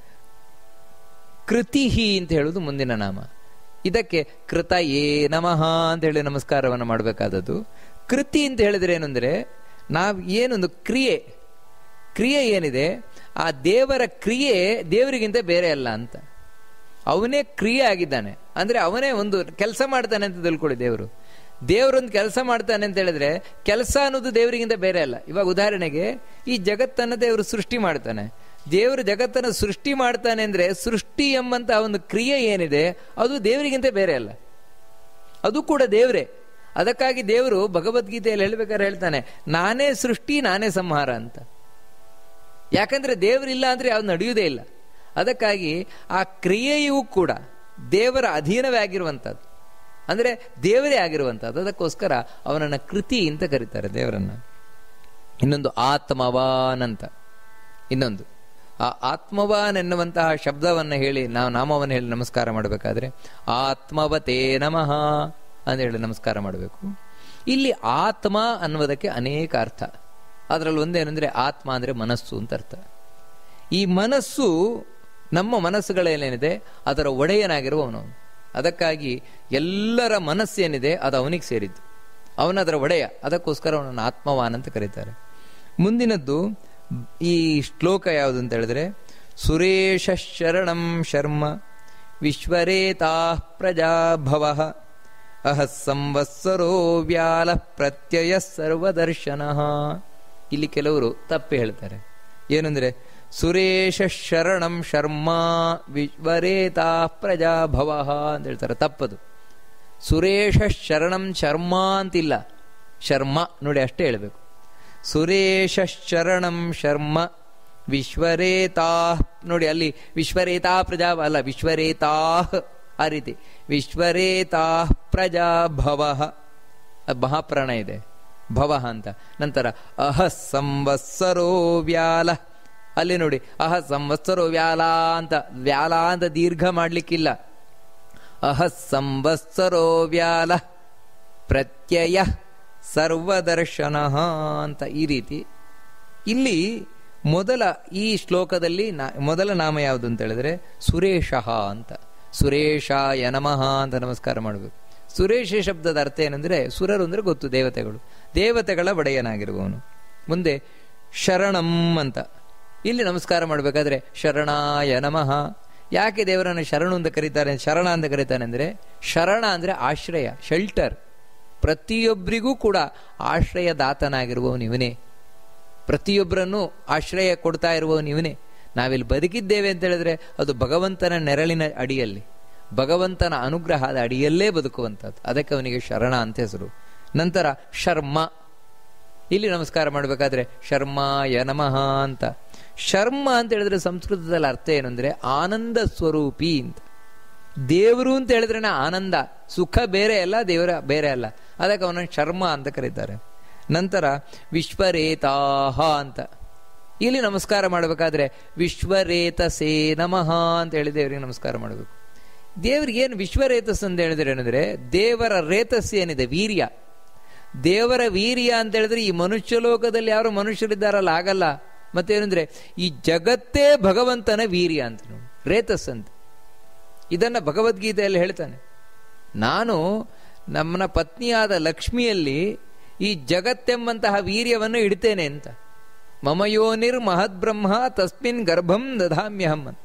ಕೃತಿಹಿ ಅಂತ ಹೇಳುವುದು ಮುಂದಿನ ನಾಮ ಇದಕ್ಕೆ ಕೃತ ಏ ನಮಃ ಅಂತ ಹೇಳಿ ನಮಸ್ಕಾರವನ್ನು ಮಾಡಬೇಕಾದದ್ದು ಕೃತಿ ಅಂತ ಹೇಳಿದ್ರೆ ಏನಂದ್ರೆ ನಾವು ಏನೊಂದು ಕ್ರಿಯೆ ಕ್ರಿಯೆ ಏನಿದೆ ಆ ದೇವರ ಕ್ರಿಯೆ ದೇವರಿಗಿಂತ ಬೇರೆ ಅಲ್ಲ ಅಂತ ಅವನೇ ಕ್ರಿಯೆ ಆಗಿದ್ದಾನೆ ಅಂದ್ರೆ ಅವನೇ ಒಂದು ಕೆಲಸ ಮಾಡ್ತಾನೆ ಅಂತ ತಿಳ್ಕೊಳ್ಳಿ ದೇವರು ದೇವರೊಂದು ಕೆಲಸ ಮಾಡ್ತಾನೆ ಅಂತ ಹೇಳಿದ್ರೆ ಕೆಲಸ ಅನ್ನೋದು ದೇವರಿಗಿಂತ ಬೇರೆ ಅಲ್ಲ ಇವಾಗ ಉದಾಹರಣೆಗೆ ಈ ಜಗತ್ತನ್ನು ದೇವರು ಸೃಷ್ಟಿ ಮಾಡ್ತಾನೆ ದೇವರು ಜಗತ್ತನ್ನು ಸೃಷ್ಟಿ ಮಾಡ್ತಾನೆ ಅಂದ್ರೆ ಸೃಷ್ಟಿ ಎಂಬಂತ ಒಂದು ಕ್ರಿಯೆ ಏನಿದೆ ಅದು ದೇವರಿಗಿಂತ ಬೇರೆ ಅಲ್ಲ ಅದು ಕೂಡ ದೇವರೇ ಅದಕ್ಕಾಗಿ ದೇವರು ಭಗವದ್ಗೀತೆಯಲ್ಲಿ ಹೇಳ್ಬೇಕಾದ್ರೆ ಹೇಳ್ತಾನೆ ನಾನೇ ಸೃಷ್ಟಿ ನಾನೇ ಸಂಹಾರ ಅಂತ ಯಾಕಂದ್ರೆ ದೇವರಿಲ್ಲ ಅಂದ್ರೆ ಯಾವ್ದು ನಡೆಯುವುದೇ ಇಲ್ಲ ಅದಕ್ಕಾಗಿ ಆ ಕ್ರಿಯೆಯೂ ಕೂಡ ದೇವರ ಅಧೀನವೇ ಆಗಿರುವಂಥದ್ದು ಅಂದ್ರೆ ದೇವರೇ ಆಗಿರುವಂಥದ್ದು ಅದಕ್ಕೋಸ್ಕರ ಅವನನ್ನ ಕೃತಿ ಅಂತ ಕರೀತಾರೆ ದೇವರನ್ನ ಇನ್ನೊಂದು ಆತ್ಮವಾನ್ ಅಂತ ಇನ್ನೊಂದು ಆ ಆತ್ಮವಾನ್ ಎನ್ನುವಂತಹ ಶಬ್ದವನ್ನ ಹೇಳಿ ನಾವು ನಾಮವನ್ನು ಹೇಳಿ ನಮಸ್ಕಾರ ಮಾಡಬೇಕಾದ್ರೆ ಆತ್ಮವತೇ ನಮಃ ಅಂತ ಹೇಳಿ ನಮಸ್ಕಾರ ಮಾಡಬೇಕು ಇಲ್ಲಿ ಆತ್ಮ ಅನ್ನುವುದಕ್ಕೆ ಅನೇಕ ಅರ್ಥ ಅದರಲ್ಲಿ ಒಂದೇನೆಂದ್ರೆ ಆತ್ಮ ಅಂದ್ರೆ ಮನಸ್ಸು ಅಂತ ಅರ್ಥ ಈ ಮನಸ್ಸು ನಮ್ಮ ಮನಸ್ಸುಗಳೇನೇನಿದೆ ಅದರ ಒಡೆಯನಾಗಿರುವವನು ಅದಕ್ಕಾಗಿ ಎಲ್ಲರ ಮನಸ್ಸೇನಿದೆ ಅದು ಅವನಿಗೆ ಸೇರಿದ್ದು ಅವನದರ ಒಡೆಯ ಅದಕ್ಕೋಸ್ಕರ ಅವನನ್ನು ಆತ್ಮವಾನ್ ಅಂತ ಕರೀತಾರೆ ಮುಂದಿನದ್ದು ಈ ಶ್ಲೋಕ ಯಾವುದು ಅಂತ ಹೇಳಿದ್ರೆ ಸುರೇಶ ಶರಣಂ ಶರ್ಮ ವಿಶ್ವರೇತಾ ಪ್ರಜಾಭವ ಅಹ ಸಂವತ್ಸರೋ ವ್ಯಾಲ ಪ್ರತ್ಯಯ ಸರ್ವದರ್ಶನ ಇಲ್ಲಿ ಕೆಲವರು ತಪ್ಪು ಹೇಳ್ತಾರೆ ಏನಂದ್ರೆ ಸುರೇಶ ಶರಣಂ ಶರ್ಮ ವಿಶ್ವರೇತಾ ಪ್ರಜಾಭವ ಅಂತ ಹೇಳ್ತಾರೆ ತಪ್ಪದು ಸುರೇಶ ಶರಣಂ ಶರ್ಮ ಅಂತಿಲ್ಲ ಶರ್ಮ ನೋಡಿ ಅಷ್ಟೇ ಹೇಳಬೇಕು ಸುರೇಶ ಶರಣಂ ಶರ್ಮ ವಿಶ್ವರೇತಾ ನೋಡಿ ಅಲ್ಲಿ ವಿಶ್ವರೇತಾ ಪ್ರಜಾ ಅಲ್ಲ ವಿಶ್ವರೇತಾ ಆ ರೀತಿ ವಿಶ್ವರೇತಾ ಪ್ರಜಾಭವ ಮಹಾಪ್ರಾಣ ಇದೆ ಭವ ಅಂತ ನಂತರ ಅಹ ಸಂವತ್ಸರೋ ವ್ಯಾಲ ಅಲ್ಲಿ ನೋಡಿ ಅಹ ಸಂವತ್ಸರೋ ವ್ಯಾಲ ಅಂತ ವ್ಯಾಲ ಅಂತ ದೀರ್ಘ ಮಾಡ್ಲಿಕ್ಕಿಲ್ಲ ಅಹ ಸಂವತ್ಸರೋ ವ್ಯಾಲ ಪ್ರತ್ಯಯ ಸರ್ವದರ್ಶನ ಅಂತ ಈ ರೀತಿ ಇಲ್ಲಿ ಮೊದಲ ಈ ಶ್ಲೋಕದಲ್ಲಿ ಮೊದಲ ನಾಮ ಯಾವುದು ಅಂತ ಹೇಳಿದ್ರೆ ಸುರೇಶ ಅಂತ ಸುರೇಶಾಯ ನಮಃ ಅಂತ ನಮಸ್ಕಾರ ಮಾಡಬೇಕು ಸುರೇಶ ಶಬ್ದದ ಅರ್ಥ ಏನಂದ್ರೆ ಸುರರು ಅಂದ್ರೆ ಗೊತ್ತು ದೇವತೆಗಳು ದೇವತೆಗಳ ಒಡೆಯನಾಗಿರುವವನು ಮುಂದೆ ಶರಣಂ ಅಂತ ಇಲ್ಲಿ ನಮಸ್ಕಾರ ಮಾಡಬೇಕಾದ್ರೆ ಶರಣಾಯ ನಮಃ ಯಾಕೆ ದೇವರನ್ನು ಶರಣು ಅಂತ ಕರೀತಾರೆ ಶರಣ ಅಂತ ಕರೀತಾನೆ ಅಂದ್ರೆ ಶರಣ ಅಂದ್ರೆ ಆಶ್ರಯ ಶೆಲ್ಟರ್ ಪ್ರತಿಯೊಬ್ಬರಿಗೂ ಕೂಡ ಆಶ್ರಯದಾತನಾಗಿರುವವನು ಇವನೇ ಪ್ರತಿಯೊಬ್ಬರನ್ನು ಆಶ್ರಯ ಕೊಡ್ತಾ ಇರುವವನು ಇವನೇ ನಾವಿಲ್ಲಿ ಬದುಕಿದ್ದೇವೆ ಅಂತ ಹೇಳಿದ್ರೆ ಅದು ಭಗವಂತನ ನೆರಳಿನ ಅಡಿಯಲ್ಲಿ ಭಗವಂತನ ಅನುಗ್ರಹದ ಅಡಿಯಲ್ಲೇ ಬದುಕುವಂಥದ್ದು ಅದಕ್ಕೆ ಅವನಿಗೆ ಶರಣ ಅಂತ ಹೆಸರು ನಂತರ ಶರ್ಮ ಇಲ್ಲಿ ನಮಸ್ಕಾರ ಮಾಡಬೇಕಾದ್ರೆ ಶರ್ಮಾಯ ನಮಃ ಅಂತ ಶರ್ಮ ಅಂತ ಹೇಳಿದ್ರೆ ಸಂಸ್ಕೃತದಲ್ಲಿ ಅರ್ಥ ಏನು ಅಂದ್ರೆ ಆನಂದ ಸ್ವರೂಪಿ ಅಂತ ದೇವರು ಅಂತ ಹೇಳಿದ್ರೆ ಆನಂದ ಸುಖ ಬೇರೆ ಅಲ್ಲ ದೇವರ ಬೇರೆ ಅಲ್ಲ ಅದಕ್ಕೆ ಅವನನ್ನು ಶರ್ಮ ಅಂತ ಕರೀತಾರೆ ನಂತರ ವಿಶ್ವರೇತಾಹ ಅಂತ ಇಲ್ಲಿ ನಮಸ್ಕಾರ ಮಾಡಬೇಕಾದ್ರೆ ವಿಶ್ವರೇತಸೇ ನಮಃ ಅಂತ ಹೇಳಿ ದೇವರಿಗೆ ನಮಸ್ಕಾರ ಮಾಡಬೇಕು ದೇವರಿಗೆ ಏನು ವಿಶ್ವರೇತಸ್ ಅಂತ ಹೇಳಿದ್ರೆ ಏನಂದ್ರೆ ದೇವರ ರೇತಸ್ ಏನಿದೆ ವೀರ್ಯ ದೇವರ ವೀರ್ಯ ಅಂತ ಹೇಳಿದ್ರೆ ಈ ಮನುಷ್ಯ ಲೋಕದಲ್ಲಿ ಯಾರು ಮನುಷ್ಯರಿದ್ದಾರಲ್ಲ ಆಗಲ್ಲ ಮತ್ತೇನಂದ್ರೆ ಈ ಜಗತ್ತೇ ಭಗವಂತನ ವೀರ್ಯ ಅಂತ ನೋಡಿ ರೇತಸ್ ಅಂತ ಇದನ್ನ ಭಗವದ್ಗೀತೆಯಲ್ಲಿ ಹೇಳ್ತಾನೆ ನಾನು ನಮ್ಮನ ಪತ್ನಿಯಾದ ಲಕ್ಷ್ಮಿಯಲ್ಲಿ ಈ ಜಗತ್ತೆಂಬಂತಹ ವೀರ್ಯವನ್ನು ಇಡ್ತೇನೆ ಅಂತ ಮಮಯೋನಿರ್ ಮಹದ್ಬ್ರಹ್ಮ ತಸ್ಮಿನ್ ಗರ್ಭಂ ದಧಾಮ್ಯಹಂ ಅಂತ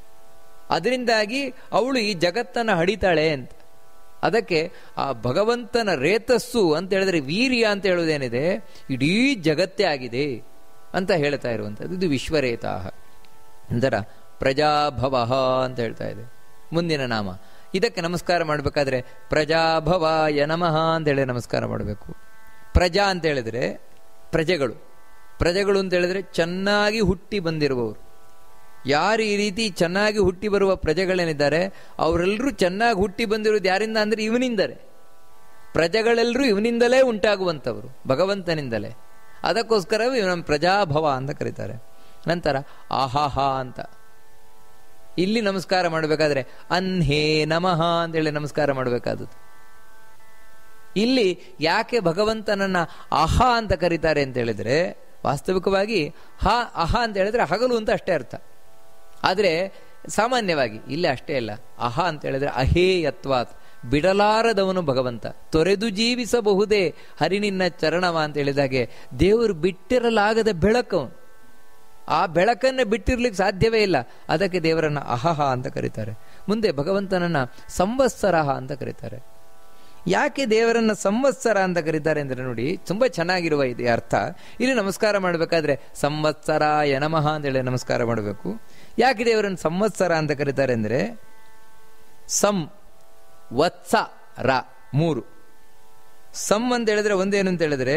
ಅದರಿಂದಾಗಿ ಅವಳು ಈ ಜಗತ್ತನ್ನು ಹಡಿತಾಳೆ ಅಂತ ಅದಕ್ಕೆ ಆ ಭಗವಂತನ ರೇತಸ್ಸು ಅಂತ ಹೇಳಿದ್ರೆ ವೀರ್ಯ ಅಂತ ಹೇಳುವುದೇನಿದೆ ಇಡೀ ಜಗತ್ತೇ ಆಗಿದೆ ಅಂತ ಹೇಳ್ತಾ ಇರುವಂಥದ್ದು ಇದು ವಿಶ್ವರೇತಾಹ ನಂತರ ಪ್ರಜಾಭವ ಅಂತ ಹೇಳ್ತಾ ಇದೆ ಮುಂದಿನ ನಾಮ ಇದಕ್ಕೆ ನಮಸ್ಕಾರ ಮಾಡಬೇಕಾದ್ರೆ ಪ್ರಜಾಭವಾಯ ನಮಃ ಅಂತ ಹೇಳಿ ನಮಸ್ಕಾರ ಮಾಡಬೇಕು ಪ್ರಜಾ ಅಂತ ಹೇಳಿದ್ರೆ ಪ್ರಜೆಗಳು ಪ್ರಜೆಗಳು ಅಂತ ಹೇಳಿದ್ರೆ ಚೆನ್ನಾಗಿ ಹುಟ್ಟಿ ಬಂದಿರುವವರು ಯಾರು ಈ ರೀತಿ ಚೆನ್ನಾಗಿ ಹುಟ್ಟಿ ಬರುವ ಪ್ರಜೆಗಳೇನಿದ್ದಾರೆ ಅವರೆಲ್ಲರೂ ಚೆನ್ನಾಗಿ ಹುಟ್ಟಿ ಬಂದಿರೋದು ಯಾರಿಂದ ಅಂದ್ರೆ ಇವನಿಂದಲೇ ಪ್ರಜೆಗಳೆಲ್ಲರೂ ಇವನಿಂದಲೇ ಉಂಟಾಗುವಂಥವರು ಭಗವಂತನಿಂದಲೇ ಅದಕ್ಕೋಸ್ಕರವೇ ಇವನ ಪ್ರಜಾಭವ ಅಂತ ಕರೀತಾರೆ ನಂತರ ಆಹಾಹ ಅಂತ ಇಲ್ಲಿ ನಮಸ್ಕಾರ ಮಾಡಬೇಕಾದ್ರೆ ಅನ್ಹೇ ನಮಃ ಅಂತೇಳಿ ನಮಸ್ಕಾರ ಮಾಡಬೇಕಾದದ್ದು ಇಲ್ಲಿ ಯಾಕೆ ಭಗವಂತನನ್ನ ಅಹ ಅಂತ ಕರೀತಾರೆ ಅಂತ ಹೇಳಿದ್ರೆ ವಾಸ್ತವಿಕವಾಗಿ ಹ ಅಹ ಅಂತ ಹೇಳಿದ್ರೆ ಹಗಲು ಅಂತ ಅಷ್ಟೇ ಅರ್ಥ ಆದರೆ ಸಾಮಾನ್ಯವಾಗಿ ಇಲ್ಲಿ ಅಷ್ಟೇ ಅಲ್ಲ ಅಹ ಅಂತ ಹೇಳಿದ್ರೆ ಅಹೇಯತ್ವಾತ್ ಬಿಡಲಾರದವನು ಭಗವಂತ ತೊರೆದು ಜೀವಿಸಬಹುದೇ ಹರಿನಿನ್ನ ಚರಣವ ಅಂತ ಹೇಳಿದಾಗೆ ದೇವರು ಬಿಟ್ಟಿರಲಾಗದ ಬೆಳಕವನು ಆ ಬೆಳಕನ್ನು ಬಿಟ್ಟಿರ್ಲಿಕ್ಕೆ ಸಾಧ್ಯವೇ ಇಲ್ಲ ಅದಕ್ಕೆ ದೇವರನ್ನ ಅಹಹ ಅಂತ ಕರೀತಾರೆ ಮುಂದೆ ಭಗವಂತನನ್ನ ಸಂವತ್ಸರ ಅಂತ ಕರೀತಾರೆ ಯಾಕೆ ದೇವರನ್ನ ಸಂವತ್ಸರ ಅಂತ ಕರೀತಾರೆ ಅಂದ್ರೆ ನೋಡಿ ತುಂಬಾ ಚೆನ್ನಾಗಿರುವ ಇದೆ ಅರ್ಥ ಇಲ್ಲಿ ನಮಸ್ಕಾರ ಮಾಡಬೇಕಾದ್ರೆ ಸಂವತ್ಸರ ಯನಮಃ ಅಂತೇಳಿ ನಮಸ್ಕಾರ ಮಾಡಬೇಕು ಯಾಕೆ ದೇವರನ್ನು ಸಂವತ್ಸರ ಅಂತ ಕರೀತಾರೆ ಅಂದ್ರೆ ಸಂ ವತ್ಸ ರ ಮೂರು ಸಂ ಅಂತ ಹೇಳಿದ್ರೆ ಒಂದೇನು ಅಂತ ಹೇಳಿದ್ರೆ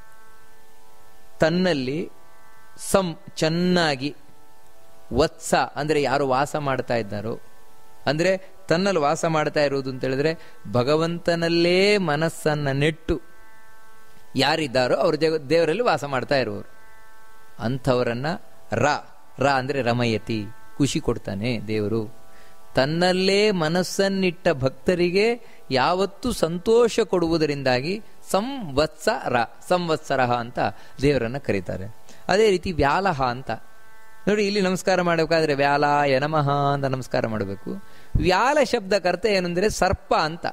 ತನ್ನಲ್ಲಿ ಸಂ ಚೆನ್ನಾಗಿ ವತ್ಸ ಅಂದ್ರೆ ಯಾರು ವಾಸ ಮಾಡ್ತಾ ಇದ್ದಾರೋ ಅಂದ್ರೆ ತನ್ನಲ್ಲಿ ವಾಸ ಮಾಡ್ತಾ ಇರುವುದು ಅಂತ ಹೇಳಿದ್ರೆ ಭಗವಂತನಲ್ಲೇ ಮನಸ್ಸನ್ನ ನೆಟ್ಟು ಯಾರಿದ್ದಾರೋ ಅವರು ಜಗ ದೇವರಲ್ಲಿ ವಾಸ ಮಾಡ್ತಾ ಇರುವವರು ಅಂಥವರನ್ನ ರ ರ ಅಂದ್ರೆ ರಮಯತಿ ಖುಷಿ ಕೊಡ್ತಾನೆ ದೇವರು ತನ್ನಲ್ಲೇ ಮನಸ್ಸನ್ನಿಟ್ಟ ಭಕ್ತರಿಗೆ ಯಾವತ್ತೂ ಸಂತೋಷ ಕೊಡುವುದರಿಂದಾಗಿ ಸಂವತ್ಸರ ಸಂವತ್ಸರ ಅಂತ ದೇವರನ್ನ ಕರೀತಾರೆ ಅದೇ ರೀತಿ ವ್ಯಾಲಹ ಅಂತ ನೋಡಿ ಇಲ್ಲಿ ನಮಸ್ಕಾರ ಮಾಡಬೇಕಾದ್ರೆ ವ್ಯಾಲ ಯನಮಃ ಅಂತ ನಮಸ್ಕಾರ ಮಾಡಬೇಕು ವ್ಯಾಲ ಶಬ್ದಕ್ಕೆ ಅರ್ಥ ಏನಂದ್ರೆ ಸರ್ಪ ಅಂತ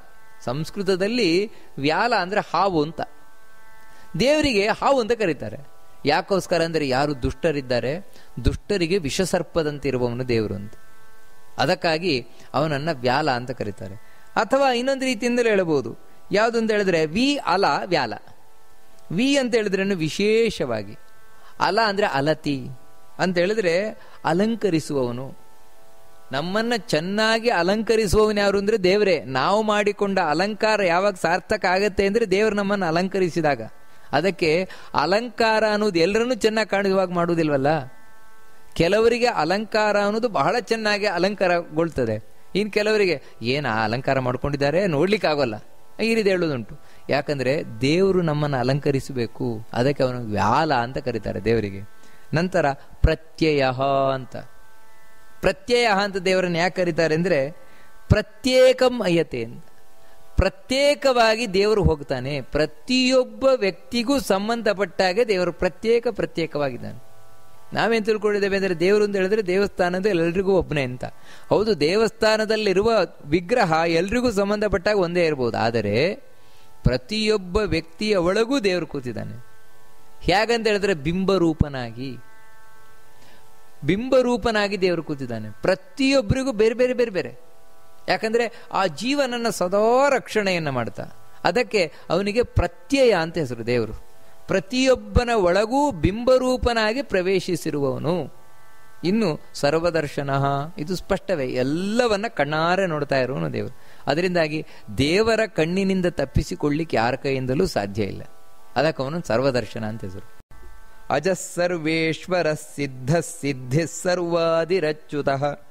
ಸಂಸ್ಕೃತದಲ್ಲಿ ವ್ಯಾಲ ಅಂದ್ರೆ ಹಾವು ಅಂತ ದೇವರಿಗೆ ಹಾವು ಅಂತ ಕರೀತಾರೆ ಯಾಕೋಸ್ಕರ ಅಂದರೆ ಯಾರು ದುಷ್ಟರಿದ್ದಾರೆ ದುಷ್ಟರಿಗೆ ವಿಷಸರ್ಪದಂತಿರುವವನು ದೇವರು ಅಂತ ಅದಕ್ಕಾಗಿ ಅವನನ್ನ ವ್ಯಾಲ ಅಂತ ಕರೀತಾರೆ ಅಥವಾ ಇನ್ನೊಂದು ರೀತಿಯಿಂದಲೇ ಹೇಳಬಹುದು ಯಾವುದು ಅಂತ ಹೇಳಿದ್ರೆ ವಿ ಅಲ ವ್ಯಾಲ ವಿ ಅಂತ ಹೇಳಿದ್ರೇನು ವಿಶೇಷವಾಗಿ ಅಲ ಅಂದ್ರೆ ಅಲತಿ ಅಂತ ಹೇಳಿದ್ರೆ ಅಲಂಕರಿಸುವವನು ನಮ್ಮನ್ನ ಚೆನ್ನಾಗಿ ಅಲಂಕರಿಸುವವನು ಯಾರು ಅಂದ್ರೆ ದೇವರೇ ನಾವು ಮಾಡಿಕೊಂಡ ಅಲಂಕಾರ ಯಾವಾಗ ಸಾರ್ಥಕ ಆಗತ್ತೆ ಅಂದ್ರೆ ದೇವರು ನಮ್ಮನ್ನು ಅಲಂಕರಿಸಿದಾಗ ಅದಕ್ಕೆ ಅಲಂಕಾರ ಅನ್ನೋದು ಎಲ್ಲರನ್ನೂ ಚೆನ್ನಾಗಿ ಕಾಣುವಾಗ ಮಾಡುವುದಿಲ್ವಲ್ಲ ಕೆಲವರಿಗೆ ಅಲಂಕಾರ ಅನ್ನೋದು ಬಹಳ ಚೆನ್ನಾಗಿ ಅಲಂಕಾರಗೊಳ್ತದೆ ಇನ್ನು ಕೆಲವರಿಗೆ ಏನ ಅಲಂಕಾರ ಮಾಡ್ಕೊಂಡಿದ್ದಾರೆ ನೋಡ್ಲಿಕ್ಕೆ ಆಗೋಲ್ಲ ಈ ರೀತಿ ಹೇಳೋದುಂಟು ಯಾಕಂದ್ರೆ ದೇವರು ನಮ್ಮನ್ನು ಅಲಂಕರಿಸಬೇಕು ಅದಕ್ಕೆ ಅವನು ವ್ಯಾಲ ಅಂತ ಕರೀತಾರೆ ದೇವರಿಗೆ ನಂತರ ಪ್ರತ್ಯಯ ಅಂತ ಪ್ರತ್ಯಯ ಅಂತ ದೇವರನ್ನು ಯಾಕೆ ಕರೀತಾರೆ ಅಂದ್ರೆ ಪ್ರತ್ಯೇಕಂ ಅಯ್ಯತೆ ಅಂತ ಪ್ರತ್ಯೇಕವಾಗಿ ದೇವರು ಹೋಗ್ತಾನೆ ಪ್ರತಿಯೊಬ್ಬ ವ್ಯಕ್ತಿಗೂ ಸಂಬಂಧಪಟ್ಟಾಗೆ ದೇವರು ಪ್ರತ್ಯೇಕ ಪ್ರತ್ಯೇಕವಾಗಿದ್ದಾನೆ ನಾವೇನ್ ತಿಳ್ಕೊಂಡಿದ್ದೇವೆ ಅಂದ್ರೆ ದೇವರು ಅಂತ ಹೇಳಿದ್ರೆ ದೇವಸ್ಥಾನದ ಎಲ್ರಿಗೂ ಒಬ್ಬನೇ ಅಂತ ಹೌದು ದೇವಸ್ಥಾನದಲ್ಲಿರುವ ವಿಗ್ರಹ ಎಲ್ರಿಗೂ ಸಂಬಂಧಪಟ್ಟಾಗ ಒಂದೇ ಇರಬಹುದು ಆದರೆ ಪ್ರತಿಯೊಬ್ಬ ವ್ಯಕ್ತಿಯ ಒಳಗೂ ದೇವರು ಕೂತಿದ್ದಾನೆ ಹೇಗಂತ ಹೇಳಿದ್ರೆ ಬಿಂಬರೂಪನಾಗಿ ಬಿಂಬರೂಪನಾಗಿ ದೇವರು ಕೂತಿದ್ದಾನೆ ಪ್ರತಿಯೊಬ್ಬರಿಗೂ ಬೇರೆ ಬೇರೆ ಬೇರೆ ಬೇರೆ ಯಾಕಂದ್ರೆ ಆ ಜೀವನನ್ನ ಸದಾ ರಕ್ಷಣೆಯನ್ನ ಮಾಡ್ತಾ ಅದಕ್ಕೆ ಅವನಿಗೆ ಪ್ರತ್ಯಯ ಅಂತ ಹೆಸರು ದೇವರು ಪ್ರತಿಯೊಬ್ಬನ ಒಳಗೂ ಬಿಂಬರೂಪನಾಗಿ ಪ್ರವೇಶಿಸಿರುವವನು ಇನ್ನು ಸರ್ವದರ್ಶನ ಇದು ಸ್ಪಷ್ಟವೇ ಎಲ್ಲವನ್ನ ಕಣ್ಣಾರೆ ನೋಡ್ತಾ ಇರುವನು ದೇವರು ಅದರಿಂದಾಗಿ ದೇವರ ಕಣ್ಣಿನಿಂದ ತಪ್ಪಿಸಿಕೊಳ್ಳಿಕ್ಕೆ ಯಾರ ಕೈಯಿಂದಲೂ ಸಾಧ್ಯ ಇಲ್ಲ ಅದಕ್ಕೆ ಅವನು ಸರ್ವದರ್ಶನ ಅಂತ ಹೆಸರು ಅಜ ಸರ್ವೇಶ್ವರ ಸಿದ್ಧ ಸಿದ್ಧಿ ಸರ್ವಾದಿರಚ್ಯುತ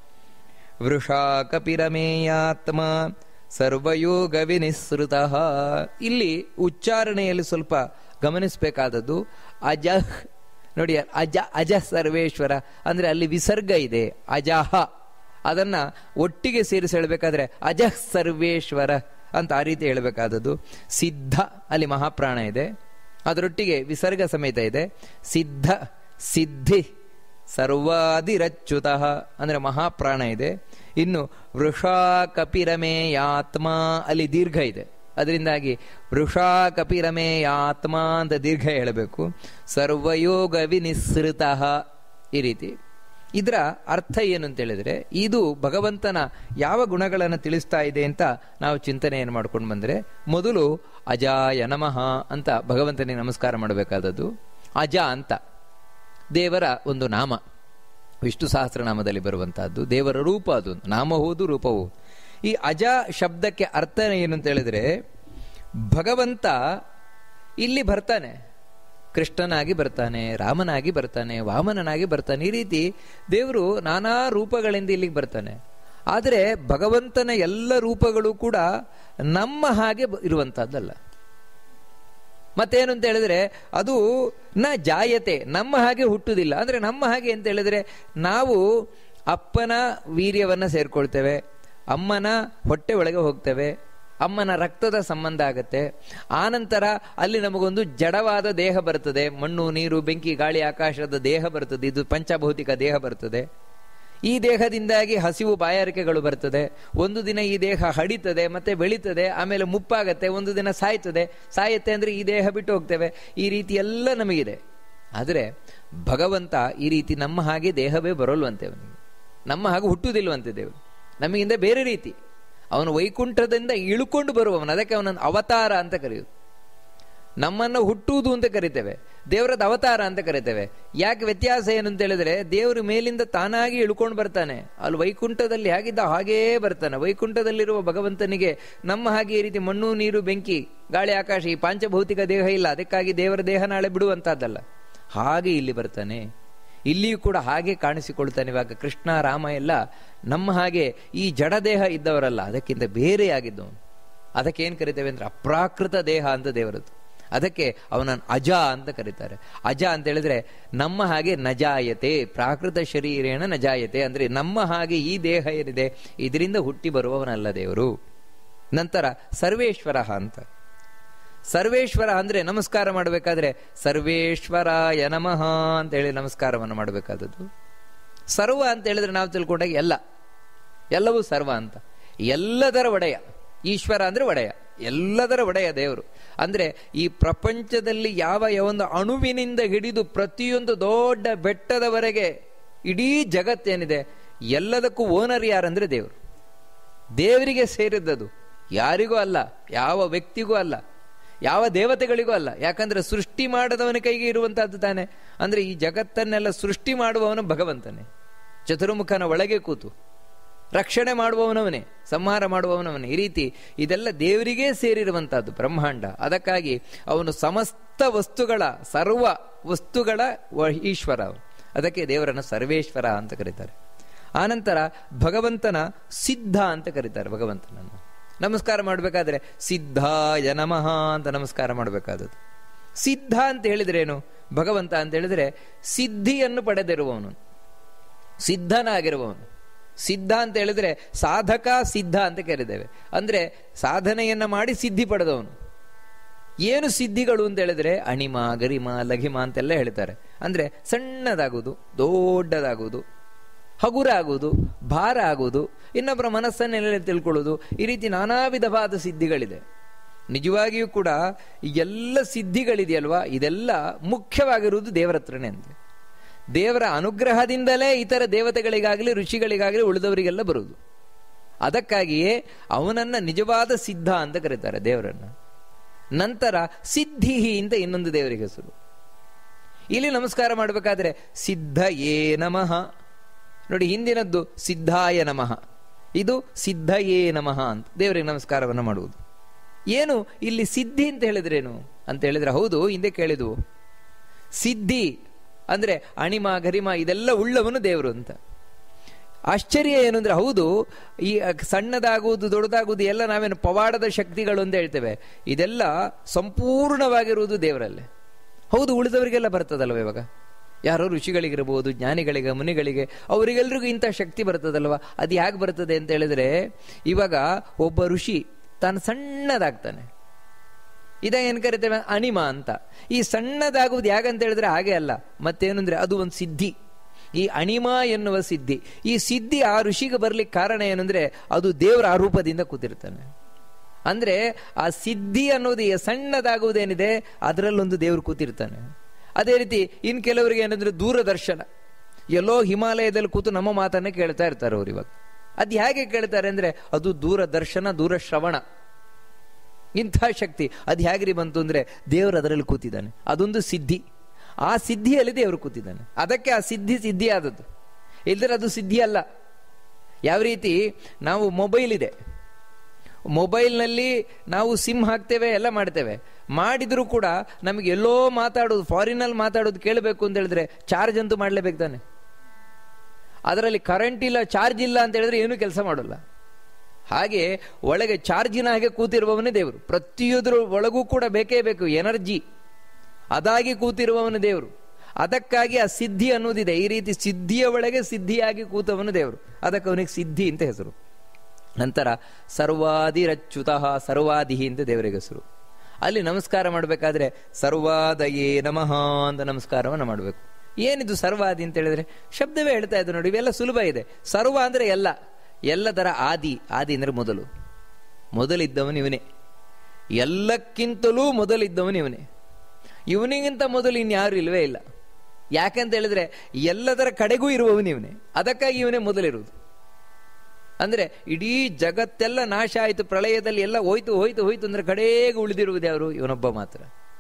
ವೃಷಾ ಕಪಿರಮೇಯಾತ್ಮ ಸರ್ವಯೋಗ ವಿನಿಸೃತ ಇಲ್ಲಿ ಉಚ್ಚಾರಣೆಯಲ್ಲಿ ಸ್ವಲ್ಪ ಗಮನಿಸಬೇಕಾದದ್ದು ಅಜಹ್ ನೋಡಿ ಅಜ ಅಜ ಸರ್ವೇಶ್ವರ ಅಂದ್ರೆ ಅಲ್ಲಿ ವಿಸರ್ಗ ಇದೆ ಅಜಹ ಅದನ್ನ ಒಟ್ಟಿಗೆ ಸೇರಿಸಿ ಹೇಳಬೇಕಾದ್ರೆ ಅಜಹ್ ಸರ್ವೇಶ್ವರ ಅಂತ ಆ ರೀತಿ ಹೇಳಬೇಕಾದದ್ದು ಸಿದ್ಧ ಅಲ್ಲಿ ಮಹಾಪ್ರಾಣ ಇದೆ ಅದರೊಟ್ಟಿಗೆ ವಿಸರ್ಗ ಸಮೇತ ಇದೆ ಸಿದ್ಧ ಸಿದ್ಧಿ ಸರ್ವಾದಿರಚ್ಯುತ ಅಂದ್ರೆ ಮಹಾಪ್ರಾಣ ಇದೆ ಇನ್ನು ವೃಷಾ ಕಪಿರಮೇಯಾತ್ಮ ಅಲ್ಲಿ ದೀರ್ಘ ಇದೆ ಅದರಿಂದಾಗಿ ವೃಷಾ ಕಪಿರಮೇಯಾತ್ಮ ಅಂತ ದೀರ್ಘ ಹೇಳಬೇಕು ಸರ್ವಯೋಗ ವಿನಿಸೃತ ಈ ರೀತಿ ಇದರ ಅರ್ಥ ಏನು ಅಂತ ಹೇಳಿದ್ರೆ ಇದು ಭಗವಂತನ ಯಾವ ಗುಣಗಳನ್ನು ತಿಳಿಸ್ತಾ ಇದೆ ಅಂತ ನಾವು ಚಿಂತನೆಯನ್ನು ಮಾಡ್ಕೊಂಡು ಬಂದ್ರೆ ಮೊದಲು ಅಜಾಯ ನಮಃ ಅಂತ ಭಗವಂತನಿಗೆ ನಮಸ್ಕಾರ ಮಾಡಬೇಕಾದದ್ದು ಅಜ ಅಂತ ದೇವರ ಒಂದು ನಾಮ ವಿಷ್ಣು ಸಹಸ್ರನಾಮದಲ್ಲಿ ಬರುವಂತಹದ್ದು ದೇವರ ರೂಪ ಅದು ನಾಮ ಹೋದು ರೂಪವು ಈ ಅಜ ಶಬ್ದಕ್ಕೆ ಅರ್ಥ ಏನು ಅಂತ ಹೇಳಿದ್ರೆ ಭಗವಂತ ಇಲ್ಲಿ ಬರ್ತಾನೆ ಕೃಷ್ಣನಾಗಿ ಬರ್ತಾನೆ ರಾಮನಾಗಿ ಬರ್ತಾನೆ ವಾಮನನಾಗಿ ಬರ್ತಾನೆ ಈ ರೀತಿ ದೇವರು ನಾನಾ ರೂಪಗಳಿಂದ ಇಲ್ಲಿಗೆ ಬರ್ತಾನೆ ಆದರೆ ಭಗವಂತನ ಎಲ್ಲ ರೂಪಗಳು ಕೂಡ ನಮ್ಮ ಹಾಗೆ ಇರುವಂತಹದ್ದಲ್ಲ ಮತ್ತೇನು ಅಂತ ಹೇಳಿದ್ರೆ ಅದು ನ ಜಾಯತೆ ನಮ್ಮ ಹಾಗೆ ಹುಟ್ಟುವುದಿಲ್ಲ ಅಂದ್ರೆ ನಮ್ಮ ಹಾಗೆ ಅಂತ ಹೇಳಿದ್ರೆ ನಾವು ಅಪ್ಪನ ವೀರ್ಯವನ್ನ ಸೇರ್ಕೊಳ್ತೇವೆ ಅಮ್ಮನ ಹೊಟ್ಟೆ ಒಳಗೆ ಹೋಗ್ತೇವೆ ಅಮ್ಮನ ರಕ್ತದ ಸಂಬಂಧ ಆಗತ್ತೆ ಆನಂತರ ಅಲ್ಲಿ ನಮಗೊಂದು ಜಡವಾದ ದೇಹ ಬರ್ತದೆ ಮಣ್ಣು ನೀರು ಬೆಂಕಿ ಗಾಳಿ ಆಕಾಶದ ದೇಹ ಬರ್ತದೆ ಇದು ಪಂಚಭೌತಿಕ ದೇಹ ಬರ್ತದೆ ಈ ದೇಹದಿಂದಾಗಿ ಹಸಿವು ಬಾಯಾರಿಕೆಗಳು ಬರ್ತದೆ ಒಂದು ದಿನ ಈ ದೇಹ ಹಡಿತದೆ ಮತ್ತೆ ಬೆಳೀತದೆ ಆಮೇಲೆ ಮುಪ್ಪಾಗತ್ತೆ ಒಂದು ದಿನ ಸಾಯ್ತದೆ ಸಾಯುತ್ತೆ ಅಂದ್ರೆ ಈ ದೇಹ ಬಿಟ್ಟು ಹೋಗ್ತೇವೆ ಈ ರೀತಿ ಎಲ್ಲ ನಮಗಿದೆ ಆದರೆ ಭಗವಂತ ಈ ರೀತಿ ನಮ್ಮ ಹಾಗೆ ದೇಹವೇ ಬರೋಲ್ವಂತೆ ಅವನಿಗೆ ನಮ್ಮ ಹಾಗೆ ಹುಟ್ಟುವುದಿಲ್ವಂತೆ ದೇವರು ನಮಗಿಂದ ಬೇರೆ ರೀತಿ ಅವನು ವೈಕುಂಠದಿಂದ ಇಳುಕೊಂಡು ಬರುವವನು ಅದಕ್ಕೆ ಅವನನ್ನು ಅವತಾರ ಅಂತ ಕರೆಯುವುದು ನಮ್ಮನ್ನು ಹುಟ್ಟುವುದು ಅಂತ ಕರಿತೇವೆ ದೇವರದ ಅವತಾರ ಅಂತ ಕರಿತೇವೆ ಯಾಕೆ ವ್ಯತ್ಯಾಸ ಏನು ಅಂತ ಹೇಳಿದ್ರೆ ದೇವರು ಮೇಲಿಂದ ತಾನಾಗಿ ಇಳ್ಕೊಂಡು ಬರ್ತಾನೆ ಅಲ್ಲಿ ವೈಕುಂಠದಲ್ಲಿ ಹೇಗಿದ್ದ ಹಾಗೇ ಬರ್ತಾನೆ ವೈಕುಂಠದಲ್ಲಿರುವ ಭಗವಂತನಿಗೆ ನಮ್ಮ ಹಾಗೆ ಈ ರೀತಿ ಮಣ್ಣು ನೀರು ಬೆಂಕಿ ಗಾಳಿ ಆಕಾಶ ಈ ಪಾಂಚಭೌತಿಕ ದೇಹ ಇಲ್ಲ ಅದಕ್ಕಾಗಿ ದೇವರ ದೇಹ ನಾಳೆ ಬಿಡುವಂತಹದ್ದಲ್ಲ ಹಾಗೆ ಇಲ್ಲಿ ಬರ್ತಾನೆ ಇಲ್ಲಿಯೂ ಕೂಡ ಹಾಗೆ ಕಾಣಿಸಿಕೊಳ್ತಾನೆ ಇವಾಗ ಕೃಷ್ಣ ರಾಮ ಎಲ್ಲ ನಮ್ಮ ಹಾಗೆ ಈ ಜಡದೇಹ ಇದ್ದವರಲ್ಲ ಅದಕ್ಕಿಂತ ಬೇರೆಯಾಗಿದ್ದವನು ಅದಕ್ಕೆ ಏನ್ ಕರಿತೇವೆ ಅಂದ್ರೆ ಅಪ್ರಾಕೃತ ದೇಹ ಅಂತ ದೇವರದ್ದು ಅದಕ್ಕೆ ಅವನನ್ನು ಅಜ ಅಂತ ಕರೀತಾರೆ ಅಜ ಅಂತ ಹೇಳಿದ್ರೆ ನಮ್ಮ ಹಾಗೆ ನಜಾಯತೆ ಪ್ರಾಕೃತ ಶರೀರೇಣ ನಜಾಯತೆ ಅಂದ್ರೆ ನಮ್ಮ ಹಾಗೆ ಈ ದೇಹ ಏನಿದೆ ಇದರಿಂದ ಹುಟ್ಟಿ ಬರುವವನಲ್ಲ ದೇವರು ನಂತರ ಸರ್ವೇಶ್ವರ ಅಂತ ಸರ್ವೇಶ್ವರ ಅಂದ್ರೆ ನಮಸ್ಕಾರ ಮಾಡಬೇಕಾದ್ರೆ ಸರ್ವೇಶ್ವರಾಯ ನಮಃ ಅಂತ ಹೇಳಿ ನಮಸ್ಕಾರವನ್ನು ಮಾಡಬೇಕಾದದ್ದು ಸರ್ವ ಅಂತ ಹೇಳಿದ್ರೆ ನಾವು ತಿಳ್ಕೊಂಡಾಗ ಎಲ್ಲ ಎಲ್ಲವೂ ಸರ್ವ ಅಂತ ಎಲ್ಲದರ ಒಡೆಯ ಈಶ್ವರ ಅಂದ್ರೆ ಒಡೆಯ ಎಲ್ಲದರ ಒಡೆಯ ದೇವರು ಅಂದ್ರೆ ಈ ಪ್ರಪಂಚದಲ್ಲಿ ಯಾವ ಒಂದು ಅಣುವಿನಿಂದ ಹಿಡಿದು ಪ್ರತಿಯೊಂದು ದೊಡ್ಡ ಬೆಟ್ಟದವರೆಗೆ ಇಡೀ ಜಗತ್ತೇನಿದೆ ಎಲ್ಲದಕ್ಕೂ ಓನರ್ ಯಾರಂದ್ರೆ ದೇವರು ದೇವರಿಗೆ ಸೇರಿದ್ದದು ಯಾರಿಗೂ ಅಲ್ಲ ಯಾವ ವ್ಯಕ್ತಿಗೂ ಅಲ್ಲ ಯಾವ ದೇವತೆಗಳಿಗೂ ಅಲ್ಲ ಯಾಕಂದ್ರೆ ಸೃಷ್ಟಿ ಮಾಡದವನ ಕೈಗೆ ಇರುವಂತಹದ್ದು ತಾನೆ ಅಂದ್ರೆ ಈ ಜಗತ್ತನ್ನೆಲ್ಲ ಸೃಷ್ಟಿ ಮಾಡುವವನು ಭಗವಂತನೇ ಚತುರ್ಮುಖನ ಒಳಗೆ ಕೂತು ರಕ್ಷಣೆ ಮಾಡುವವನವನೇ ಸಂಹಾರ ಮಾಡುವವನವನೇ ಈ ರೀತಿ ಇದೆಲ್ಲ ದೇವರಿಗೇ ಸೇರಿರುವಂತಹದ್ದು ಬ್ರಹ್ಮಾಂಡ ಅದಕ್ಕಾಗಿ ಅವನು ಸಮಸ್ತ ವಸ್ತುಗಳ ಸರ್ವ ವಸ್ತುಗಳ ಈಶ್ವರ ಅವನು ಅದಕ್ಕೆ ದೇವರನ್ನು ಸರ್ವೇಶ್ವರ ಅಂತ ಕರೀತಾರೆ ಆನಂತರ ಭಗವಂತನ ಸಿದ್ಧ ಅಂತ ಕರೀತಾರೆ ಭಗವಂತನನ್ನು ನಮಸ್ಕಾರ ಮಾಡಬೇಕಾದ್ರೆ ಸಿದ್ಧಾಯ ನಮಃ ಅಂತ ನಮಸ್ಕಾರ ಮಾಡಬೇಕಾದದ್ದು ಸಿದ್ಧ ಅಂತ ಹೇಳಿದ್ರೇನು ಭಗವಂತ ಅಂತ ಹೇಳಿದ್ರೆ ಸಿದ್ಧಿಯನ್ನು ಪಡೆದಿರುವವನು ಸಿದ್ಧನಾಗಿರುವವನು ಸಿದ್ಧ ಅಂತ ಹೇಳಿದ್ರೆ ಸಾಧಕ ಸಿದ್ಧ ಅಂತ ಕರೀತೇವೆ ಅಂದ್ರೆ ಸಾಧನೆಯನ್ನ ಮಾಡಿ ಸಿದ್ಧಿ ಪಡೆದವನು ಏನು ಸಿದ್ಧಿಗಳು ಅಂತ ಹೇಳಿದ್ರೆ ಅಣಿಮ ಗರಿಮ ಲಘಿಮ ಅಂತೆಲ್ಲ ಹೇಳ್ತಾರೆ ಅಂದ್ರೆ ಸಣ್ಣದಾಗುವುದು ದೊಡ್ಡದಾಗುವುದು ಹಗುರ ಆಗುವುದು ಭಾರ ಆಗುವುದು ಇನ್ನೊಬ್ಬರ ಮನಸ್ಸನ್ನೆಲ್ಲ ತಿಳ್ಕೊಳ್ಳೋದು ಈ ರೀತಿ ನಾನಾ ವಿಧವಾದ ಸಿದ್ಧಿಗಳಿದೆ ನಿಜವಾಗಿಯೂ ಕೂಡ ಈ ಎಲ್ಲ ಸಿದ್ಧಿಗಳಿದೆಯಲ್ವಾ ಇದೆಲ್ಲ ಮುಖ್ಯವಾಗಿರುವುದು ದೇವರ ಹತ್ರನೇ ಅಂತ ದೇವರ ಅನುಗ್ರಹದಿಂದಲೇ ಇತರ ದೇವತೆಗಳಿಗಾಗಲಿ ಋಷಿಗಳಿಗಾಗಲಿ ಉಳಿದವರಿಗೆಲ್ಲ ಬರುವುದು ಅದಕ್ಕಾಗಿಯೇ ಅವನನ್ನ ನಿಜವಾದ ಸಿದ್ಧ ಅಂತ ಕರೀತಾರೆ ದೇವರನ್ನ ನಂತರ ಸಿದ್ಧಿ ಅಂತ ಇನ್ನೊಂದು ದೇವರಿಗೆ ಹೆಸರು ಇಲ್ಲಿ ನಮಸ್ಕಾರ ಮಾಡಬೇಕಾದ್ರೆ ಸಿದ್ಧ ಏ ನಮಃ ನೋಡಿ ಹಿಂದಿನದ್ದು ಸಿದ್ಧಾಯ ನಮಃ ಇದು ಸಿದ್ಧಯೇ ನಮಃ ಅಂತ ದೇವರಿಗೆ ನಮಸ್ಕಾರವನ್ನು ಮಾಡುವುದು ಏನು ಇಲ್ಲಿ ಸಿದ್ಧಿ ಅಂತ ಹೇಳಿದ್ರೇನು ಅಂತ ಹೇಳಿದ್ರೆ ಹೌದು ಹಿಂದೆ ಕೇಳಿದ್ವು ಸಿದ್ಧಿ ಅಂದ್ರೆ ಅಣಿಮ ಗರಿಮ ಇದೆಲ್ಲ ಉಳ್ಳವನು ದೇವರು ಅಂತ ಆಶ್ಚರ್ಯ ಏನು ಅಂದ್ರೆ ಹೌದು ಈ ಸಣ್ಣದಾಗುವುದು ದೊಡ್ಡದಾಗುವುದು ಎಲ್ಲ ನಾವೇನು ಪವಾಡದ ಶಕ್ತಿಗಳು ಅಂತ ಹೇಳ್ತೇವೆ ಇದೆಲ್ಲ ಸಂಪೂರ್ಣವಾಗಿರುವುದು ದೇವರಲ್ಲೇ ಹೌದು ಉಳಿದವರಿಗೆಲ್ಲ ಬರ್ತದಲ್ವ ಇವಾಗ ಯಾರೋ ಋಷಿಗಳಿಗಿರ್ಬೋದು ಜ್ಞಾನಿಗಳಿಗೆ ಮುನಿಗಳಿಗೆ ಅವರಿಗೆಲ್ರಿಗೂ ಇಂಥ ಶಕ್ತಿ ಬರ್ತದಲ್ವ ಅದು ಹೇಗೆ ಬರ್ತದೆ ಅಂತ ಹೇಳಿದ್ರೆ ಇವಾಗ ಒಬ್ಬ ಋಷಿ ತಾನು ಸಣ್ಣದಾಗ್ತಾನೆ ಇದ ಏನ್ ಕರಿತೇವೆ ಅಣಿಮ ಅಂತ ಈ ಸಣ್ಣದಾಗುವುದು ಯಾಗಂತ ಹೇಳಿದ್ರೆ ಹಾಗೆ ಅಲ್ಲ ಮತ್ತೇನಂದ್ರೆ ಅದು ಒಂದು ಸಿದ್ಧಿ ಈ ಅಣಿಮ ಎನ್ನುವ ಸಿದ್ಧಿ ಈ ಸಿದ್ಧಿ ಆ ಋಷಿಗೆ ಬರ್ಲಿಕ್ಕೆ ಕಾರಣ ಏನಂದ್ರೆ ಅದು ದೇವರ ಆರೂಪದಿಂದ ಕೂತಿರ್ತಾನೆ ಅಂದ್ರೆ ಆ ಸಿದ್ಧಿ ಅನ್ನೋದು ಸಣ್ಣದಾಗುವುದೇನಿದೆ ಅದರಲ್ಲೊಂದು ದೇವರು ಕೂತಿರ್ತಾನೆ ಅದೇ ರೀತಿ ಇನ್ ಕೆಲವರಿಗೆ ಏನಂದ್ರೆ ದೂರದರ್ಶನ ಎಲ್ಲೋ ಹಿಮಾಲಯದಲ್ಲಿ ಕೂತು ನಮ್ಮ ಮಾತನ್ನ ಕೇಳ್ತಾ ಇರ್ತಾರೆ ಅವ್ರು ಇವಾಗ ಅದು ಹೇಗೆ ಕೇಳ್ತಾರೆ ಅಂದ್ರೆ ಅದು ದೂರದರ್ಶನ ದೂರಶ್ರವಣ ಇಂಥ ಶಕ್ತಿ ಅದು ಹೇಗ್ರಿ ಬಂತು ಅಂದ್ರೆ ದೇವರು ಅದರಲ್ಲಿ ಕೂತಿದ್ದಾನೆ ಅದೊಂದು ಸಿದ್ಧಿ ಆ ಸಿದ್ಧಿಯಲ್ಲಿ ದೇವರು ಕೂತಿದ್ದಾನೆ ಅದಕ್ಕೆ ಆ ಸಿದ್ಧಿ ಸಿದ್ಧಿ ಆದದ್ದು ಇಲ್ಲದ್ರೆ ಅದು ಸಿದ್ಧಿ ಅಲ್ಲ ಯಾವ ರೀತಿ ನಾವು ಮೊಬೈಲ್ ಇದೆ ಮೊಬೈಲ್ನಲ್ಲಿ ನಾವು ಸಿಮ್ ಹಾಕ್ತೇವೆ ಎಲ್ಲ ಮಾಡ್ತೇವೆ ಮಾಡಿದ್ರು ಕೂಡ ನಮಗೆ ಎಲ್ಲೋ ಮಾತಾಡೋದು ಫಾರಿನಲ್ಲಿ ಮಾತಾಡೋದು ಕೇಳಬೇಕು ಅಂತ ಹೇಳಿದ್ರೆ ಚಾರ್ಜ್ ಅಂತೂ ಮಾಡಲೇಬೇಕು ತಾನೆ ಅದರಲ್ಲಿ ಕರೆಂಟ್ ಇಲ್ಲ ಚಾರ್ಜ್ ಇಲ್ಲ ಅಂತ ಹೇಳಿದ್ರೆ ಏನೂ ಕೆಲಸ ಮಾಡೋಲ್ಲ ಹಾಗೆ ಒಳಗೆ ಚಾರ್ಜಿನ ಹಾಗೆ ಕೂತಿರುವವನೇ ದೇವರು ಪ್ರತಿಯೊಂದರ ಒಳಗೂ ಕೂಡ ಬೇಕೇ ಬೇಕು ಎನರ್ಜಿ ಅದಾಗಿ ಕೂತಿರುವವನು ದೇವರು ಅದಕ್ಕಾಗಿ ಆ ಸಿದ್ಧಿ ಅನ್ನೋದಿದೆ ಈ ರೀತಿ ಸಿದ್ಧಿಯ ಒಳಗೆ ಸಿದ್ಧಿಯಾಗಿ ಕೂತವನು ದೇವರು ಅದಕ್ಕೆ ಅವನಿಗೆ ಸಿದ್ಧಿ ಅಂತ ಹೆಸರು ನಂತರ ಸರ್ವಾದಿರಚ್ಯುತಃ ಸರ್ವಾದಿಹಿ ಅಂತ ದೇವರಿಗೆ ಹೆಸರು ಅಲ್ಲಿ ನಮಸ್ಕಾರ ಮಾಡಬೇಕಾದ್ರೆ ಸರ್ವಾದಯೇ ನಮಃ ಅಂತ ನಮಸ್ಕಾರವನ್ನು ಮಾಡಬೇಕು ಏನಿದು ಸರ್ವಾದಿ ಅಂತ ಹೇಳಿದ್ರೆ ಶಬ್ದವೇ ಹೇಳ್ತಾ ಇದ್ದು ನೋಡಿ ಇವೆಲ್ಲ ಸುಲಭ ಇದೆ ಸರ್ವ ಅಂದ್ರೆ ಎಲ್ಲ ಎಲ್ಲದರ ಆದಿ ಆದಿ ಅಂದ್ರೆ ಮೊದಲು ಮೊದಲಿದ್ದವನು ಇವನೇ ಎಲ್ಲಕ್ಕಿಂತಲೂ ಮೊದಲಿದ್ದವನು ಇವನೇ ಇವನಿಗಿಂತ ಮೊದಲು ಇನ್ಯಾರು ಇಲ್ವೇ ಇಲ್ಲ ಯಾಕಂತ ಹೇಳಿದ್ರೆ ಎಲ್ಲದರ ಕಡೆಗೂ ಇರುವವನು ಇವನೇ ಅದಕ್ಕಾಗಿ ಇವನೇ ಮೊದಲಿರುವುದು ಅಂದ್ರೆ ಇಡೀ ಜಗತ್ತೆಲ್ಲ ನಾಶ ಆಯಿತು ಪ್ರಳಯದಲ್ಲಿ ಎಲ್ಲ ಹೋಯ್ತು ಹೋಯ್ತು ಹೋಯ್ತು ಅಂದ್ರೆ ಕಡೆಗೆ ಉಳಿದಿರುವುದು ಯಾರು ಇವನೊಬ್ಬ ಮಾತ್ರ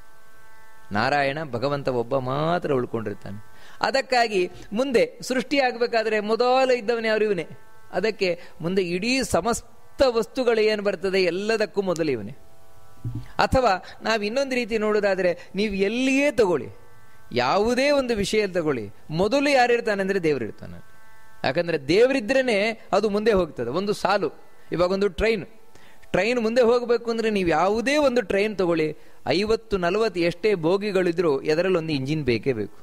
ನಾರಾಯಣ ಭಗವಂತ ಒಬ್ಬ ಮಾತ್ರ ಉಳ್ಕೊಂಡಿರ್ತಾನೆ ಅದಕ್ಕಾಗಿ ಮುಂದೆ ಸೃಷ್ಟಿ ಆಗಬೇಕಾದ್ರೆ ಮೊದಲು ಇದ್ದವನೇ ಯಾರು ಇವನೇ ಅದಕ್ಕೆ ಮುಂದೆ ಇಡೀ ಸಮಸ್ತ ವಸ್ತುಗಳು ಏನು ಬರ್ತದೆ ಎಲ್ಲದಕ್ಕೂ ಮೊದಲು ಇವನೇ ಅಥವಾ ನಾವು ಇನ್ನೊಂದು ರೀತಿ ನೋಡೋದಾದ್ರೆ ನೀವು ಎಲ್ಲಿಯೇ ತಗೊಳ್ಳಿ ಯಾವುದೇ ಒಂದು ವಿಷಯ ತಗೊಳ್ಳಿ ಮೊದಲು ಯಾರಿರ್ತಾನೆ ಅಂದ್ರೆ ದೇವರಿರ್ತಾನೆ ಯಾಕಂದ್ರೆ ದೇವರಿದ್ರೇನೆ ಅದು ಮುಂದೆ ಹೋಗ್ತದೆ ಒಂದು ಸಾಲು ಇವಾಗ ಒಂದು ಟ್ರೈನ್ ಟ್ರೈನ್ ಮುಂದೆ ಹೋಗಬೇಕು ಅಂದ್ರೆ ನೀವು ಯಾವುದೇ ಒಂದು ಟ್ರೈನ್ ತಗೊಳ್ಳಿ ಐವತ್ತು ನಲವತ್ತು ಎಷ್ಟೇ ಬೋಗಿಗಳಿದ್ರು ಅದರಲ್ಲಿ ಒಂದು ಇಂಜಿನ್ ಬೇಕೇ ಬೇಕು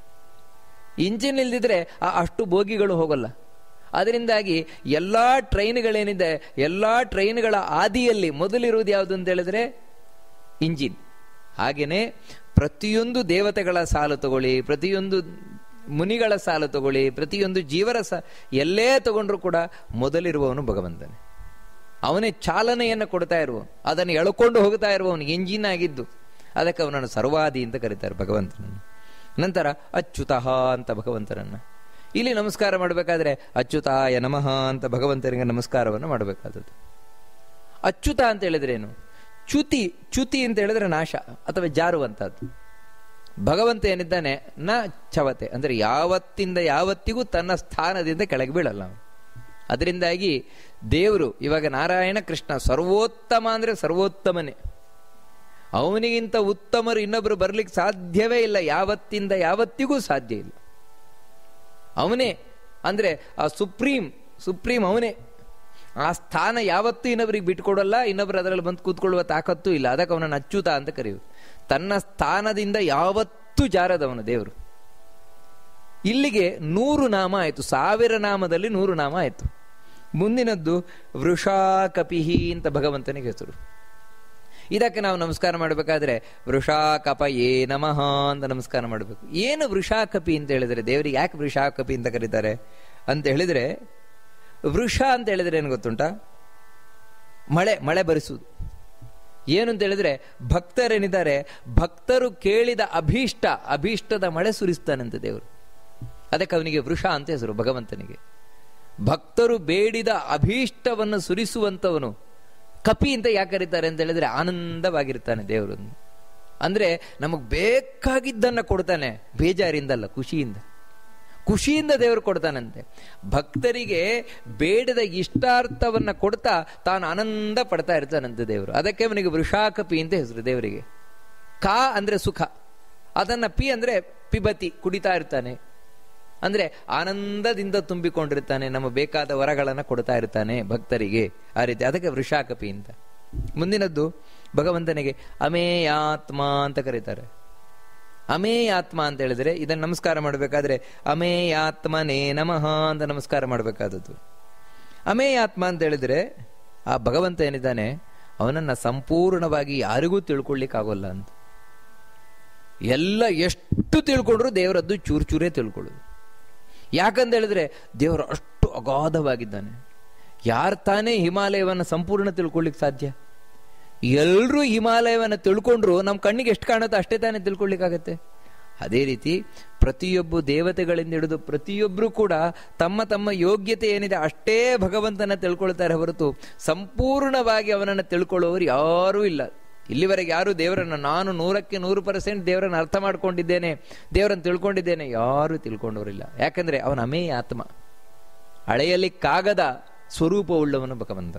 ಇಂಜಿನ್ ಇಲ್ದಿದ್ರೆ ಆ ಅಷ್ಟು ಬೋಗಿಗಳು ಹೋಗಲ್ಲ ಅದರಿಂದಾಗಿ ಎಲ್ಲಾ ಟ್ರೈನ್ಗಳೇನಿದೆ ಎಲ್ಲಾ ಟ್ರೈನ್ಗಳ ಆದಿಯಲ್ಲಿ ಮೊದಲಿರುವುದು ಯಾವುದು ಅಂತ ಹೇಳಿದ್ರೆ ಇಂಜಿನ್ ಹಾಗೇನೆ ಪ್ರತಿಯೊಂದು ದೇವತೆಗಳ ಸಾಲು ತಗೊಳ್ಳಿ ಪ್ರತಿಯೊಂದು ಮುನಿಗಳ ಸಾಲು ತಗೊಳ್ಳಿ ಪ್ರತಿಯೊಂದು ಜೀವರ ಸ ಎಲ್ಲೇ ತಗೊಂಡ್ರು ಕೂಡ ಮೊದಲಿರುವವನು ಭಗವಂತನೇ ಅವನೇ ಚಾಲನೆಯನ್ನು ಕೊಡ್ತಾ ಇರುವವನು ಅದನ್ನು ಎಳ್ಕೊಂಡು ಹೋಗ್ತಾ ಇರುವವನು ಎಂಜಿನ್ ಆಗಿದ್ದು ಅದಕ್ಕೆ ಅವನನ್ನು ಸರ್ವಾದಿ ಅಂತ ಕರೀತಾರೆ ಭಗವಂತನನ್ನು ನಂತರ ಅಚ್ಯುತಃ ಅಂತ ಭಗವಂತನನ್ನ ಇಲ್ಲಿ ನಮಸ್ಕಾರ ಮಾಡಬೇಕಾದ್ರೆ ಅಚ್ಯುತಾಯ ನಮಃ ಅಂತ ಭಗವಂತನಿಗೆ ನಮಸ್ಕಾರವನ್ನು ಮಾಡಬೇಕಾದದ್ದು ಅಚ್ಯುತ ಅಂತ ಹೇಳಿದ್ರೇನು ಚ್ಯುತಿ ಚ್ಯುತಿ ಅಂತ ಹೇಳಿದ್ರೆ ನಾಶ ಅಥವಾ ಜಾರುವಂತಹದ್ದು ಭಗವಂತ ಏನಿದ್ದಾನೆ ನ ಚವತೆ ಅಂದ್ರೆ ಯಾವತ್ತಿಂದ ಯಾವತ್ತಿಗೂ ತನ್ನ ಸ್ಥಾನದಿಂದ ಕೆಳಗೆ ಬೀಳಲ್ಲ ಅವನು ಅದರಿಂದಾಗಿ ದೇವರು ಇವಾಗ ನಾರಾಯಣ ಕೃಷ್ಣ ಸರ್ವೋತ್ತಮ ಅಂದ್ರೆ ಸರ್ವೋತ್ತಮನೇ ಅವನಿಗಿಂತ ಉತ್ತಮರು ಇನ್ನೊಬ್ಬರು ಬರ್ಲಿಕ್ಕೆ ಸಾಧ್ಯವೇ ಇಲ್ಲ ಯಾವತ್ತಿಂದ ಯಾವತ್ತಿಗೂ ಸಾಧ್ಯ ಇಲ್ಲ ಅವನೇ ಅಂದ್ರೆ ಆ ಸುಪ್ರೀಂ ಸುಪ್ರೀಂ ಅವನೇ ಆ ಸ್ಥಾನ ಯಾವತ್ತೂ ಇನ್ನೊಬ್ಬರಿಗೆ ಬಿಟ್ಕೊಡಲ್ಲ ಇನ್ನೊಬ್ರು ಅದರಲ್ಲಿ ಬಂದು ಕೂತ್ಕೊಳ್ಳುವ ತಾಕತ್ತೂ ಇಲ್ಲ ಅದಕ್ಕೆ ಅವನನ್ನು ಅಚ್ಯುತ ಅಂತ ಕರೆಯುವುದು ತನ್ನ ಸ್ಥಾನದಿಂದ ಯಾವತ್ತೂ ಜಾರದವನು ದೇವರು ಇಲ್ಲಿಗೆ ನೂರು ನಾಮ ಆಯಿತು ಸಾವಿರ ನಾಮದಲ್ಲಿ ನೂರು ನಾಮ ಆಯಿತು ಮುಂದಿನದ್ದು ವೃಷಾ ಕಪಿಹಿ ಅಂತ ಭಗವಂತನಿಗೆ ಹೆಸರು ಇದಕ್ಕೆ ನಾವು ನಮಸ್ಕಾರ ಮಾಡಬೇಕಾದ್ರೆ ವೃಷಾ ಕಪ ಏ ನಮಃ ಅಂತ ನಮಸ್ಕಾರ ಮಾಡಬೇಕು ಏನು ವೃಷಾ ಕಪಿ ಅಂತ ಹೇಳಿದ್ರೆ ದೇವರಿಗೆ ಯಾಕೆ ವೃಷಾ ಕಪಿ ಅಂತ ಕರೀತಾರೆ ಅಂತ ಹೇಳಿದ್ರೆ ವೃಷ ಅಂತ ಹೇಳಿದ್ರೆ ಏನು ಗೊತ್ತುಂಟಾ ಮಳೆ ಮಳೆ ಬರಿಸುವುದು ಏನು ಅಂತ ಹೇಳಿದ್ರೆ ಭಕ್ತರೇನಿದ್ದಾರೆ ಭಕ್ತರು ಕೇಳಿದ ಅಭೀಷ್ಟ ಅಭೀಷ್ಟದ ಮಳೆ ಸುರಿಸ್ತಾನಂತೆ ದೇವರು ಅದಕ್ಕೆ ಅವನಿಗೆ ವೃಷ ಅಂತ ಹೆಸರು ಭಗವಂತನಿಗೆ ಭಕ್ತರು ಬೇಡಿದ ಅಭೀಷ್ಟವನ್ನು ಸುರಿಸುವಂತವನು ಕಪಿ ಅಂತ ಯಾಕೆ ಕರೀತಾರೆ ಅಂತ ಹೇಳಿದ್ರೆ ಆನಂದವಾಗಿರ್ತಾನೆ ದೇವರು ಅಂದ್ರೆ ನಮಗ್ ಬೇಕಾಗಿದ್ದನ್ನ ಕೊಡ್ತಾನೆ ಬೇಜಾರಿಂದಲ್ಲ ಖುಷಿಯಿಂದ ಖುಷಿಯಿಂದ ದೇವರು ಕೊಡ್ತಾನಂತೆ ಭಕ್ತರಿಗೆ ಬೇಡದ ಇಷ್ಟಾರ್ಥವನ್ನ ಕೊಡ್ತಾ ತಾನು ಆನಂದ ಪಡ್ತಾ ಇರ್ತಾನಂತೆ ದೇವರು ಅದಕ್ಕೆ ಅವನಿಗೆ ವೃಷಾಕಪಿ ಅಂತ ಹೆಸರು ದೇವರಿಗೆ ಕಾ ಅಂದ್ರೆ ಸುಖ ಅದನ್ನ ಪಿ ಅಂದ್ರೆ ಪಿಬತಿ ಕುಡಿತಾ ಇರ್ತಾನೆ ಅಂದ್ರೆ ಆನಂದದಿಂದ ತುಂಬಿಕೊಂಡಿರ್ತಾನೆ ನಮ್ಮ ಬೇಕಾದ ವರಗಳನ್ನ ಕೊಡ್ತಾ ಇರ್ತಾನೆ ಭಕ್ತರಿಗೆ ಆ ರೀತಿ ಅದಕ್ಕೆ ವೃಷಾಕಪಿ ಅಂತ ಮುಂದಿನದ್ದು ಭಗವಂತನಿಗೆ ಅಮೇಯಾತ್ಮ ಅಂತ ಕರೀತಾರೆ ಅಮೇಯಾತ್ಮ ಅಂತ ಹೇಳಿದ್ರೆ ಇದನ್ನು ನಮಸ್ಕಾರ ಮಾಡಬೇಕಾದ್ರೆ ಅಮೇಯಾತ್ಮನೇ ನಮಃ ಅಂತ ನಮಸ್ಕಾರ ಮಾಡಬೇಕಾದದ್ದು ಅಮೇಯಾತ್ಮ ಅಂತ ಹೇಳಿದ್ರೆ ಆ ಭಗವಂತ ಏನಿದ್ದಾನೆ ಅವನನ್ನ ಸಂಪೂರ್ಣವಾಗಿ ಯಾರಿಗೂ ತಿಳ್ಕೊಳ್ಳಿಕ್ಕಾಗೋಲ್ಲ ಅಂತ ಎಲ್ಲ ಎಷ್ಟು ತಿಳ್ಕೊಂಡ್ರು ದೇವರದ್ದು ಚೂರು ಚೂರೇ ತಿಳ್ಕೊಳ್ಳೋದು ಯಾಕಂತ ಹೇಳಿದ್ರೆ ದೇವರು ಅಷ್ಟು ಅಗಾಧವಾಗಿದ್ದಾನೆ ಯಾರು ತಾನೇ ಹಿಮಾಲಯವನ್ನು ಸಂಪೂರ್ಣ ತಿಳ್ಕೊಳ್ಳಿಕ್ ಸಾಧ್ಯ ಎಲ್ಲರೂ ಹಿಮಾಲಯವನ್ನು ತಿಳ್ಕೊಂಡ್ರು ನಮ್ಮ ಕಣ್ಣಿಗೆ ಎಷ್ಟು ಕಾಣುತ್ತೋ ಅಷ್ಟೇ ತಾನೇ ತಿಳ್ಕೊಳ್ಳಿಕ್ಕಾಗತ್ತೆ ಅದೇ ರೀತಿ ಪ್ರತಿಯೊಬ್ಬ ದೇವತೆಗಳಿಂದ ಹಿಡಿದು ಪ್ರತಿಯೊಬ್ಬರು ಕೂಡ ತಮ್ಮ ತಮ್ಮ ಯೋಗ್ಯತೆ ಏನಿದೆ ಅಷ್ಟೇ ಭಗವಂತನ ತಿಳ್ಕೊಳ್ತಾರೆ ಹೊರತು ಸಂಪೂರ್ಣವಾಗಿ ಅವನನ್ನು ತಿಳ್ಕೊಳ್ಳೋರು ಯಾರೂ ಇಲ್ಲ ಇಲ್ಲಿವರೆಗೆ ಯಾರು ದೇವರನ್ನ ನಾನು ನೂರಕ್ಕೆ ನೂರು ಪರ್ಸೆಂಟ್ ದೇವರನ್ನು ಅರ್ಥ ಮಾಡ್ಕೊಂಡಿದ್ದೇನೆ ದೇವರನ್ನು ತಿಳ್ಕೊಂಡಿದ್ದೇನೆ ಯಾರು ತಿಳ್ಕೊಂಡವರಿಲ್ಲ ಯಾಕಂದ್ರೆ ಅವನ ಅಮೇಯ ಆತ್ಮ ಅಳೆಯಲಿಕ್ಕಾಗದ ಸ್ವರೂಪವುಳ್ಳವನು ಭಗವಂತ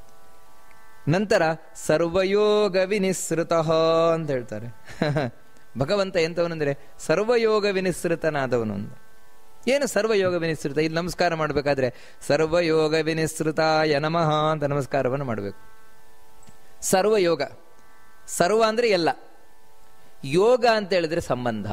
ನಂತರ ಸರ್ವಯೋಗ ವಿನಿಸೃತ ಅಂತ ಹೇಳ್ತಾರೆ ಭಗವಂತ ಎಂತವನಂದ್ರೆ ಸರ್ವಯೋಗ ವಿನಿಸೃತನಾದವನು ಅಂತ ಏನು ಸರ್ವಯೋಗ ವಿನಿಸೃತ ಇಲ್ಲಿ ನಮಸ್ಕಾರ ಮಾಡಬೇಕಾದ್ರೆ ಸರ್ವಯೋಗ ವಿನಿಸೃತ ನಮಃ ಅಂತ ನಮಸ್ಕಾರವನ್ನು ಮಾಡಬೇಕು ಸರ್ವಯೋಗ ಸರ್ವ ಅಂದ್ರೆ ಎಲ್ಲ ಯೋಗ ಅಂತ ಹೇಳಿದ್ರೆ ಸಂಬಂಧ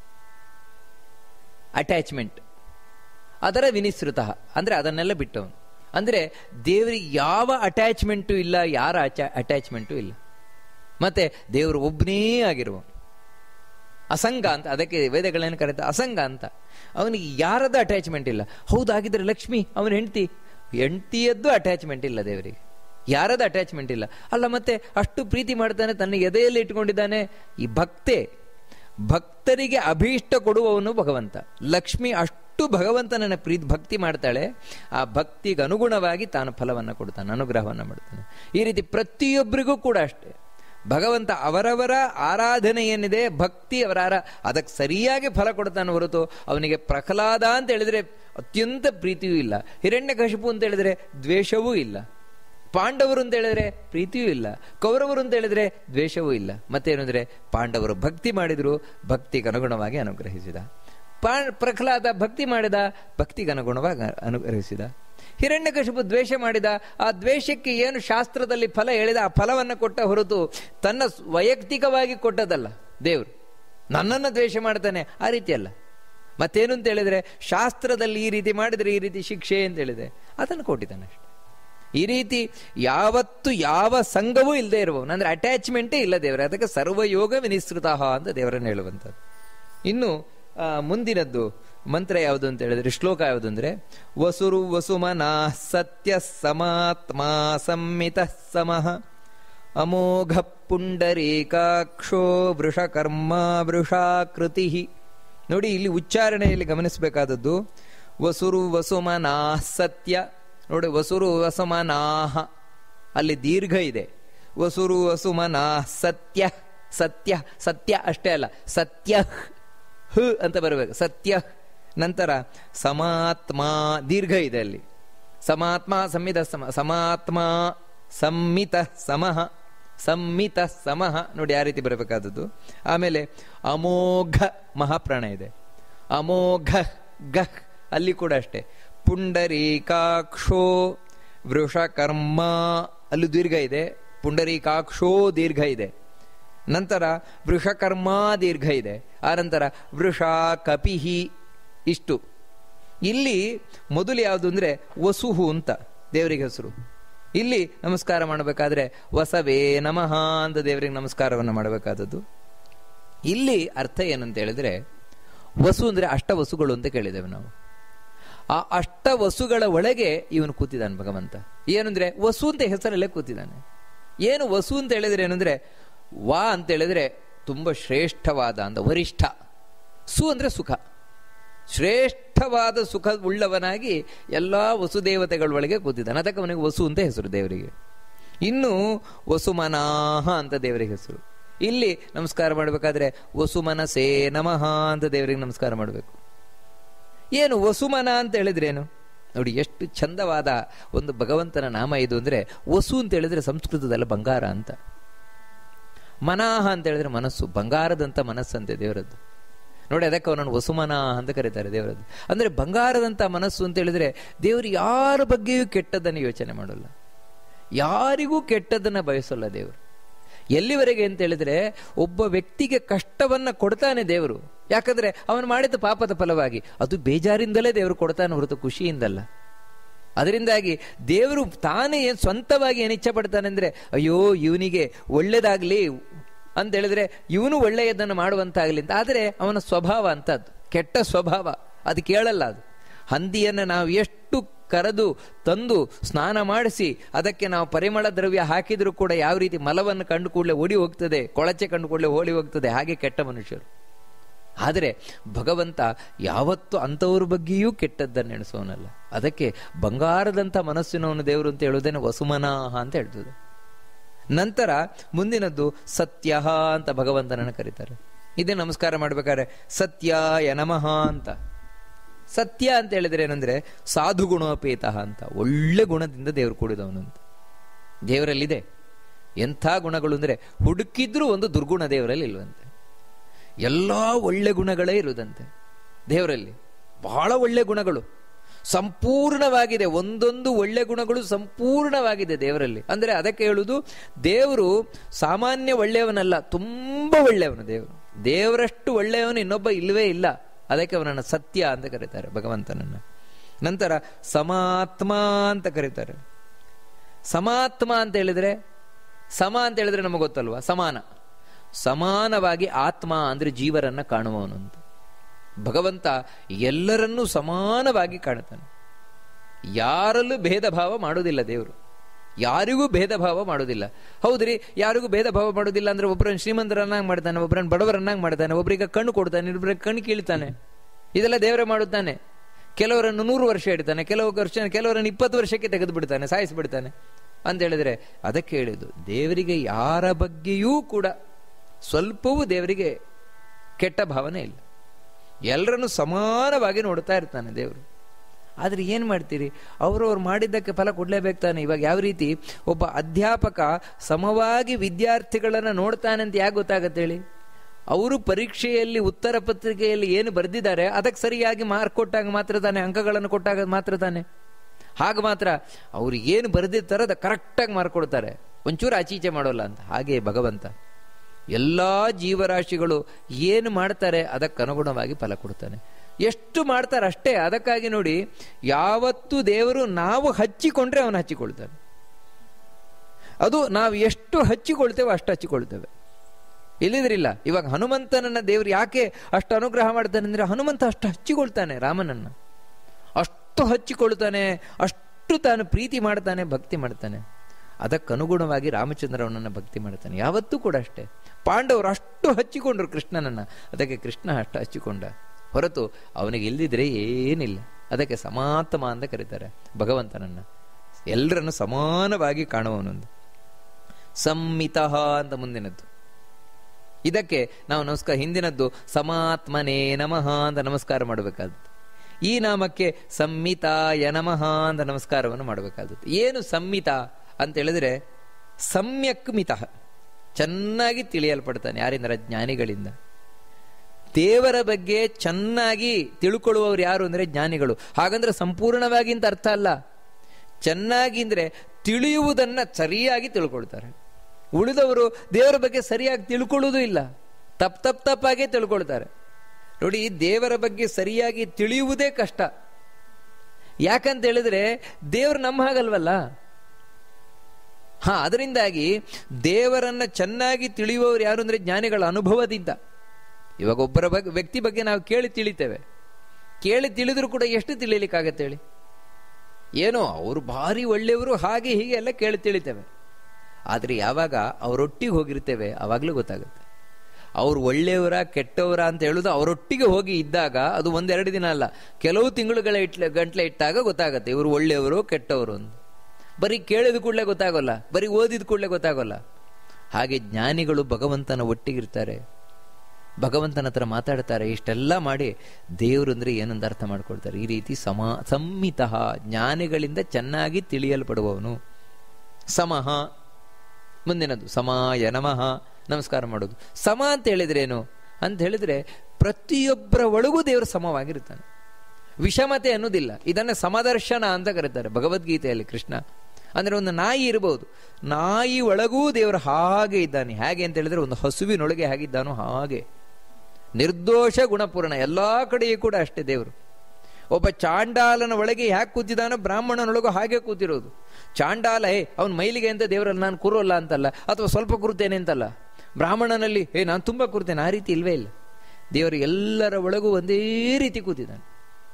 ಅಟ್ಯಾಚ್ಮೆಂಟ್ ಅದರ ವಿನಿಸೃತ ಅಂದ್ರೆ ಅದನ್ನೆಲ್ಲ ಬಿಟ್ಟವನು ಅಂದ್ರೆ ದೇವರಿಗೆ ಯಾವ ಅಟ್ಯಾಚ್ಮೆಂಟು ಇಲ್ಲ ಯಾರ ಅಟ್ಯಾಚ್ಮೆಂಟು ಇಲ್ಲ ಮತ್ತೆ ದೇವರು ಒಬ್ಬನೇ ಆಗಿರುವ ಅಸಂಗ ಅಂತ ಅದಕ್ಕೆ ವೇದಗಳೇನು ಕರೀತಾರೆ ಅಸಂಗ ಅಂತ ಅವನಿಗೆ ಯಾರದ ಅಟ್ಯಾಚ್ಮೆಂಟ್ ಇಲ್ಲ ಹೌದಾಗಿದ್ರೆ ಲಕ್ಷ್ಮಿ ಅವನ ಹೆಂಡತಿ ಹೆಂಡತಿಯದ್ದು ಅಟ್ಯಾಚ್ಮೆಂಟ್ ಇಲ್ಲ ದೇವರಿಗೆ ಯಾರದ ಅಟ್ಯಾಚ್ಮೆಂಟ್ ಇಲ್ಲ ಅಲ್ಲ ಮತ್ತೆ ಅಷ್ಟು ಪ್ರೀತಿ ಮಾಡ್ತಾನೆ ತನ್ನ ಎದೆಯಲ್ಲಿ ಇಟ್ಕೊಂಡಿದ್ದಾನೆ ಈ ಭಕ್ತೆ ಭಕ್ತರಿಗೆ ಅಭೀಷ್ಟ ಕೊಡುವವನು ಭಗವಂತ ಲಕ್ಷ್ಮಿ ಅಷ್ಟು ಭಗವಂತನನ್ನ ಪ್ರೀತಿ ಭಕ್ತಿ ಮಾಡ್ತಾಳೆ ಆ ಭಕ್ತಿಗೆ ಅನುಗುಣವಾಗಿ ತಾನು ಫಲವನ್ನು ಕೊಡ್ತಾನೆ ಅನುಗ್ರಹವನ್ನು ಮಾಡ್ತಾನೆ ಈ ರೀತಿ ಪ್ರತಿಯೊಬ್ಬರಿಗೂ ಕೂಡ ಅಷ್ಟೇ ಭಗವಂತ ಅವರವರ ಆರಾಧನೆ ಏನಿದೆ ಭಕ್ತಿ ಅವರ ಅದಕ್ಕೆ ಸರಿಯಾಗಿ ಫಲ ಕೊಡ್ತಾನೆ ಹೊರತು ಅವನಿಗೆ ಪ್ರಹ್ಲಾದ ಅಂತ ಹೇಳಿದ್ರೆ ಅತ್ಯಂತ ಪ್ರೀತಿಯೂ ಇಲ್ಲ ಹಿರಣ್ಯಕಶಿಪು ಅಂತ ಹೇಳಿದ್ರೆ ದ್ವೇಷವೂ ಇಲ್ಲ ಪಾಂಡವರು ಅಂತ ಹೇಳಿದ್ರೆ ಪ್ರೀತಿಯೂ ಇಲ್ಲ ಕೌರವರು ಅಂತ ಹೇಳಿದ್ರೆ ದ್ವೇಷವೂ ಇಲ್ಲ ಮತ್ತೇನಂದ್ರೆ ಪಾಂಡವರು ಭಕ್ತಿ ಮಾಡಿದ್ರು ಭಕ್ತಿಗೆ ಅನುಗುಣವಾಗಿ ಅನುಗ್ರಹಿಸಿದ ಪಾ ಪ್ರಹ್ಲಾದ ಭಕ್ತಿ ಮಾಡಿದ ಭಕ್ತಿಗೆ ಅನುಗುಣವಾಗಿ ಅನುಗ್ರಹಿಸಿದ ಹಿರಣ್ಯಕಶಿಪು ದ್ವೇಷ ಮಾಡಿದ ಆ ದ್ವೇಷಕ್ಕೆ ಏನು ಶಾಸ್ತ್ರದಲ್ಲಿ ಫಲ ಹೇಳಿದ ಆ ಫಲವನ್ನು ಕೊಟ್ಟ ಹೊರತು ತನ್ನ ವೈಯಕ್ತಿಕವಾಗಿ ಕೊಟ್ಟದಲ್ಲ ದೇವರು ನನ್ನನ್ನು ದ್ವೇಷ ಮಾಡ್ತಾನೆ ಆ ರೀತಿ ಅಲ್ಲ ಮತ್ತೇನು ಅಂತ ಹೇಳಿದ್ರೆ ಶಾಸ್ತ್ರದಲ್ಲಿ ಈ ರೀತಿ ಮಾಡಿದ್ರೆ ಈ ರೀತಿ ಶಿಕ್ಷೆ ಅಂತ ಹೇಳಿದೆ ಅದನ್ನು ಕೊಟ್ಟಿದ್ದಾನೆ ಅಷ್ಟೆ ಈ ರೀತಿ ಯಾವತ್ತು ಯಾವ ಸಂಘವೂ ಇಲ್ಲದೆ ಇರುವವನು ಅಂದ್ರೆ ಅಟ್ಯಾಚ್ಮೆಂಟೇ ಇಲ್ಲ ದೇವರ ಅದಕ್ಕೆ ಸರ್ವಯೋಗ ವಿನಿಸೃತ ಅಂತ ದೇವರನ್ನು ಹೇಳುವಂಥದ್ದು ಇನ್ನು ಮುಂದಿನದ್ದು ಮಂತ್ರ ಯಾವುದು ಅಂತ ಹೇಳಿದ್ರೆ ಶ್ಲೋಕ ಯಾವುದು ಅಂದ್ರೆ ವಸುರು ವಸುಮನ ಸತ್ಯ ಸಮಾತ್ಮ ಸಂಮಿತ ಸಮಃ ಅಮೋಘ ಪುಂಡರೀಕಾಕ್ಷೋ ವೃಷಕರ್ಮ ವೃಷಾಕೃತಿ ನೋಡಿ ಇಲ್ಲಿ ಉಚ್ಚಾರಣೆಯಲ್ಲಿ ಗಮನಿಸಬೇಕಾದದ್ದು ವಸುರು ವಸುಮನಾ ಸತ್ಯ ನೋಡಿ ವಸುರು ವಸುಮನಾಹ ಅಲ್ಲಿ ದೀರ್ಘ ಇದೆ ವಸುರು ವಸುಮನಾ ಸತ್ಯ ಸತ್ಯ ಸತ್ಯ ಅಷ್ಟೇ ಅಲ್ಲ ಸತ್ಯ ಹ ಅಂತ ಬರಬೇಕು ಸತ್ಯ ನಂತರ ಸಮಾತ್ಮ ದೀರ್ಘ ಇದೆ ಅಲ್ಲಿ ಸಮಾತ್ಮ ಸಂಮಿತ ಸಮ ಸಮಾತ್ಮ ಸಂಮಿತ ಸಮಃ ಸಂಮಿತ ಸಮಃ ನೋಡಿ ಆ ರೀತಿ ಬರಬೇಕಾದದ್ದು ಆಮೇಲೆ ಅಮೋಘ ಮಹಾಪ್ರಾಣ ಇದೆ ಅಮೋಘ ಗಹ್ ಅಲ್ಲಿ ಕೂಡ ಅಷ್ಟೇ ಪುಂಡರೀಕಾಕ್ಷೋ ವೃಷಕರ್ಮ ಅಲ್ಲಿ ದೀರ್ಘ ಇದೆ ಪುಂಡರೀಕಾಕ್ಷೋ ದೀರ್ಘ ಇದೆ ನಂತರ ವೃಷಕರ್ಮ ದೀರ್ಘ ಇದೆ ಆ ನಂತರ ವೃಷ ಕಪಿಹಿ ಇಷ್ಟು ಇಲ್ಲಿ ಮೊದಲು ಯಾವುದು ಅಂದ್ರೆ ವಸುಹು ಅಂತ ದೇವರಿಗೆ ಹೆಸರು ಇಲ್ಲಿ ನಮಸ್ಕಾರ ಮಾಡಬೇಕಾದ್ರೆ ವಸವೇ ನಮಃ ಅಂತ ದೇವರಿಗೆ ನಮಸ್ಕಾರವನ್ನು ಮಾಡಬೇಕಾದದ್ದು ಇಲ್ಲಿ ಅರ್ಥ ಏನಂತ ಹೇಳಿದ್ರೆ ವಸು ಅಂದ್ರೆ ಅಷ್ಟ ವಸುಗಳು ಅಂತ ಕೇಳಿದ್ದೇವೆ ನಾವು ಆ ಅಷ್ಟ ವಸುಗಳ ಒಳಗೆ ಇವನು ಕೂತಿದ್ದಾನೆ ಭಗವಂತ ಏನಂದ್ರೆ ವಸು ಅಂತ ಹೆಸರಲ್ಲೇ ಕೂತಿದ್ದಾನೆ ಏನು ವಸು ಅಂತ ಹೇಳಿದ್ರೆ ಏನಂದ್ರೆ ವಾ ಅಂತ ಹೇಳಿದ್ರೆ ತುಂಬ ಶ್ರೇಷ್ಠವಾದ ಅಂತ ವರಿಷ್ಠ ಸು ಅಂದ್ರೆ ಸುಖ ಶ್ರೇಷ್ಠವಾದ ಸುಖ ಉಳ್ಳವನಾಗಿ ಎಲ್ಲ ವಸುದೇವತೆಗಳ ಒಳಗೆ ಕೂತಿದ್ದಾನೆ ಅದಕ್ಕೆ ಅವನಿಗೆ ವಸು ಅಂತ ಹೆಸರು ದೇವರಿಗೆ ಇನ್ನು ವಸುಮನಾಹ ಅಂತ ದೇವರಿಗೆ ಹೆಸರು ಇಲ್ಲಿ ನಮಸ್ಕಾರ ಮಾಡಬೇಕಾದ್ರೆ ವಸುಮನಸೇ ನಮಃ ಅಂತ ದೇವರಿಗೆ ನಮಸ್ಕಾರ ಮಾಡಬೇಕು ಏನು ವಸುಮನ ಅಂತ ಹೇಳಿದ್ರೇನು ನೋಡಿ ಎಷ್ಟು ಚಂದವಾದ ಒಂದು ಭಗವಂತನ ನಾಮ ಇದು ಅಂದ್ರೆ ವಸು ಅಂತ ಹೇಳಿದ್ರೆ ಸಂಸ್ಕೃತದಲ್ಲ ಬಂಗಾರ ಅಂತ ಮನಾಹ ಅಂತ ಹೇಳಿದ್ರೆ ಮನಸ್ಸು ಬಂಗಾರದಂತ ಮನಸ್ಸಂತೆ ದೇವರದ್ದು ನೋಡಿ ಅದಕ್ಕೆ ಅವನನ್ನು ವಸುಮನ ಅಂತ ಕರೀತಾರೆ ದೇವರದ್ದು ಅಂದ್ರೆ ಬಂಗಾರದಂತ ಮನಸ್ಸು ಅಂತ ಹೇಳಿದ್ರೆ ದೇವರು ಯಾರ ಬಗ್ಗೆಯೂ ಕೆಟ್ಟದ್ದನ್ನು ಯೋಚನೆ ಮಾಡಲ್ಲ ಯಾರಿಗೂ ಕೆಟ್ಟದನ್ನ ಬಯಸಲ್ಲ ದೇವರು ಎಲ್ಲಿವರೆಗೆ ಅಂತ ಹೇಳಿದ್ರೆ ಒಬ್ಬ ವ್ಯಕ್ತಿಗೆ ಕಷ್ಟವನ್ನ ಕೊಡ್ತಾನೆ ದೇವರು ಯಾಕಂದ್ರೆ ಅವನು ಮಾಡಿದ ಪಾಪದ ಫಲವಾಗಿ ಅದು ಬೇಜಾರಿಂದಲೇ ದೇವರು ಕೊಡ್ತಾನೆ ಹೊರತು ಖುಷಿಯಿಂದಲ್ಲ ಅದರಿಂದಾಗಿ ದೇವರು ತಾನೇ ಏನ್ ಸ್ವಂತವಾಗಿ ಏನು ಇಚ್ಛೆ ಪಡ್ತಾನೆ ಅಂದ್ರೆ ಅಯ್ಯೋ ಇವನಿಗೆ ಒಳ್ಳೇದಾಗ್ಲಿ ಅಂತ ಹೇಳಿದ್ರೆ ಇವನು ಒಳ್ಳೆಯದನ್ನು ಮಾಡುವಂತಾಗಲಿ ಅಂತ ಆದರೆ ಅವನ ಸ್ವಭಾವ ಅಂತದ್ದು ಕೆಟ್ಟ ಸ್ವಭಾವ ಅದು ಕೇಳಲ್ಲ ಅದು ಹಂದಿಯನ್ನು ನಾವು ಎಷ್ಟು ಕರೆದು ತಂದು ಸ್ನಾನ ಮಾಡಿಸಿ ಅದಕ್ಕೆ ನಾವು ಪರಿಮಳ ದ್ರವ್ಯ ಹಾಕಿದರೂ ಕೂಡ ಯಾವ ರೀತಿ ಮಲವನ್ನು ಕಂಡು ಕೂಡಲೇ ಓಡಿ ಹೋಗ್ತದೆ ಕೊಳಚೆ ಕಂಡು ಕೂಡಲೇ ಓಡಿ ಹೋಗ್ತದೆ ಹಾಗೆ ಕೆಟ್ಟ ಮನುಷ್ಯರು ಆದರೆ ಭಗವಂತ ಯಾವತ್ತು ಅಂಥವ್ರ ಬಗ್ಗೆಯೂ ಕೆಟ್ಟದ್ದನ್ನು ಎಣಿಸೋನಲ್ಲ ಅದಕ್ಕೆ ಬಂಗಾರದಂಥ ಮನಸ್ಸಿನವನು ದೇವರು ಅಂತ ಹೇಳುವುದೇನೆ ವಸುಮನಾಹ ಅಂತ ಹೇಳ್ತದೆ ನಂತರ ಮುಂದಿನದ್ದು ಸತ್ಯ ಅಂತ ಭಗವಂತನನ್ನು ಕರೀತಾರೆ ಇದೇ ನಮಸ್ಕಾರ ಮಾಡ್ಬೇಕಾದ್ರೆ ಸತ್ಯಾಯ ನಮಃ ಅಂತ ಸತ್ಯ ಅಂತ ಹೇಳಿದ್ರೆ ಏನಂದ್ರೆ ಸಾಧು ಗುಣೋಪೇತ ಅಂತ ಒಳ್ಳೆ ಗುಣದಿಂದ ದೇವರು ಕೂಡಿದವನು ಅಂತ ದೇವರಲ್ಲಿದೆ ಎಂಥ ಗುಣಗಳು ಅಂದ್ರೆ ಹುಡುಕಿದ್ರೂ ಒಂದು ದುರ್ಗುಣ ದೇವರಲ್ಲಿ ಇಲ್ವಂತೆ ಎಲ್ಲ ಒಳ್ಳೆ ಗುಣಗಳೇ ಇರುವುದಂತೆ ದೇವರಲ್ಲಿ ಬಹಳ ಒಳ್ಳೆ ಗುಣಗಳು ಸಂಪೂರ್ಣವಾಗಿದೆ ಒಂದೊಂದು ಒಳ್ಳೆ ಗುಣಗಳು ಸಂಪೂರ್ಣವಾಗಿದೆ ದೇವರಲ್ಲಿ ಅಂದ್ರೆ ಅದಕ್ಕೆ ಹೇಳುವುದು ದೇವರು ಸಾಮಾನ್ಯ ಒಳ್ಳೆಯವನಲ್ಲ ತುಂಬಾ ಒಳ್ಳೆಯವನು ದೇವರು ದೇವರಷ್ಟು ಒಳ್ಳೆಯವನು ಇನ್ನೊಬ್ಬ ಇಲ್ಲವೇ ಇಲ್ಲ ಅದಕ್ಕೆ ಅವನನ್ನು ಸತ್ಯ ಅಂತ ಕರೀತಾರೆ ಭಗವಂತನನ್ನ ನಂತರ ಸಮಾತ್ಮ ಅಂತ ಕರೀತಾರೆ ಸಮಾತ್ಮ ಅಂತ ಹೇಳಿದ್ರೆ ಸಮ ಅಂತ ಹೇಳಿದ್ರೆ ನಮಗೆ ಗೊತ್ತಲ್ವಾ ಸಮಾನ ಸಮಾನವಾಗಿ ಆತ್ಮ ಅಂದ್ರೆ ಜೀವರನ್ನ ಕಾಣುವವನು ಅಂತ ಭಗವಂತ ಎಲ್ಲರನ್ನೂ ಸಮಾನವಾಗಿ ಕಾಣುತ್ತಾನೆ ಯಾರಲ್ಲೂ ಭೇದ ಭಾವ ಮಾಡೋದಿಲ್ಲ ದೇವರು ಯಾರಿಗೂ ಭೇದ ಭಾವ ಮಾಡೋದಿಲ್ಲ ಹೌದ್ರಿ ಯಾರಿಗೂ ಭೇದ ಭಾವ ಮಾಡೋದಿಲ್ಲ ಅಂದ್ರೆ ಒಬ್ಬರನ್ನ ಶ್ರೀಮಂತರನ್ನಾಗಿ ಮಾಡ್ತಾನೆ ಒಬ್ಬರನ್ನ ಬಡವರನ್ನಾಗಿ ಮಾಡ್ತಾನೆ ಒಬ್ಬರಿಗೆ ಕಣ್ಣು ಕೊಡ್ತಾನೆ ಇನ್ನೊಬ್ಬರಿಗೆ ಕಣ್ಣು ಕೀಳ್ತಾನೆ ಇದೆಲ್ಲ ದೇವರೇ ಮಾಡುತ್ತಾನೆ ಕೆಲವರನ್ನು ನೂರು ವರ್ಷ ಇಡ್ತಾನೆ ಕೆಲವು ವರ್ಷ ಕೆಲವರನ್ನು ಇಪ್ಪತ್ತು ವರ್ಷಕ್ಕೆ ತೆಗೆದು ಬಿಡ್ತಾನೆ ಸಾಯಿಸಿಬಿಡ್ತಾನೆ ಅಂತ ಹೇಳಿದ್ರೆ ಅದಕ್ಕೆ ಹೇಳಿದ್ದು ದೇವರಿಗೆ ಯಾರ ಬಗ್ಗೆಯೂ ಕೂಡ ಸ್ವಲ್ಪವೂ ದೇವರಿಗೆ ಕೆಟ್ಟ ಭಾವನೆ ಇಲ್ಲ ಎಲ್ಲರನ್ನು ಸಮಾನವಾಗಿ ನೋಡ್ತಾ ಇರ್ತಾನೆ ದೇವರು ಆದರೆ ಏನು ಮಾಡ್ತೀರಿ ಅವರವ್ರು ಮಾಡಿದ್ದಕ್ಕೆ ಫಲ ಕೊಡಲೇಬೇಕು ತಾನೆ ಇವಾಗ ಯಾವ ರೀತಿ ಒಬ್ಬ ಅಧ್ಯಾಪಕ ಸಮವಾಗಿ ವಿದ್ಯಾರ್ಥಿಗಳನ್ನು ನೋಡ್ತಾನೆ ಅಂತ ಯಾಕೆ ಗೊತ್ತಾಗತ್ತೆ ಹೇಳಿ ಅವರು ಪರೀಕ್ಷೆಯಲ್ಲಿ ಉತ್ತರ ಪತ್ರಿಕೆಯಲ್ಲಿ ಏನು ಬರೆದಿದ್ದಾರೆ ಅದಕ್ಕೆ ಸರಿಯಾಗಿ ಮಾರ್ಕ್ ಕೊಟ್ಟಾಗ ಮಾತ್ರ ತಾನೆ ಅಂಕಗಳನ್ನು ಕೊಟ್ಟಾಗ ಮಾತ್ರ ತಾನೆ ಹಾಗೆ ಮಾತ್ರ ಅವ್ರು ಏನು ಬರೆದಿರ್ತಾರೋ ಅದು ಕರೆಕ್ಟಾಗಿ ಮಾರ್ಕ್ ಕೊಡ್ತಾರೆ ಒಂಚೂರು ಆಚೀಚೆ ಮಾಡೋಲ್ಲ ಅಂತ ಹಾಗೆ ಭಗವಂತ ಎಲ್ಲ ಜೀವರಾಶಿಗಳು ಏನು ಮಾಡ್ತಾರೆ ಅದಕ್ಕನುಗುಣವಾಗಿ ಫಲ ಕೊಡ್ತಾನೆ ಎಷ್ಟು ಮಾಡ್ತಾರೆ ಅಷ್ಟೇ ಅದಕ್ಕಾಗಿ ನೋಡಿ ಯಾವತ್ತು ದೇವರು ನಾವು ಹಚ್ಚಿಕೊಂಡ್ರೆ ಅವನು ಹಚ್ಚಿಕೊಳ್ತಾನೆ ಅದು ನಾವು ಎಷ್ಟು ಹಚ್ಚಿಕೊಳ್ತೇವೆ ಅಷ್ಟು ಹಚ್ಚಿಕೊಳ್ತೇವೆ ಇಲ್ಲಿದ್ರಿಲ್ಲ ಇವಾಗ ಹನುಮಂತನನ್ನ ದೇವ್ರು ಯಾಕೆ ಅಷ್ಟು ಅನುಗ್ರಹ ಮಾಡ್ತಾನೆ ಅಂದ್ರೆ ಹನುಮಂತ ಅಷ್ಟು ಹಚ್ಚಿಕೊಳ್ತಾನೆ ರಾಮನನ್ನ ಅಷ್ಟು ಹಚ್ಚಿಕೊಳ್ತಾನೆ ಅಷ್ಟು ತಾನು ಪ್ರೀತಿ ಮಾಡ್ತಾನೆ ಭಕ್ತಿ ಮಾಡ್ತಾನೆ ಅದಕ್ಕನುಗುಣವಾಗಿ ರಾಮಚಂದ್ರವನನ್ನ ಭಕ್ತಿ ಮಾಡ್ತಾನೆ ಯಾವತ್ತೂ ಕೂಡ ಅಷ್ಟೇ ಪಾಂಡವರು ಅಷ್ಟು ಹಚ್ಚಿಕೊಂಡ್ರು ಕೃಷ್ಣನನ್ನ ಅದಕ್ಕೆ ಕೃಷ್ಣ ಅಷ್ಟು ಹಚ್ಚಿಕೊಂಡ ಹೊರತು ಅವನಿಗೆ ಇಲ್ದಿದ್ರೆ ಏನಿಲ್ಲ ಅದಕ್ಕೆ ಸಮಾತ್ಮ ಅಂತ ಕರೀತಾರೆ ಭಗವಂತನನ್ನ ಎಲ್ಲರನ್ನು ಸಮಾನವಾಗಿ ಕಾಣುವವನೊಂದು ಸಂಮಿತಃ ಅಂತ ಮುಂದಿನದ್ದು ಇದಕ್ಕೆ ನಾವು ನಮಸ್ಕಾರ ಹಿಂದಿನದ್ದು ಸಮಾತ್ಮನೇ ನಮಃ ಅಂತ ನಮಸ್ಕಾರ ಮಾಡಬೇಕಾದದ್ದು ಈ ನಾಮಕ್ಕೆ ಸಂಮಿತಾಯ ನಮಃ ಅಂತ ನಮಸ್ಕಾರವನ್ನು ಮಾಡಬೇಕಾದದ್ದು ಏನು ಸಂಮಿತ ಅಂತ ಹೇಳಿದ್ರೆ ಸಮ್ಯಕ್ ಮಿತಃ ಚೆನ್ನಾಗಿ ತಿಳಿಯಲ್ಪಡ್ತಾನೆ ಯಾರಿಂದ ಜ್ಞಾನಿಗಳಿಂದ ದೇವರ ಬಗ್ಗೆ ಚೆನ್ನಾಗಿ ತಿಳ್ಕೊಳ್ಳುವವರು ಯಾರು ಅಂದ್ರೆ ಜ್ಞಾನಿಗಳು ಹಾಗಂದ್ರೆ ಸಂಪೂರ್ಣವಾಗಿ ಅಂತ ಅರ್ಥ ಅಲ್ಲ ಚೆನ್ನಾಗಿ ಅಂದ್ರೆ ತಿಳಿಯುವುದನ್ನ ಸರಿಯಾಗಿ ತಿಳ್ಕೊಳ್ತಾರೆ ಉಳಿದವರು ದೇವರ ಬಗ್ಗೆ ಸರಿಯಾಗಿ ತಿಳ್ಕೊಳ್ಳೋದು ಇಲ್ಲ ತಪ್ಪ ತಪ್ಪ ತಪ್ಪಾಗೆ ತಿಳ್ಕೊಳ್ತಾರೆ ನೋಡಿ ದೇವರ ಬಗ್ಗೆ ಸರಿಯಾಗಿ ತಿಳಿಯುವುದೇ ಕಷ್ಟ ಯಾಕಂತ ಹೇಳಿದ್ರೆ ದೇವರು ನಮ್ಮ ಹಾಗಲ್ವಲ್ಲ ಹಾ ಅದರಿಂದಾಗಿ ದೇವರನ್ನ ಚೆನ್ನಾಗಿ ತಿಳಿಯುವವರು ಯಾರು ಅಂದ್ರೆ ಜ್ಞಾನಿಗಳ ಅನುಭವದಿಂದ ಇವಾಗ ಒಬ್ಬರ ಬಗ್ಗೆ ವ್ಯಕ್ತಿ ಬಗ್ಗೆ ನಾವು ಕೇಳಿ ತಿಳಿತೇವೆ ಕೇಳಿ ತಿಳಿದ್ರು ಕೂಡ ಎಷ್ಟು ತಿಳಿಲಿಕ್ಕಾಗತ್ತೆ ಹೇಳಿ ಏನೋ ಅವರು ಭಾರಿ ಒಳ್ಳೆಯವರು ಹಾಗೆ ಹೀಗೆ ಎಲ್ಲ ಕೇಳಿ ತಿಳಿತೇವೆ ಆದರೆ ಯಾವಾಗ ಅವರೊಟ್ಟಿಗೆ ಹೋಗಿರ್ತೇವೆ ಅವಾಗಲೂ ಗೊತ್ತಾಗುತ್ತೆ ಅವ್ರು ಒಳ್ಳೆಯವರ ಕೆಟ್ಟವರ ಅಂತ ಹೇಳುದು ಅವರೊಟ್ಟಿಗೆ ಹೋಗಿ ಇದ್ದಾಗ ಅದು ಒಂದೆರಡು ದಿನ ಅಲ್ಲ ಕೆಲವು ತಿಂಗಳುಗಳ ಇಟ್ಲ ಗಂಟ್ಲೆ ಇಟ್ಟಾಗ ಗೊತ್ತಾಗುತ್ತೆ ಇವರು ಒಳ್ಳೆಯವರು ಕೆಟ್ಟವರು ಅಂತ ಬರೀ ಕೇಳಿದ ಕೂಡಲೇ ಗೊತ್ತಾಗೋಲ್ಲ ಬರೀ ಓದಿದ ಕೂಡಲೇ ಗೊತ್ತಾಗೋಲ್ಲ ಹಾಗೆ ಜ್ಞಾನಿಗಳು ಭಗವಂತನ ಒಟ್ಟಿಗಿರ್ತಾರೆ ಭಗವಂತನ ಹತ್ರ ಮಾತಾಡ್ತಾರೆ ಇಷ್ಟೆಲ್ಲ ಮಾಡಿ ದೇವರು ಅಂದ್ರೆ ಏನಂತ ಅರ್ಥ ಮಾಡ್ಕೊಳ್ತಾರೆ ಈ ರೀತಿ ಸಮಾ ಸಂಮಿತಃ ಜ್ಞಾನಿಗಳಿಂದ ಚೆನ್ನಾಗಿ ತಿಳಿಯಲ್ಪಡುವವನು ಸಮಹ ಮುಂದಿನದು ಸಮಾಯ ನಮಃ ನಮಸ್ಕಾರ ಮಾಡೋದು ಸಮ ಅಂತ ಹೇಳಿದ್ರೆ ಏನು ಅಂತ ಹೇಳಿದ್ರೆ ಪ್ರತಿಯೊಬ್ಬರ ಒಳಗೂ ದೇವರು ಸಮವಾಗಿರ್ತಾನೆ ವಿಷಮತೆ ಅನ್ನೋದಿಲ್ಲ ಇದನ್ನ ಸಮದರ್ಶನ ಅಂತ ಕರೀತಾರೆ ಭಗವದ್ಗೀತೆಯಲ್ಲಿ ಕೃಷ್ಣ ಅಂದ್ರೆ ಒಂದು ನಾಯಿ ಇರಬಹುದು ನಾಯಿ ಒಳಗೂ ದೇವರು ಹಾಗೆ ಇದ್ದಾನೆ ಹೇಗೆ ಅಂತ ಹೇಳಿದ್ರೆ ಒಂದು ಹಸುವಿನೊಳಗೆ ಹೇಗಿದ್ದಾನೋ ಹಾಗೆ ನಿರ್ದೋಷ ಗುಣಪೂರ್ಣ ಎಲ್ಲಾ ಕಡೆಯೂ ಕೂಡ ಅಷ್ಟೇ ದೇವರು ಒಬ್ಬ ಚಾಂಡಾಲನ ಒಳಗೆ ಯಾಕೆ ಕೂತಿದ್ದಾನೋ ಬ್ರಾಹ್ಮಣನೊಳಗೂ ಹಾಗೆ ಕೂತಿರೋದು ಚಾಂಡಾಲ ಹೇ ಅವನ ಮೈಲಿಗೆ ಅಂತ ದೇವರಲ್ಲಿ ನಾನು ಕೂರೋಲ್ಲ ಅಂತಲ್ಲ ಅಥವಾ ಸ್ವಲ್ಪ ಕೂರ್ತೇನೆ ಅಂತಲ್ಲ ಬ್ರಾಹ್ಮಣನಲ್ಲಿ ಹೇ ನಾನು ತುಂಬಾ ಕೂರ್ತೇನೆ ಆ ರೀತಿ ಇಲ್ವೇ ಇಲ್ಲ ದೇವರು ಎಲ್ಲರ ಒಳಗೂ ಒಂದೇ ರೀತಿ ಕೂತಿದ್ದಾನೆ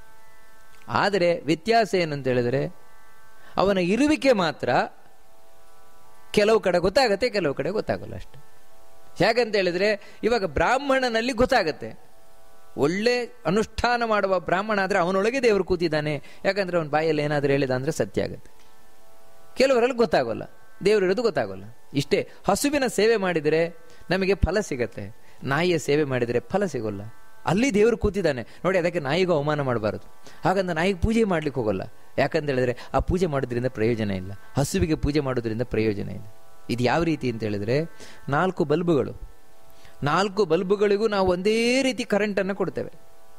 ಆದರೆ ವ್ಯತ್ಯಾಸ ಏನಂತ ಹೇಳಿದ್ರೆ ಅವನ ಇರುವಿಕೆ ಮಾತ್ರ ಕೆಲವು ಕಡೆ ಗೊತ್ತಾಗತ್ತೆ ಕೆಲವು ಕಡೆ ಗೊತ್ತಾಗಲ್ಲ ಅಷ್ಟೆ ಹೇಗಂತ ಹೇಳಿದ್ರೆ ಇವಾಗ ಬ್ರಾಹ್ಮಣನಲ್ಲಿ ಗೊತ್ತಾಗತ್ತೆ ಒಳ್ಳೆ ಅನುಷ್ಠಾನ ಮಾಡುವ ಬ್ರಾಹ್ಮಣ ಆದ್ರೆ ಅವನೊಳಗೆ ದೇವರು ಕೂತಿದ್ದಾನೆ ಯಾಕಂದ್ರೆ ಅವನ ಬಾಯಲ್ಲಿ ಏನಾದ್ರೂ ಹೇಳಿದ ಅಂದ್ರೆ ಸತ್ಯ ಆಗುತ್ತೆ ಕೆಲವರಲ್ಲಿ ಗೊತ್ತಾಗೋಲ್ಲ ದೇವರಿರೋದು ಗೊತ್ತಾಗೋಲ್ಲ ಇಷ್ಟೇ ಹಸುವಿನ ಸೇವೆ ಮಾಡಿದರೆ ನಮಗೆ ಫಲ ಸಿಗತ್ತೆ ನಾಯಿಯ ಸೇವೆ ಮಾಡಿದರೆ ಫಲ ಸಿಗೋಲ್ಲ ಅಲ್ಲಿ ದೇವರು ಕೂತಿದ್ದಾನೆ ನೋಡಿ ಅದಕ್ಕೆ ನಾಯಿಗೂ ಅವಮಾನ ಮಾಡಬಾರದು ಹಾಗಂದ್ರೆ ನಾಯಿಗೆ ಪೂಜೆ ಮಾಡ್ಲಿಕ್ಕೆ ಹೋಗೋಲ್ಲ ಯಾಕಂತ ಹೇಳಿದ್ರೆ ಆ ಪೂಜೆ ಮಾಡೋದ್ರಿಂದ ಪ್ರಯೋಜನ ಇಲ್ಲ ಹಸುವಿಗೆ ಪೂಜೆ ಮಾಡೋದ್ರಿಂದ ಪ್ರಯೋಜನ ಇಲ್ಲ ಇದು ಯಾವ ರೀತಿ ಅಂತ ಹೇಳಿದ್ರೆ ನಾಲ್ಕು ಬಲ್ಬುಗಳು ನಾಲ್ಕು ಬಲ್ಬುಗಳಿಗೂ ನಾವು ಒಂದೇ ರೀತಿ ಕರೆಂಟನ್ನು ಕೊಡ್ತೇವೆ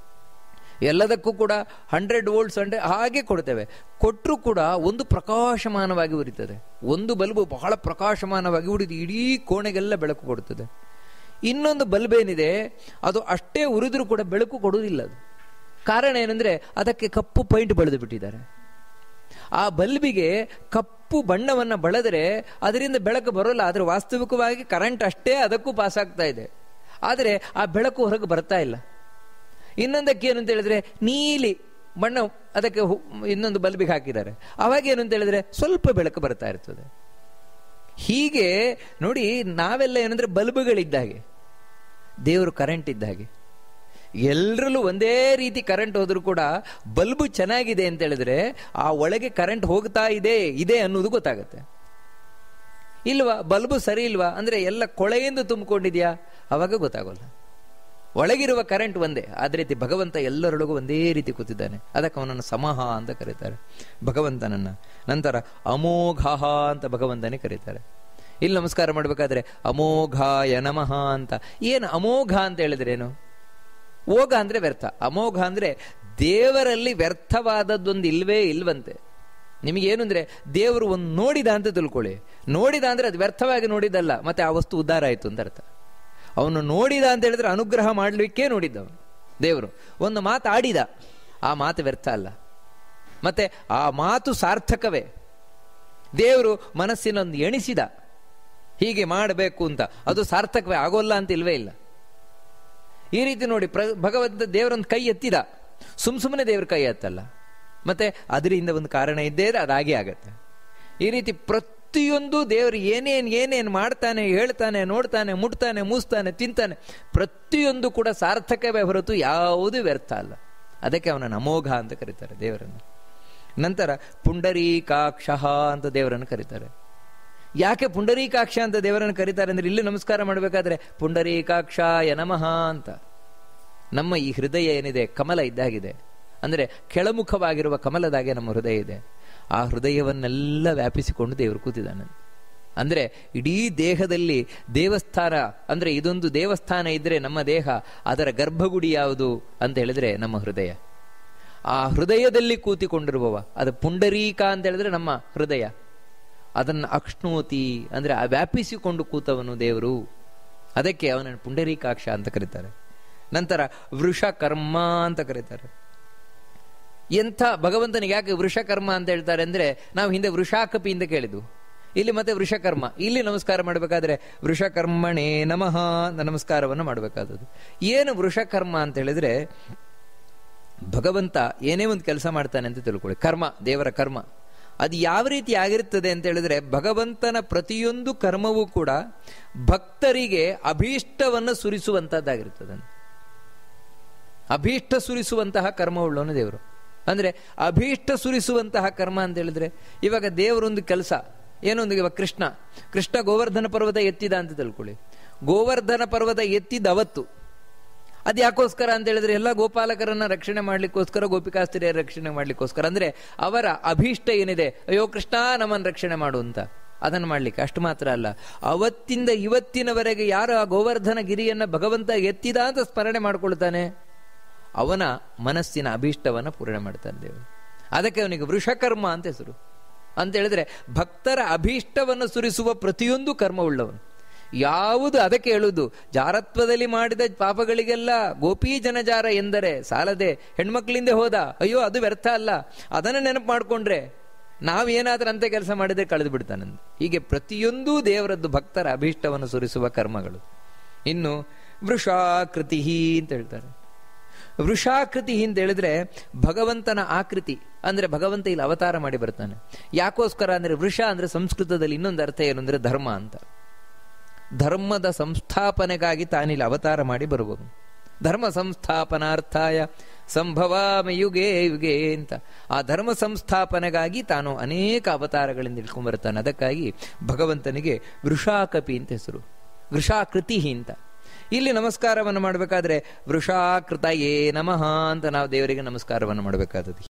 ಎಲ್ಲದಕ್ಕೂ ಕೂಡ ಹಂಡ್ರೆಡ್ ವೋಲ್ಟ್ಸ್ ಅಂದ್ರೆ ಹಾಗೆ ಕೊಡ್ತೇವೆ ಕೊಟ್ಟರು ಕೂಡ ಒಂದು ಪ್ರಕಾಶಮಾನವಾಗಿ ಉರಿತದೆ ಒಂದು ಬಲ್ಬು ಬಹಳ ಪ್ರಕಾಶಮಾನವಾಗಿ ಉರಿದು ಇಡೀ ಕೋಣೆಗೆಲ್ಲ ಬೆಳಕು ಕೊಡುತ್ತದೆ ಇನ್ನೊಂದು ಬಲ್ಬ್ ಏನಿದೆ ಅದು ಅಷ್ಟೇ ಉರಿದ್ರೂ ಕೂಡ ಬೆಳಕು ಕೊಡುವುದಿಲ್ಲ ಅದು ಕಾರಣ ಏನಂದ್ರೆ ಅದಕ್ಕೆ ಕಪ್ಪು ಪೈಂಟ್ ಬಳಿದು ಬಿಟ್ಟಿದ್ದಾರೆ ಆ ಬಲ್ಬಿಗೆ ಕಪ್ಪು ಬಣ್ಣವನ್ನ ಬಳದರೆ ಅದರಿಂದ ಬೆಳಕು ಬರೋಲ್ಲ ಆದ್ರೆ ವಾಸ್ತವಿಕವಾಗಿ ಕರೆಂಟ್ ಅಷ್ಟೇ ಅದಕ್ಕೂ ಪಾಸ್ ಆಗ್ತಾ ಇದೆ ಆದರೆ ಆ ಬೆಳಕು ಹೊರಗೆ ಬರ್ತಾ ಇಲ್ಲ ಇನ್ನೊಂದಕ್ಕೆ ಏನು ಅಂತ ಹೇಳಿದ್ರೆ ನೀಲಿ ಬಣ್ಣ ಅದಕ್ಕೆ ಇನ್ನೊಂದು ಬಲ್ಬಿಗೆ ಹಾಕಿದ್ದಾರೆ ಅವಾಗ ಏನು ಅಂತ ಹೇಳಿದ್ರೆ ಸ್ವಲ್ಪ ಬೆಳಕು ಬರ್ತಾ ಇರ್ತದೆ ಹೀಗೆ ನೋಡಿ ನಾವೆಲ್ಲ ಏನಂದ್ರೆ ಬಲ್ಬುಗಳಿದ್ದ ಹಾಗೆ ದೇವರು ಕರೆಂಟ್ ಇದ್ದ ಹಾಗೆ ಎಲ್ಲರಲ್ಲೂ ಒಂದೇ ರೀತಿ ಕರೆಂಟ್ ಹೋದ್ರೂ ಕೂಡ ಬಲ್ಬು ಚೆನ್ನಾಗಿದೆ ಅಂತ ಹೇಳಿದ್ರೆ ಆ ಒಳಗೆ ಕರೆಂಟ್ ಹೋಗ್ತಾ ಇದೆ ಇದೆ ಅನ್ನೋದು ಗೊತ್ತಾಗುತ್ತೆ ಇಲ್ವಾ ಬಲ್ಬು ಸರಿ ಇಲ್ವಾ ಅಂದ್ರೆ ಎಲ್ಲ ಕೊಳೆಯಿಂದ ತುಂಬಿಕೊಂಡಿದ್ಯಾ ಅವಾಗ ಗೊತ್ತಾಗೋಲ್ಲ ಒಳಗಿರುವ ಕರೆಂಟ್ ಒಂದೇ ಅದೇ ರೀತಿ ಭಗವಂತ ಎಲ್ಲರೊಳಗೂ ಒಂದೇ ರೀತಿ ಕೂತಿದ್ದಾನೆ ಅದಕ್ಕೆ ಅವನನ್ನು ಸಮಹ ಅಂತ ಕರೀತಾರೆ ಭಗವಂತನನ್ನ ನಂತರ ಅಮೋಘ ಅಂತ ಭಗವಂತನೇ ಕರೀತಾರೆ ಇಲ್ಲಿ ನಮಸ್ಕಾರ ಮಾಡಬೇಕಾದ್ರೆ ಅಮೋಘಾಯ ನಮಃ ಅಂತ ಏನು ಅಮೋಘ ಅಂತ ಹೇಳಿದ್ರೇನು ಓಘ ಅಂದ್ರೆ ವ್ಯರ್ಥ ಅಮೋಘ ಅಂದ್ರೆ ದೇವರಲ್ಲಿ ವ್ಯರ್ಥವಾದದ್ದೊಂದು ಇಲ್ವೇ ಇಲ್ವಂತೆ ನಿಮಗೇನು ಅಂದ್ರೆ ದೇವರು ಒಂದು ನೋಡಿದ ಅಂತ ತಿಳ್ಕೊಳ್ಳಿ ನೋಡಿದ ಅಂದ್ರೆ ಅದು ವ್ಯರ್ಥವಾಗಿ ನೋಡಿದಲ್ಲ ಮತ್ತೆ ಆ ವಸ್ತು ಉದ್ಧಾರ ಆಯ್ತು ಅಂತ ಅರ್ಥ ಅವನು ನೋಡಿದ ಅಂತ ಹೇಳಿದ್ರೆ ಅನುಗ್ರಹ ಮಾಡಲಿಕ್ಕೆ ನೋಡಿದ್ದವನು ದೇವರು ಒಂದು ಮಾತು ಆಡಿದ ಆ ಮಾತು ವ್ಯರ್ಥ ಅಲ್ಲ ಮತ್ತೆ ಆ ಮಾತು ಸಾರ್ಥಕವೇ ದೇವರು ಮನಸ್ಸಿನೊಂದು ಎಣಿಸಿದ ಹೀಗೆ ಮಾಡಬೇಕು ಅಂತ ಅದು ಸಾರ್ಥಕವೇ ಆಗೋಲ್ಲ ಅಂತ ಇಲ್ವೇ ಇಲ್ಲ ಈ ರೀತಿ ನೋಡಿ ಪ್ರ ಭಗವಂತ ದೇವರೊಂದು ಕೈ ಎತ್ತಿದ ಸುಮ್ ಸುಮ್ಮನೆ ದೇವ್ರ ಕೈ ಎತ್ತಲ್ಲ ಮತ್ತೆ ಅದರಿಂದ ಒಂದು ಕಾರಣ ಇದ್ದೇ ಇದ್ರೆ ಅದಾಗೆ ಆಗತ್ತೆ ಈ ರೀತಿ ಪ್ರತಿಯೊಂದು ದೇವರು ಏನೇನ್ ಏನೇನ್ ಮಾಡ್ತಾನೆ ಹೇಳ್ತಾನೆ ನೋಡ್ತಾನೆ ಮುಟ್ತಾನೆ ಮೂಸ್ತಾನೆ ತಿಂತಾನೆ ಪ್ರತಿಯೊಂದು ಕೂಡ ಸಾರ್ಥಕವೇ ಹೊರತು ಯಾವುದೂ ವ್ಯರ್ಥ ಅಲ್ಲ ಅದಕ್ಕೆ ಅವನನ್ನು ಅಮೋಘ ಅಂತ ಕರೀತಾರೆ ದೇವರನ್ನು ನಂತರ ಪುಂಡರೀಕಾಕ್ಷ ಅಂತ ದೇವರನ್ನು ಕರೀತಾರೆ ಯಾಕೆ ಪುಂಡರೀಕಾಕ್ಷ ಅಂತ ದೇವರನ್ನು ಕರೀತಾರೆ ಅಂದ್ರೆ ಇಲ್ಲಿ ನಮಸ್ಕಾರ ಮಾಡಬೇಕಾದ್ರೆ ಪುಂಡರೀಕಾಕ್ಷಾಯ ನಮಃ ಅಂತ ನಮ್ಮ ಈ ಹೃದಯ ಏನಿದೆ ಕಮಲ ಇದ್ದಾಗಿದೆ ಅಂದ್ರೆ ಕೆಳಮುಖವಾಗಿರುವ ಕಮಲದಾಗೆ ನಮ್ಮ ಹೃದಯ ಇದೆ ಆ ಹೃದಯವನ್ನೆಲ್ಲ ವ್ಯಾಪಿಸಿಕೊಂಡು ದೇವರು ಕೂತಿದ್ದಾನೆ ಅಂದ್ರೆ ಇಡೀ ದೇಹದಲ್ಲಿ ದೇವಸ್ಥಾನ ಅಂದ್ರೆ ಇದೊಂದು ದೇವಸ್ಥಾನ ಇದ್ರೆ ನಮ್ಮ ದೇಹ ಅದರ ಗರ್ಭಗುಡಿ ಯಾವುದು ಅಂತ ಹೇಳಿದ್ರೆ ನಮ್ಮ ಹೃದಯ ಆ ಹೃದಯದಲ್ಲಿ ಕೂತಿಕೊಂಡಿರುವವ ಅದು ಪುಂಡರೀಕ ಅಂತ ಹೇಳಿದ್ರೆ ನಮ್ಮ ಹೃದಯ ಅದನ್ನು ಅಕ್ಷ್ಣೋತಿ ಅಂದ್ರೆ ಆ ವ್ಯಾಪಿಸಿಕೊಂಡು ಕೂತವನು ದೇವರು ಅದಕ್ಕೆ ಅವನನ್ನು ಪುಂಡರೀಕಾಕ್ಷ ಅಂತ ಕರೀತಾರೆ ನಂತರ ವೃಷಕರ್ಮ ಅಂತ ಕರೀತಾರೆ ಎಂಥ ಭಗವಂತನಿಗೆ ಯಾಕೆ ವೃಷಕರ್ಮ ಅಂತ ಹೇಳ್ತಾರೆ ಅಂದ್ರೆ ನಾವು ಹಿಂದೆ ವೃಷಾಕಪಿ ಅಂತ ಕೇಳಿದ್ವು ಇಲ್ಲಿ ಮತ್ತೆ ವೃಷಕರ್ಮ ಇಲ್ಲಿ ನಮಸ್ಕಾರ ಮಾಡಬೇಕಾದ್ರೆ ವೃಷಕರ್ಮಣೇ ನಮಃ ಅಂತ ನಮಸ್ಕಾರವನ್ನು ಮಾಡಬೇಕಾದದ್ದು ಏನು ವೃಷಕರ್ಮ ಅಂತ ಹೇಳಿದ್ರೆ ಭಗವಂತ ಏನೇ ಒಂದು ಕೆಲಸ ಮಾಡ್ತಾನೆ ಅಂತ ತಿಳ್ಕೊಳ್ಳಿ ಕರ್ಮ ದೇವರ ಕರ್ಮ ಅದು ಯಾವ ರೀತಿ ಆಗಿರುತ್ತದೆ ಅಂತ ಹೇಳಿದ್ರೆ ಭಗವಂತನ ಪ್ರತಿಯೊಂದು ಕರ್ಮವೂ ಕೂಡ ಭಕ್ತರಿಗೆ ಅಭೀಷ್ಟವನ್ನು ಸುರಿಸುವಂತದ್ದಾಗಿರ್ತದೆ ಅಭೀಷ್ಟ ಸುರಿಸುವಂತಹ ಕರ್ಮವುಳ್ಳವನು ದೇವರು ಅಂದ್ರೆ ಅಭೀಷ್ಟ ಸುರಿಸುವಂತಹ ಕರ್ಮ ಅಂತ ಹೇಳಿದ್ರೆ ಇವಾಗ ದೇವರೊಂದು ಕೆಲಸ ಏನೊಂದು ಇವಾಗ ಕೃಷ್ಣ ಕೃಷ್ಣ ಗೋವರ್ಧನ ಪರ್ವತ ಎತ್ತಿದ ಅಂತ ತಿಳ್ಕೊಳ್ಳಿ ಗೋವರ್ಧನ ಪರ್ವತ ಎತ್ತಿದ ಅವತ್ತು ಅದು ಯಾಕೋಸ್ಕರ ಅಂತ ಹೇಳಿದ್ರೆ ಎಲ್ಲ ಗೋಪಾಲಕರನ್ನ ರಕ್ಷಣೆ ಮಾಡ್ಲಿಕ್ಕೋಸ್ಕರ ಗೋಪಿಕಾಸ್ತ್ರೀಯರ ರಕ್ಷಣೆ ಮಾಡ್ಲಿಕ್ಕೋಸ್ಕರ ಅಂದ್ರೆ ಅವರ ಅಭೀಷ್ಟ ಏನಿದೆ ಅಯ್ಯೋ ಕೃಷ್ಣ ನಮ್ಮನ್ನು ರಕ್ಷಣೆ ಮಾಡು ಅಂತ ಅದನ್ನು ಮಾಡ್ಲಿಕ್ಕೆ ಅಷ್ಟು ಮಾತ್ರ ಅಲ್ಲ ಅವತ್ತಿಂದ ಇವತ್ತಿನವರೆಗೆ ಯಾರು ಆ ಗೋವರ್ಧನ ಗಿರಿಯನ್ನ ಭಗವಂತ ಎತ್ತಿದ ಅಂತ ಸ್ಮರಣೆ ಮಾಡ್ಕೊಳ್ತಾನೆ ಅವನ ಮನಸ್ಸಿನ ಅಭೀಷ್ಟವನ್ನ ಪೂರ್ಣ ಮಾಡ್ತಾನೆ ದೇವರು ಅದಕ್ಕೆ ಅವನಿಗೆ ವೃಷಕರ್ಮ ಅಂತ ಹೆಸರು ಅಂತ ಹೇಳಿದ್ರೆ ಭಕ್ತರ ಅಭೀಷ್ಟವನ್ನು ಸುರಿಸುವ ಪ್ರತಿಯೊಂದು ಕರ್ಮವುಳ್ಳವನು ಯಾವುದು ಅದಕ್ಕೆ ಹೇಳುವುದು ಜಾರತ್ವದಲ್ಲಿ ಮಾಡಿದ ಪಾಪಗಳಿಗೆಲ್ಲ ಗೋಪೀ ಜನಜಾರ ಎಂದರೆ ಸಾಲದೆ ಹೆಣ್ಮಕ್ಳಿಂದ ಹೋದ ಅಯ್ಯೋ ಅದು ವ್ಯರ್ಥ ಅಲ್ಲ ಅದನ್ನು ನೆನಪು ಮಾಡ್ಕೊಂಡ್ರೆ ನಾವೇನಾದ್ರೂ ಅಂತೆ ಕೆಲಸ ಮಾಡಿದ್ರೆ ಕಳೆದು ಬಿಡ್ತಾನಂದ ಹೀಗೆ ಪ್ರತಿಯೊಂದೂ ದೇವರದ್ದು ಭಕ್ತರ ಅಭೀಷ್ಟವನ್ನು ಸುರಿಸುವ ಕರ್ಮಗಳು ಇನ್ನು ವೃಷಾಕೃತಿ ಅಂತ ಹೇಳ್ತಾರೆ ವೃಷಾಕೃತಿ ಅಂತ ಹೇಳಿದ್ರೆ ಭಗವಂತನ ಆಕೃತಿ ಅಂದ್ರೆ ಭಗವಂತ ಇಲ್ಲಿ ಅವತಾರ ಮಾಡಿ ಬರ್ತಾನೆ ಯಾಕೋಸ್ಕರ ಅಂದ್ರೆ ವೃಷ ಅಂದ್ರೆ ಸಂಸ್ಕೃತದಲ್ಲಿ ಇನ್ನೊಂದು ಅರ್ಥ ಏನು ಅಂದ್ರೆ ಧರ್ಮ ಅಂತ ಧರ್ಮದ ಸಂಸ್ಥಾಪನೆಗಾಗಿ ತಾನಿಲ್ಲಿ ಅವತಾರ ಮಾಡಿ ಬರುವನು ಧರ್ಮ ಸಂಸ್ಥಾಪನಾರ್ಥಾಯ ಸಂಭವಾಮ ಯುಗೇ ಯುಗೇ ಅಂತ ಆ ಧರ್ಮ ಸಂಸ್ಥಾಪನೆಗಾಗಿ ತಾನು ಅನೇಕ ಅವತಾರಗಳಿಂದ ಇಟ್ಕೊಂಡ್ ಬರ್ತಾನೆ ಅದಕ್ಕಾಗಿ ಭಗವಂತನಿಗೆ ವೃಷಾಕಪಿ ಅಂತ ಹೆಸರು ವೃಷಾಕೃತಿ ಅಂತ ಇಲ್ಲಿ ನಮಸ್ಕಾರವನ್ನು ಮಾಡಬೇಕಾದ್ರೆ ವೃಷಾಕೃತ ಏ ನಮಃ ಅಂತ ನಾವು ದೇವರಿಗೆ ನಮಸ್ಕಾರವನ್ನು ಮಾಡಬೇಕಾದದ್ದು